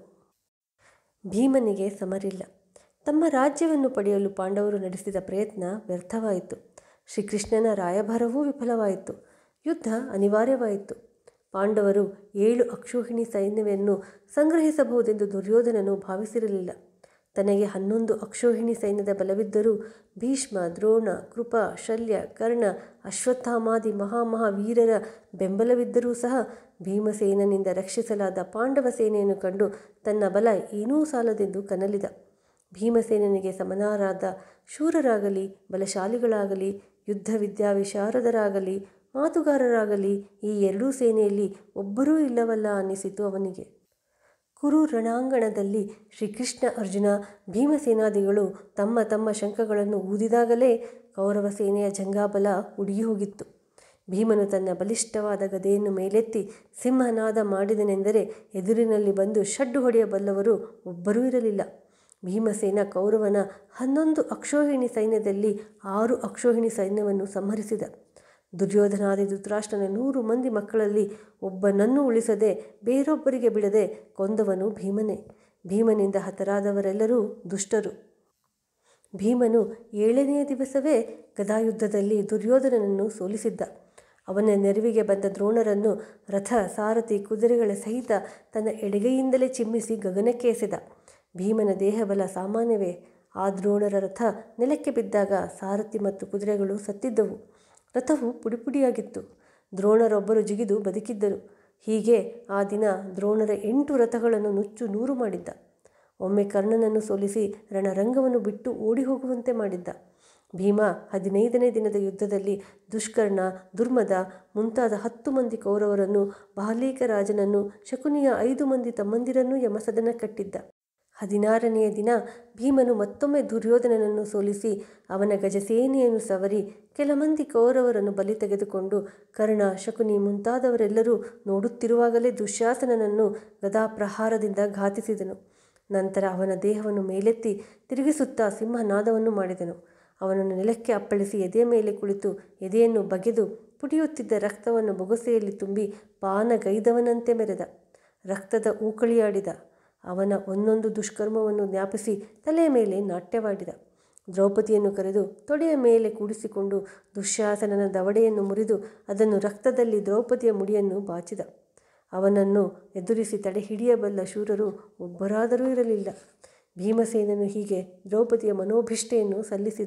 [SPEAKER 1] ಭೀಮನಿಗೆ ಸಮರಿಲ್ಲ ತಮ್ಮ ರಾಜ್ಯವನ್ನು ಪಡೆಯಲು ಪಾಂಡವರು ನಡೆಸಿದ ಪ್ರಯತ್ನ ವ್ಯರ್ಥವಾಯಿತು ಶ್ರೀಕೃಷ್ಣನ ರಾಯಭಾರವೂ ವಿಫಲವಾಯಿತು ಯುದ್ಧ ಅನಿವಾರ್ಯವಾಯಿತು ಪಾಂಡವರು ಏಳು ಅಕ್ಷೋಹಿಣಿ ಸೈನ್ಯವನ್ನು ಸಂಗ್ರಹಿಸಬಹುದೆಂದು ದುರ್ಯೋಧನನು ಭಾವಿಸಿರಲಿಲ್ಲ ತನಗೆ ಹನ್ನೊಂದು ಅಕ್ಷೋಹಿಣಿ ಸೈನ್ಯದ ಬಲವಿದ್ದರೂ ಭೀಷ್ಮ ದ್ರೋಣ ಕೃಪ ಶಲ್ಯ ಕರ್ಣ ಅಶ್ವತ್ಥಾಮಾದಿ ಮಹಾಮಹಾವೀರರ ಬೆಂಬಲವಿದ್ದರೂ ಸಹ ಭೀಮಸೇನನಿಂದ ರಕ್ಷಿಸಲಾದ ಪಾಂಡವ ಸೇನೆಯನ್ನು ಕಂಡು ತನ್ನ ಬಲ ಏನೂ ಸಾಲದೆಂದು ಕನಲಿದ ಭೀಮಸೇನನಿಗೆ ಸಮನಾರಾದ ಶೂರರಾಗಲಿ ಬಲಶಾಲಿಗಳಾಗಲಿ ಯುದ್ಧ ವಿದ್ಯಾ ವಿಶಾರದರಾಗಲಿ ಮಾತುಗಾರರಾಗಲಿ ಈ ಎರಡೂ ಸೇನೆಯಲ್ಲಿ ಒಬ್ಬರೂ ಇಲ್ಲವಲ್ಲ ಅನ್ನಿಸಿತು ಅವನಿಗೆ ಕುರು ರಣಾಂಗಣದಲ್ಲಿ ಶ್ರೀಕೃಷ್ಣ ಅರ್ಜುನ ಭೀಮಸೇನಾದಿಗಳು ತಮ್ಮ ತಮ್ಮ ಶಂಖಗಳನ್ನು ಊದಿದಾಗಲೇ ಕೌರವ ಸೇನೆಯ ಜಂಗಾಬಲ ಉಡಿಗಿ ಹೋಗಿತ್ತು ಭೀಮನು ತನ್ನ ಬಲಿಷ್ಠವಾದ ಗದೆಯನ್ನು ಮೇಲೆತ್ತಿ ಸಿಂಹನಾದ ಮಾಡಿದನೆಂದರೆ ಎದುರಿನಲ್ಲಿ ಬಂದು ಶಡ್ಡು ಹೊಡೆಯಬಲ್ಲವರು ಒಬ್ಬರೂ ಇರಲಿಲ್ಲ ಭೀಮಸೇನ ಕೌರವನ ಹನ್ನೊಂದು ಅಕ್ಷೋಹಿಣಿ ಸೈನ್ಯದಲ್ಲಿ ಆರು ಅಕ್ಷೋಹಿಣಿ ಸೈನ್ಯವನ್ನು ಸಂಹರಿಸಿದ ದುರ್ಯೋಧನಾದಿ ಧೃತರಾಷ್ಟ್ರನ ನೂರು ಮಂದಿ ಮಕ್ಕಳಲ್ಲಿ ಒಬ್ಬನನ್ನೂ ಉಳಿಸದೆ ಬೇರೊಬ್ಬರಿಗೆ ಬಿಡದೆ ಕೊಂದವನು ಭೀಮನೇ ಭೀಮನಿಂದ ಹತರಾದವರೆಲ್ಲರೂ ದುಷ್ಟರು ಭೀಮನು ಏಳನೆಯ ದಿವಸವೇ ಗದಾಯುದ್ಧದಲ್ಲಿ ದುರ್ಯೋಧನನನ್ನು ಸೋಲಿಸಿದ್ದ ಅವನ ನೆರವಿಗೆ ಬಂದ ದ್ರೋಣರನ್ನು ರಥ ಸಾರಥಿ ಕುದುರೆಗಳ ಸಹಿತ ತನ್ನ ಎಡಗೈಯಿಂದಲೇ ಚಿಮ್ಮಿಸಿ ಗಗನಕ್ಕೆ ಎಸೆದ ಭೀಮನ ದೇಹಬಲ ಸಾಮಾನ್ಯವೇ ಆ ದ್ರೋಣರ ರಥ ನೆಲಕ್ಕೆ ಬಿದ್ದಾಗ ಸಾರಥಿ ಮತ್ತು ಕುದುರೆಗಳು ಸತ್ತಿದ್ದವು ರಥವು ಪುಡಿಪುಡಿಯಾಗಿತ್ತು ದ್ರೋಣರೊಬ್ಬರು ಜಿಗಿದು ಬದುಕಿದ್ದರು ಹೀಗೆ ಆ ದಿನ ದ್ರೋಣರ ಎಂಟು ರಥಗಳನ್ನು ನುಚ್ಚು ನೂರು ಮಾಡಿದ್ದ ಒಮ್ಮೆ ಕರ್ಣನನ್ನು ಸೋಲಿಸಿ ರಣರಂಗವನ್ನು ಬಿಟ್ಟು ಓಡಿ ಹೋಗುವಂತೆ ಮಾಡಿದ್ದ ಭೀಮ ಹದಿನೈದನೇ ದಿನದ ಯುದ್ಧದಲ್ಲಿ ದುಷ್ಕರ್ಣ ದುರ್ಮದ ಮುಂತಾದ ಹತ್ತು ಮಂದಿ ಕೌರವರನ್ನು ಬಾಲೀಕ ರಾಜನನ್ನು ಶಕುನಿಯ ಐದು ಮಂದಿ ತಮ್ಮಂದಿರನ್ನೂ ಯಮಸದನ ಕಟ್ಟಿದ್ದ ಹದಿನಾರನೆಯ ದಿನ ಭೀಮನು ಮತ್ತೊಮ್ಮೆ ದುರ್ಯೋಧನನನ್ನು ಸೋಲಿಸಿ ಅವನ ಗಜಸೇನೆಯನ್ನು ಸವರಿ ಕೆಲ ಮಂದಿ ಕೌರವರನ್ನು ಬಲಿ ತೆಗೆದುಕೊಂಡು ಕರ್ಣ ಶಕುನಿ ಮುಂತಾದವರೆಲ್ಲರೂ ನೋಡುತ್ತಿರುವಾಗಲೇ ದುಶ್ಯಾಸನನನ್ನು ಗದಾಪ್ರಹಾರದಿಂದ ಘಾತಿಸಿದನು ನಂತರ ಅವನ ದೇಹವನ್ನು ಮೇಲೆತ್ತಿ ತಿರುಗಿಸುತ್ತಾ ಸಿಂಹನಾದವನ್ನು ಮಾಡಿದನು ಅವನನ್ನು ನೆಲಕ್ಕೆ ಅಪ್ಪಳಿಸಿ ಎದೆಯ ಮೇಲೆ ಕುಳಿತು ಎದೆಯನ್ನು ಬಗೆದು ಪುಟಿಯುತ್ತಿದ್ದ ರಕ್ತವನ್ನು ಬೊಗಸೆಯಲ್ಲಿ ತುಂಬಿ ಪಾನಗೈದವನಂತೆ ಮೆರೆದ ರಕ್ತದ ಊಕಳಿಯಾಡಿದ ಅವನ ಒಂದೊಂದು ದುಷ್ಕರ್ಮವನ್ನು ಜ್ಞಾಪಿಸಿ ತಲೆಯ ಮೇಲೆ ನಾಟ್ಯವಾಡಿದ ದ್ರೌಪದಿಯನ್ನು ಕರೆದು ತೊಡೆಯ ಮೇಲೆ ಕೂಡಿಸಿಕೊಂಡು ದುಶ್ಯಾಸನನ ದವಡೆಯನ್ನು ಮುರಿದು ಅದನ್ನು ರಕ್ತದಲ್ಲಿ ದ್ರೌಪದಿಯ ಮುಡಿಯನ್ನು ಬಾಚಿದ ಅವನನ್ನು ಎದುರಿಸಿ ತಡೆ ಹಿಡಿಯಬಲ್ಲ ಶೂರರು ಒಬ್ಬರಾದರೂ ಇರಲಿಲ್ಲ ಭೀಮಸೇನನು ಹೀಗೆ ದ್ರೌಪದಿಯ ಮನೋಭಿಷ್ಟೆಯನ್ನು ಸಲ್ಲಿಸಿದ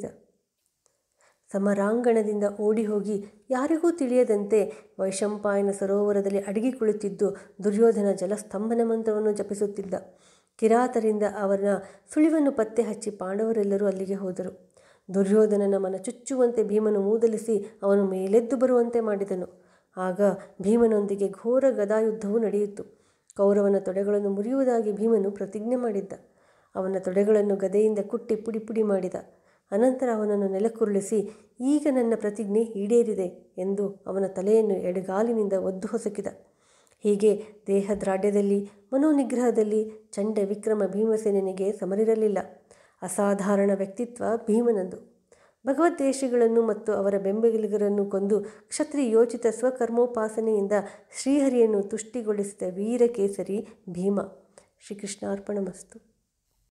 [SPEAKER 1] ಸಮರಾಂಗಣದಿಂದ ಓಡಿ ಹೋಗಿ ಯಾರಿಗೂ ತಿಳಿಯದಂತೆ ವೈಶಂಪಾಯನ ಸರೋವರದಲ್ಲಿ ಅಡಗಿ ಕುಳಿತಿದ್ದು ದುರ್ಯೋಧನ ಜಲಸ್ತಂಭನ ಮಂತ್ರವನ್ನು ಜಪಿಸುತ್ತಿದ್ದ ಕಿರಾತರಿಂದ ಅವನ ಸುಳಿವನ್ನು ಪತ್ತೆ ಹಚ್ಚಿ ಪಾಂಡವರೆಲ್ಲರೂ ಅಲ್ಲಿಗೆ ಹೋದರು ದುರ್ಯೋಧನನ ಮನ ಚುಚ್ಚುವಂತೆ ಭೀಮನು ಮೂದಲಿಸಿ ಅವನು ಮೇಲೆದ್ದು ಬರುವಂತೆ ಮಾಡಿದನು ಆಗ ಭೀಮನೊಂದಿಗೆ ಘೋರ ಗದಾಯುದ್ಧವು ನಡೆಯಿತು ಕೌರವನ ತೊಡೆಗಳನ್ನು ಮುರಿಯುವುದಾಗಿ ಭೀಮನು ಪ್ರತಿಜ್ಞೆ ಮಾಡಿದ್ದ ಅವನ ತೊಡೆಗಳನ್ನು ಗದೆಯಿಂದ ಕುಟ್ಟಿ ಪುಡಿ ಪುಡಿ ಮಾಡಿದ ಅನಂತರ ಅವನನ್ನು ನೆಲಕ್ಕುರುಳಿಸಿ ಈಗ ನನ್ನ ಪ್ರತಿಜ್ಞೆ ಈಡೇರಿದೆ ಎಂದು ಅವನ ತಲೆಯನ್ನು ಎಡಗಾಲಿನಿಂದ ಒದ್ದು ಹೊಸಕಿದ ಹೀಗೆ ದೇಹದ್ರಾಢ್ಯದಲ್ಲಿ ಮನೋನಿಗ್ರಹದಲ್ಲಿ ಚಂಡ ವಿಕ್ರಮ ಭೀಮಸೇನಿಗೆ ಸಮರಿರಲಿಲ್ಲ ಅಸಾಧಾರಣ ವ್ಯಕ್ತಿತ್ವ ಭೀಮನದು ಭಗವದ್ದೇಶಿಗಳನ್ನು ಮತ್ತು ಅವರ ಬೆಂಬಲಿಗರನ್ನು ಕೊಂದು ಕ್ಷತ್ರಿಯೋಚಿತ ಸ್ವಕರ್ಮೋಪಾಸನೆಯಿಂದ ಶ್ರೀಹರಿಯನ್ನು ತುಷ್ಟಿಗೊಳಿಸಿದ ವೀರಕೇಸರಿ ಭೀಮ ಶ್ರೀಕೃಷ್ಣಾರ್ಪಣಮಸ್ತು